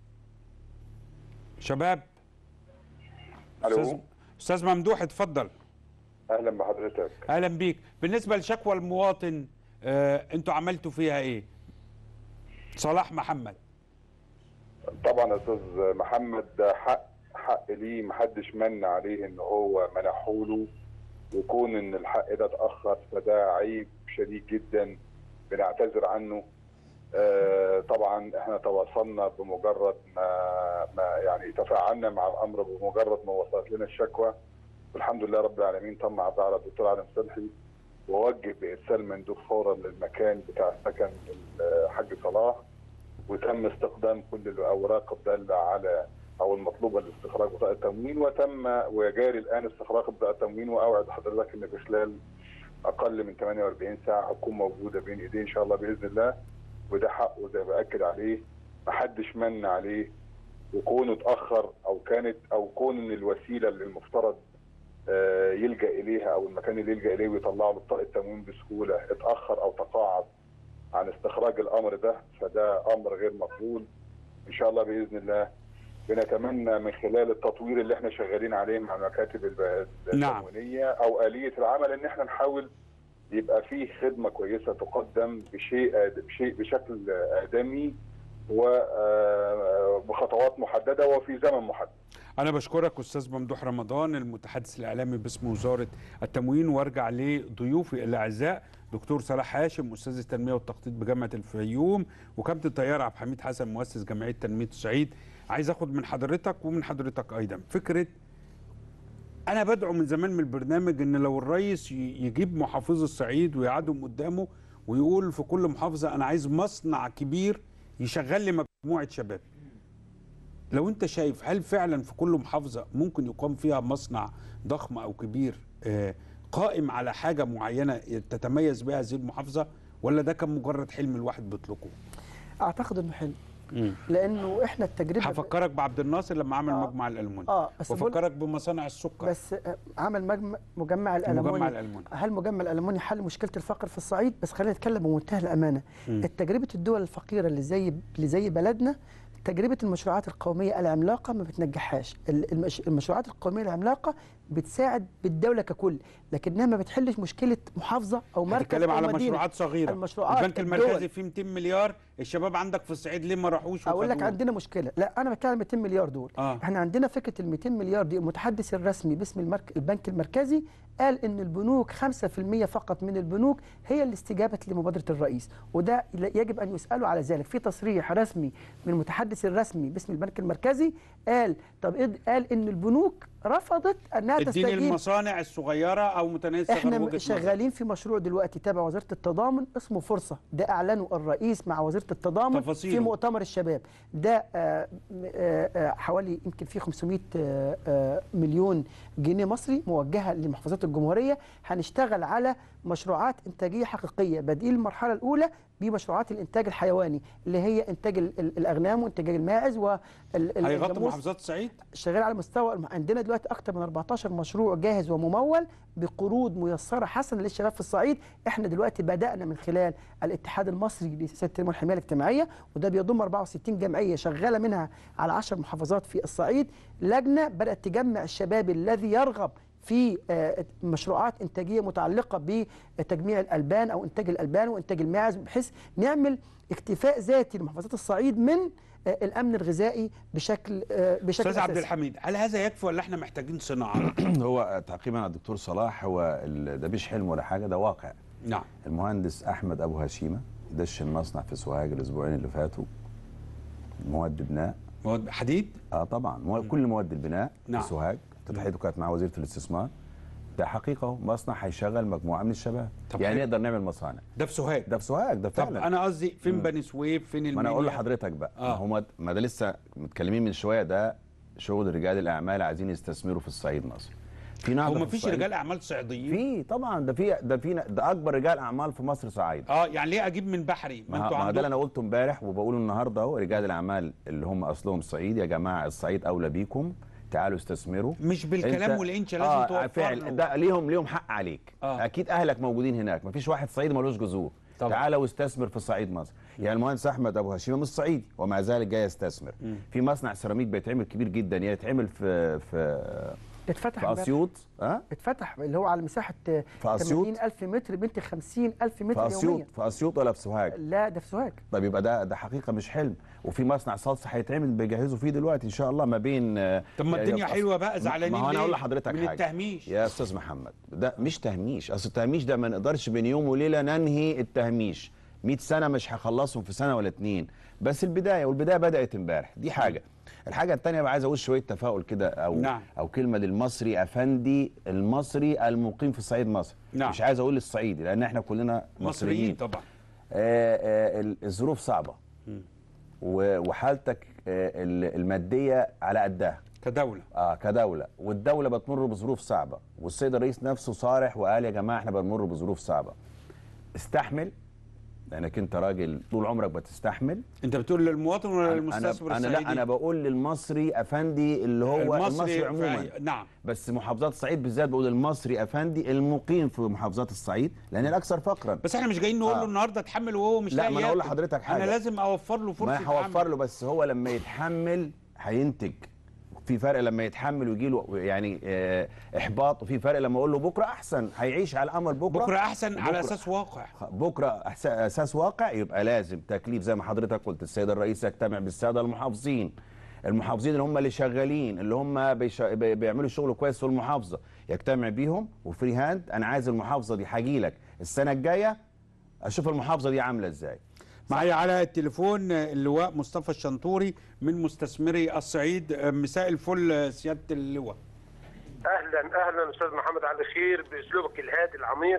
شباب ألو. استاذ استاذ ممدوح اتفضل اهلا بحضرتك اهلا بيك بالنسبه لشكوى المواطن آه، انتوا عملتوا فيها ايه صلاح محمد طبعا يا استاذ محمد ده حق حق ليه محدش من عليه ان هو منحوله وكون ان الحق ده اتاخر فده عيب شديد جدا بنعتذر عنه آه، طبعا احنا تواصلنا بمجرد ما, ما يعني تفاعلنا مع الامر بمجرد ما وصلت لنا الشكوى والحمد لله رب العالمين تم عرضها على الدكتور علي صلحي ووجه بارسال مندوب فورا للمكان بتاع سكن الحاج صلاح وتم استخدام كل الاوراق الداله على او المطلوبه لاستخراج بطاقه التموين وتم وجاري الان استخراج بطاقه التموين واوعد حضرتك ان في خلال اقل من 48 ساعه هتكون موجوده بين ايديه ان شاء الله باذن الله وده حقه زي ما باكد عليه محدش من عليه وكونه اتاخر او كانت او كون ان الوسيله اللي المفترض آه، يلجا اليها او المكان اللي يلجا اليه ويطلع له بطاقه تموين بسهوله اتاخر او تقاعد عن استخراج الامر ده فده امر غير مقبول ان شاء الله باذن الله بنتمنى من خلال التطوير اللي احنا شغالين عليه مع المكاتب الب- نعم. التموينيه او اليه العمل ان احنا نحاول يبقى فيه خدمه كويسه تقدم بشيء بشيء بشكل ادمي وبخطوات محدده وفي زمن محدد انا بشكرك استاذ ممدوح رمضان المتحدث الاعلامي باسم وزاره التموين وارجع لضيوفي الاعزاء دكتور صلاح هاشم استاذ التنميه والتخطيط بجامعه الفيوم وكابتن طيار عبد الحميد حسن مؤسس جمعيه تنميه الصعيد عايز اخد من حضرتك ومن حضرتك ايضا فكره انا بدعو من زمان من البرنامج ان لو الرئيس ي- يجيب محافظ الصعيد ويقعدهم قدامه ويقول في كل محافظه انا عايز مصنع كبير يشغل لي مجموعه شباب لو انت شايف هل فعلا في كل محافظه ممكن يقام فيها مصنع ضخم او كبير آه، قائم على حاجه معينه تتميز بها هذه المحافظه ولا ده كان مجرد حلم الواحد بيطلقه؟ اعتقد انه حلو لانه احنا التجربه هفكرك بعبد الناصر لما عمل مجمع الالموني اه بس بقول- وفكرك بمصانع السكر بس آه، عمل مجمع مجمع الالموني مجمع الألموني. هل مجمع الالموني حل مشكله الفقر في الصعيد بس خلينا نتكلم بمنتهى الامانه مم. تجربه الدول الفقيره اللي زي اللي زي بلدنا تجربه المشروعات القوميه العملاقه ما بتنجحهاش ال- المش... المشروعات القوميه العملاقه بتساعد بالدوله ككل لكنها ما بتحلش مشكله محافظه او مركز بتتكلم أو على مدينة. مشروعات صغيره المشروعات البنك الدول. المركزي فيه 200 مليار الشباب عندك في الصعيد ليه ما راحوش اقول لك وخدوه؟ عندنا مشكله لا انا بتكلم 200 مليار دول آه. احنا عندنا فكره ال 200 مليار دي المتحدث الرسمي باسم المرك... البنك المركزي قال ان البنوك 5% فقط من البنوك هي اللي استجابت لمبادره الرئيس وده يجب ان يسالوا على ذلك في تصريح رسمي من المتحدث الرسمي باسم البنك المركزي قال طب إيه قال ان البنوك رفضت انها اديني تستجيب المصانع الصغيره او متناهيه الصغر احنا وجهة نظر. شغالين في مشروع دلوقتي تابع وزاره التضامن اسمه فرصه ده اعلنه الرئيس مع وزاره التضامن تفاصيله. في مؤتمر الشباب ده آه، آه، آه، حوالي يمكن فيه 500 آه، آه، مليون جنيه مصري موجهه لمحافظات الجمهوريه هنشتغل على مشروعات انتاجيه حقيقيه بديل المرحله الاولى بمشروعات الانتاج الحيواني اللي هي انتاج ال- ال- الاغنام وانتاج الماعز وال هيغطي الجاموس. محافظات الصعيد شغال على مستوى الم- عندنا دلوقتي اكتر من 14 مشروع جاهز وممول بقروض ميسره حسنه للشباب في الصعيد احنا دلوقتي بدانا من خلال الاتحاد المصري لسياسات التنميه والحمايه الاجتماعيه وده بيضم 64 جمعيه شغاله منها على 10 محافظات في الصعيد لجنه بدات تجمع الشباب الذي يرغب في آه، مشروعات انتاجيه متعلقه بتجميع الالبان او انتاج الالبان وانتاج الماعز بحيث نعمل اكتفاء ذاتي لمحافظات الصعيد من آه، الامن الغذائي بشكل آه، بشكل استاذ عبد أساسي. الحميد هل هذا يكفي ولا احنا محتاجين صناعه هو تعقيبا على الدكتور صلاح هو ال- ده مش حلم ولا حاجه ده واقع نعم المهندس احمد ابو هشيمه دش المصنع في سوهاج الاسبوعين اللي فاتوا مواد بناء مواد حديد اه طبعا مو- كل مواد البناء نعم. في سوهاج تضحيته كانت مع وزيره الاستثمار ده حقيقه اهو مصنع هيشغل مجموعه من الشباب طب يعني حلو. نقدر نعمل مصانع ده في سوهاج ده في سوهاج ده طب فعلا انا قصدي فين مم. بني سويف فين ما المنيا انا اقول لحضرتك بقى آه. ما هو ما- ما ده لسه متكلمين من شويه ده شغل رجال الاعمال عايزين يستثمروا في الصعيد مصر في هو نهضه ما في فيش الصعيد. رجال اعمال صعيديين في طبعا ده في ده في ده اكبر رجال اعمال في مصر صعيد اه يعني ليه اجيب من بحري ما ما انتوا ما ده اللي انا عندكم قلته امبارح وبقوله النهارده اهو رجال الاعمال اللي هم اصلهم صعيد يا جماعه الصعيد اولى بيكم تعالوا استثمروا مش بالكلام أنت- والإنشا لازم آه توفر له. فعل ده ليهم ليهم حق عليك آه. اكيد اهلك موجودين هناك مفيش واحد صعيدي ملوش جذور طبعا. تعالى واستثمر في صعيد مصر يعني المهندس احمد ابو هشيمه مش صعيدي ومع ذلك جاي يستثمر مم. في مصنع سيراميك بيتعمل كبير جدا يتعمل في في اتفتح في امبارح. اسيوط ها اتفتح اللي هو على مساحه في أسيوط؟ 80000 متر بنت 50000 في متر اسيوط يوميا في اسيوط ولا في سوهاج لا ده في سوهاج طيب يبقى ده ده حقيقه مش حلم وفي مصنع صلصه هيتعمل بيجهزوا فيه دلوقتي ان شاء الله ما بين آه، طب ما يعني الدنيا في أص- حلوة بقى، زعلانين ما هو انا ليه؟ اقول لحضرتك من حاجه التهميش. يا استاذ محمد ده مش تهميش اصل التهميش ده ما نقدرش بين يوم وليله ننهي التهميش 100 سنه مش هخلصهم في سنه ولا اتنين بس البدايه والبدايه بدات امبارح دي حاجه الحاجه الثانيه بقى عايز اقول شويه تفاؤل كده او نعم. او كلمه للمصري افندي المصري المقيم في صعيد مصر نعم. مش عايز اقول الصعيدي لان احنا كلنا مصريين مصريين طبعا آه، آه، ال- الظروف صعبه و- وحالتك آه، ال- الماديه على قدها كدوله اه كدوله والدوله بتمر بظروف صعبه والسيد الرئيس نفسه صارح وقال يا جماعه احنا بنمر بظروف صعبه استحمل لانك انت راجل طول عمرك بتستحمل انت بتقول للمواطن ولا انا للمستثمر انا الصعيدي لا انا بقول للمصري افندي اللي هو المصري المصري, في- عموما نعم بس محافظات الصعيد بالذات بقول المصري افندي المقيم في محافظات الصعيد لان الاكثر فقرا بس احنا مش جايين نقول له آه. النهارده اتحمل وهو مش لا، لاقي ما أنا أقول ياكل. لحضرتك حاجة. انا لازم اوفر له فرصه ما أنا هوفر عمل. له بس هو لما يتحمل هينتج في فرق لما يتحمل ويجي له يعني آه، احباط وفي فرق لما اقول له بكره احسن هيعيش على الامل بكره بكره احسن على بكرة- اساس واقع بكره أحس- اساس واقع يبقى لازم تكليف زي ما حضرتك قلت السيد الرئيس يجتمع بالساده المحافظين المحافظين اللي هم اللي شغالين اللي هم بيش... بي- بيعملوا شغل كويس في المحافظه يجتمع بيهم وفري هاند انا عايز المحافظه دي هاجي لك السنه الجايه اشوف المحافظه دي عامله ازاي معايا على التليفون اللواء مصطفى الشنطوري من مستثمري الصعيد مساء الفل سياده اللواء اهلا اهلا استاذ محمد علي خير باسلوبك الهادي العميق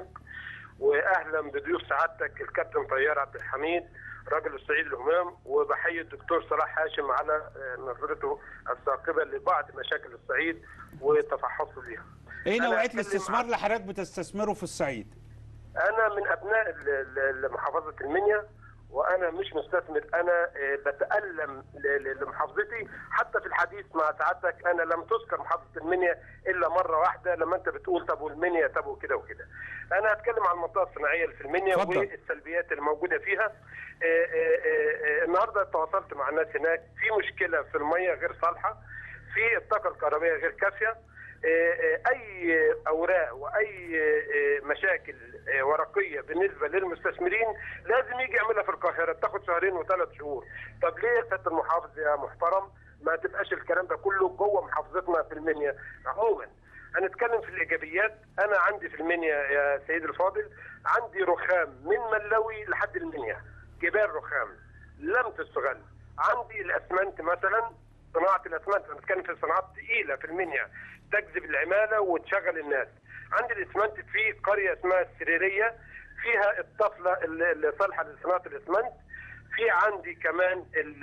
واهلا بضيوف سعادتك الكابتن طيار عبد الحميد راجل الصعيد الهمام وبحيي الدكتور صلاح هاشم على آه، نظرته الثاقبه لبعض مشاكل الصعيد وتفحصه ليها. ايه أنا نوعيه هتكلم الاستثمار اللي حضرتك بتستثمره في الصعيد انا من ابناء ال- ال- محافظه المنيا وانا مش مستثمر انا آه، بتالم ل- ل- لمحافظتي حتى في الحديث مع سعادتك انا لم تذكر محافظه المنيا الا مره واحده لما انت بتقول طب والمنيا طب وكده وكده انا هتكلم عن المنطقه الصناعيه اللي في المنيا اتفضل. والسلبيات اللي موجوده فيها آه، آه، آه، آه، النهارده تواصلت مع الناس هناك في مشكله في الميه غير صالحه في الطاقه الكهربائيه غير كافيه آه، آه، اي اوراق واي آه، مشاكل آه، ورقيه بالنسبه للمستثمرين لازم يجي يعملها في القاهره تاخد شهرين وثلاث شهور طب ليه يا سياده المحافظ يا محترم ما تبقاش الكلام ده كله جوه محافظتنا في المنيا عموما هنتكلم في الايجابيات انا عندي في المنيا يا سيدي الفاضل عندي رخام من ملوي لحد المنيا جبال رخام لم تستغل عندي الاسمنت مثلا صناعه الاسمنت انا بتكلم في صناعات ثقيله في المنيا تجذب العماله وتشغل الناس عندي الاسمنت في قريه اسمها السريريه فيها الطفله اللي اللي صالحه لصناعه الاسمنت في عندي كمان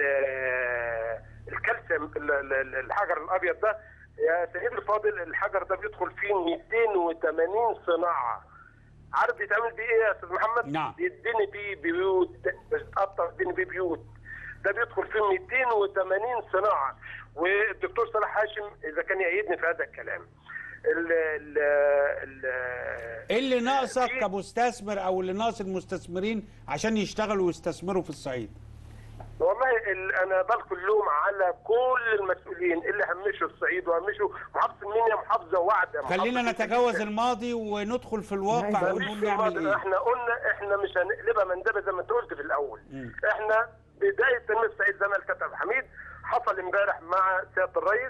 ال- الكالسيوم ال- ال- الحجر الابيض ده يا سيدي الفاضل الحجر ده بيدخل فيه 280 صناعه عارف بيتعمل بيه ايه يا استاذ محمد؟ نعم. بيديني بيه بيوت بتقطع بيديني بيه بيوت ده بيدخل فيه 280 صناعه والدكتور صلاح هاشم اذا كان يأيدني في هذا الكلام ال ال ال ايه اللي ناقصك كمستثمر او اللي ناقص المستثمرين عشان يشتغلوا ويستثمروا في الصعيد والله ال- انا بلقي اللوم على كل المسؤولين اللي همشوا الصعيد وهمشوا محافظه المنيا محافظه واعده خلينا محافظة نتجاوز الماضي وندخل في الواقع مفيش ونقول في نعمل الماضي. ايه احنا قلنا احنا مش هنقلبها مندبه زي ما انت قلت في الاول مم. احنا بدايه تنميه الصعيد زي ما الكابتن عبد الحميد حصل امبارح مع سياده الرئيس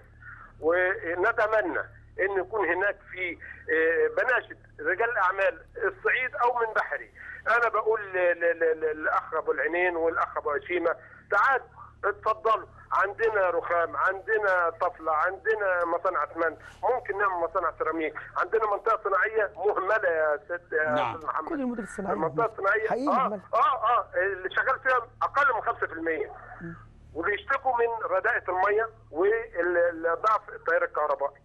ونتمنى ان يكون هناك في اه، بناشد رجال الاعمال الصعيد او من بحري انا بقول ل- ل- ل- للاخ ابو العينين والاخ ابو هشيمه تعالوا اتفضلوا عندنا رخام عندنا طفله عندنا مصانع اسمنت ممكن نعمل مصانع سيراميك عندنا منطقه صناعيه مهمله يا ست يا نعم. استاذ محمد كل المدن الصناعية المنطقه الصناعيه حقيقي اه مهملة. اه اه اللي شغال فيها اقل من 5% وبيشتكوا من رداءة الميه وضعف التيار الكهربائي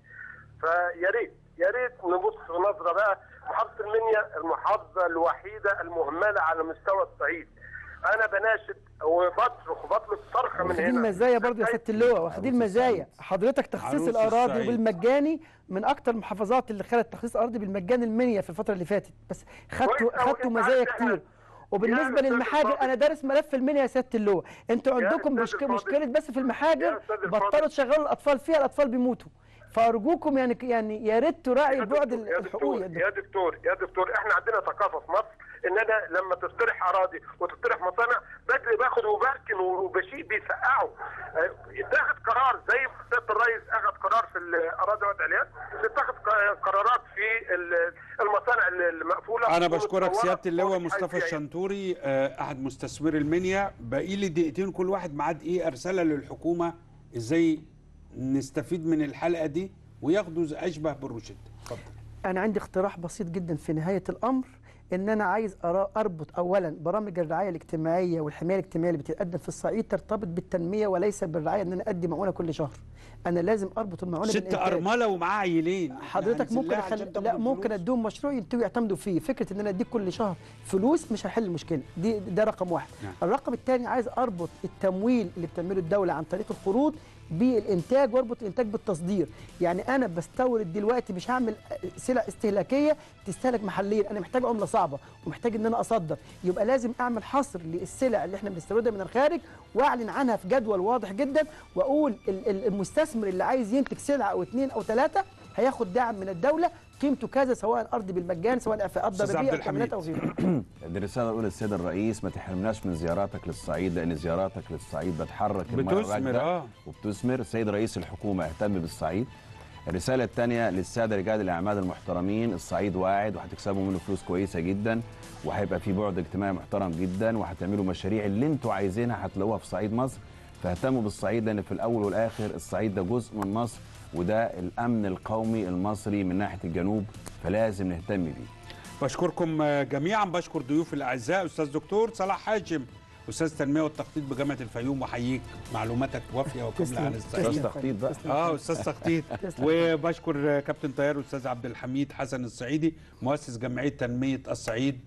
فيا ريت يا ريت نبص نظره بقى محافظه المنيا المحافظه الوحيده المهمله على مستوى الصعيد انا بناشد وبصرخ وبطلب صرخه من واخدين هنا مزايا برضه يا سياده اللواء واخدين مزايا حضرتك تخصيص عروس الاراضي الصعيد. وبالمجاني من اكتر المحافظات اللي خدت تخصيص اراضي بالمجاني المنيا في الفتره اللي فاتت بس خدتوا كويس أوي، خدتوا أنت مزايا عارف إحنا- كتير وبالنسبه أستاذ للمحاجر الفاضل. انا دارس ملف المنيا يا سياده اللواء انتوا يا عندكم أستاذ مشكله الفاضل. مشكله بس في المحاجر أستاذ الفاضل. بطلوا تشغلوا الاطفال فيها الاطفال بيموتوا فارجوكم يعني يعني يا ريت تراعي البعد يا الحقوقي دكتور يا دكتور يا دكتور احنا عندنا ثقافه في مصر ان انا لما تقترح اراضي وتقترح مصانع بجري باخد وبركن وبشيء بيسقعوا اه، يتاخد قرار زي ما سياده الرئيس اخذ قرار في الاراضي والعليات تتاخد ق- قرارات في ال- المصانع المقفوله انا بشكرك ومتصورة سياده اللواء ومش مصطفى عايز فيها. الشنتوري آه، احد مستثمري المنيا باقي لي دقيقتين كل واحد معاه دقيقه رساله للحكومه ازاي نستفيد من الحلقه دي وياخدوا زي- اشبه بالروشته اتفضل انا عندي اقتراح بسيط جدا في نهايه الامر ان انا عايز أرا- اربط اولا برامج الرعايه الاجتماعيه والحمايه الاجتماعيه اللي بتتقدم في الصعيد ترتبط بالتنميه وليس بالرعايه ان انا ادي معونه كل شهر انا لازم اربط المعونه ست بالإنتاج. ارمله ومعاه عيلين حضرتك هنزل ممكن لها أخلي عشان تاخد لا ممكن الفلوس. اديهم مشروع ينتجوا يعتمدوا فيه فكره ان انا اديك كل شهر فلوس مش هيحل المشكله دي ده رقم واحد نعم. الرقم الثاني عايز اربط التمويل اللي بتعمله الدوله عن طريق القروض بالانتاج واربط الانتاج بالتصدير يعني انا بستورد دلوقتي مش هعمل سلع استهلاكيه تستهلك محليا انا محتاج عمله صعبه ومحتاج ان انا اصدر يبقى لازم اعمل حصر للسلع اللي احنا بنستوردها من الخارج واعلن عنها في جدول واضح جدا واقول ال- ال- المستثمر اللي عايز ينتج سلعه او اثنين او ثلاثه هياخد دعم من الدوله قيمته كذا سواء ارض بالمجان سواء اعفاءات أستاذ ضريبيه عبد او تامينات او الحميد. غيره دي رسالة أقول للسيد الرئيس ما تحرمناش من زياراتك للصعيد لأن زياراتك للصعيد بتحرك المرة بتثمر، الراكدة آه. وبتثمر السيد رئيس الحكومة اهتم بالصعيد الرسالة الثانية للسادة رجال الأعمال المحترمين الصعيد واعد وهتكسبوا منه فلوس كويسة جدا وهيبقى في بعد اجتماعي محترم جدا وهتعملوا مشاريع اللي انتوا عايزينها هتلاقوها في صعيد مصر فاهتموا بالصعيد لأن في الأول والآخر الصعيد ده جزء من مصر وده الأمن القومي المصري من ناحية الجنوب فلازم نهتم بيه بشكركم آه، جميعا بشكر ضيوف الاعزاء استاذ دكتور صلاح هاشم استاذ تنميه والتخطيط بجامعه الفيوم وحييك معلوماتك وافيه وكامله تسلم. عن الصعيد أستاذ تخطيط بقى. اه استاذ تخطيط تسلم. وبشكر آه، كابتن طيار استاذ عبد الحميد حسن الصعيدي مؤسس جمعيه تنميه الصعيد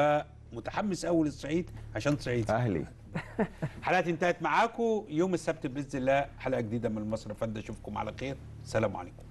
ومتحمس قوي للصعيد عشان صعيدي اهلي حلقتي انتهت معاكم يوم السبت باذن الله حلقه جديده من مصر فند اشوفكم على خير سلام عليكم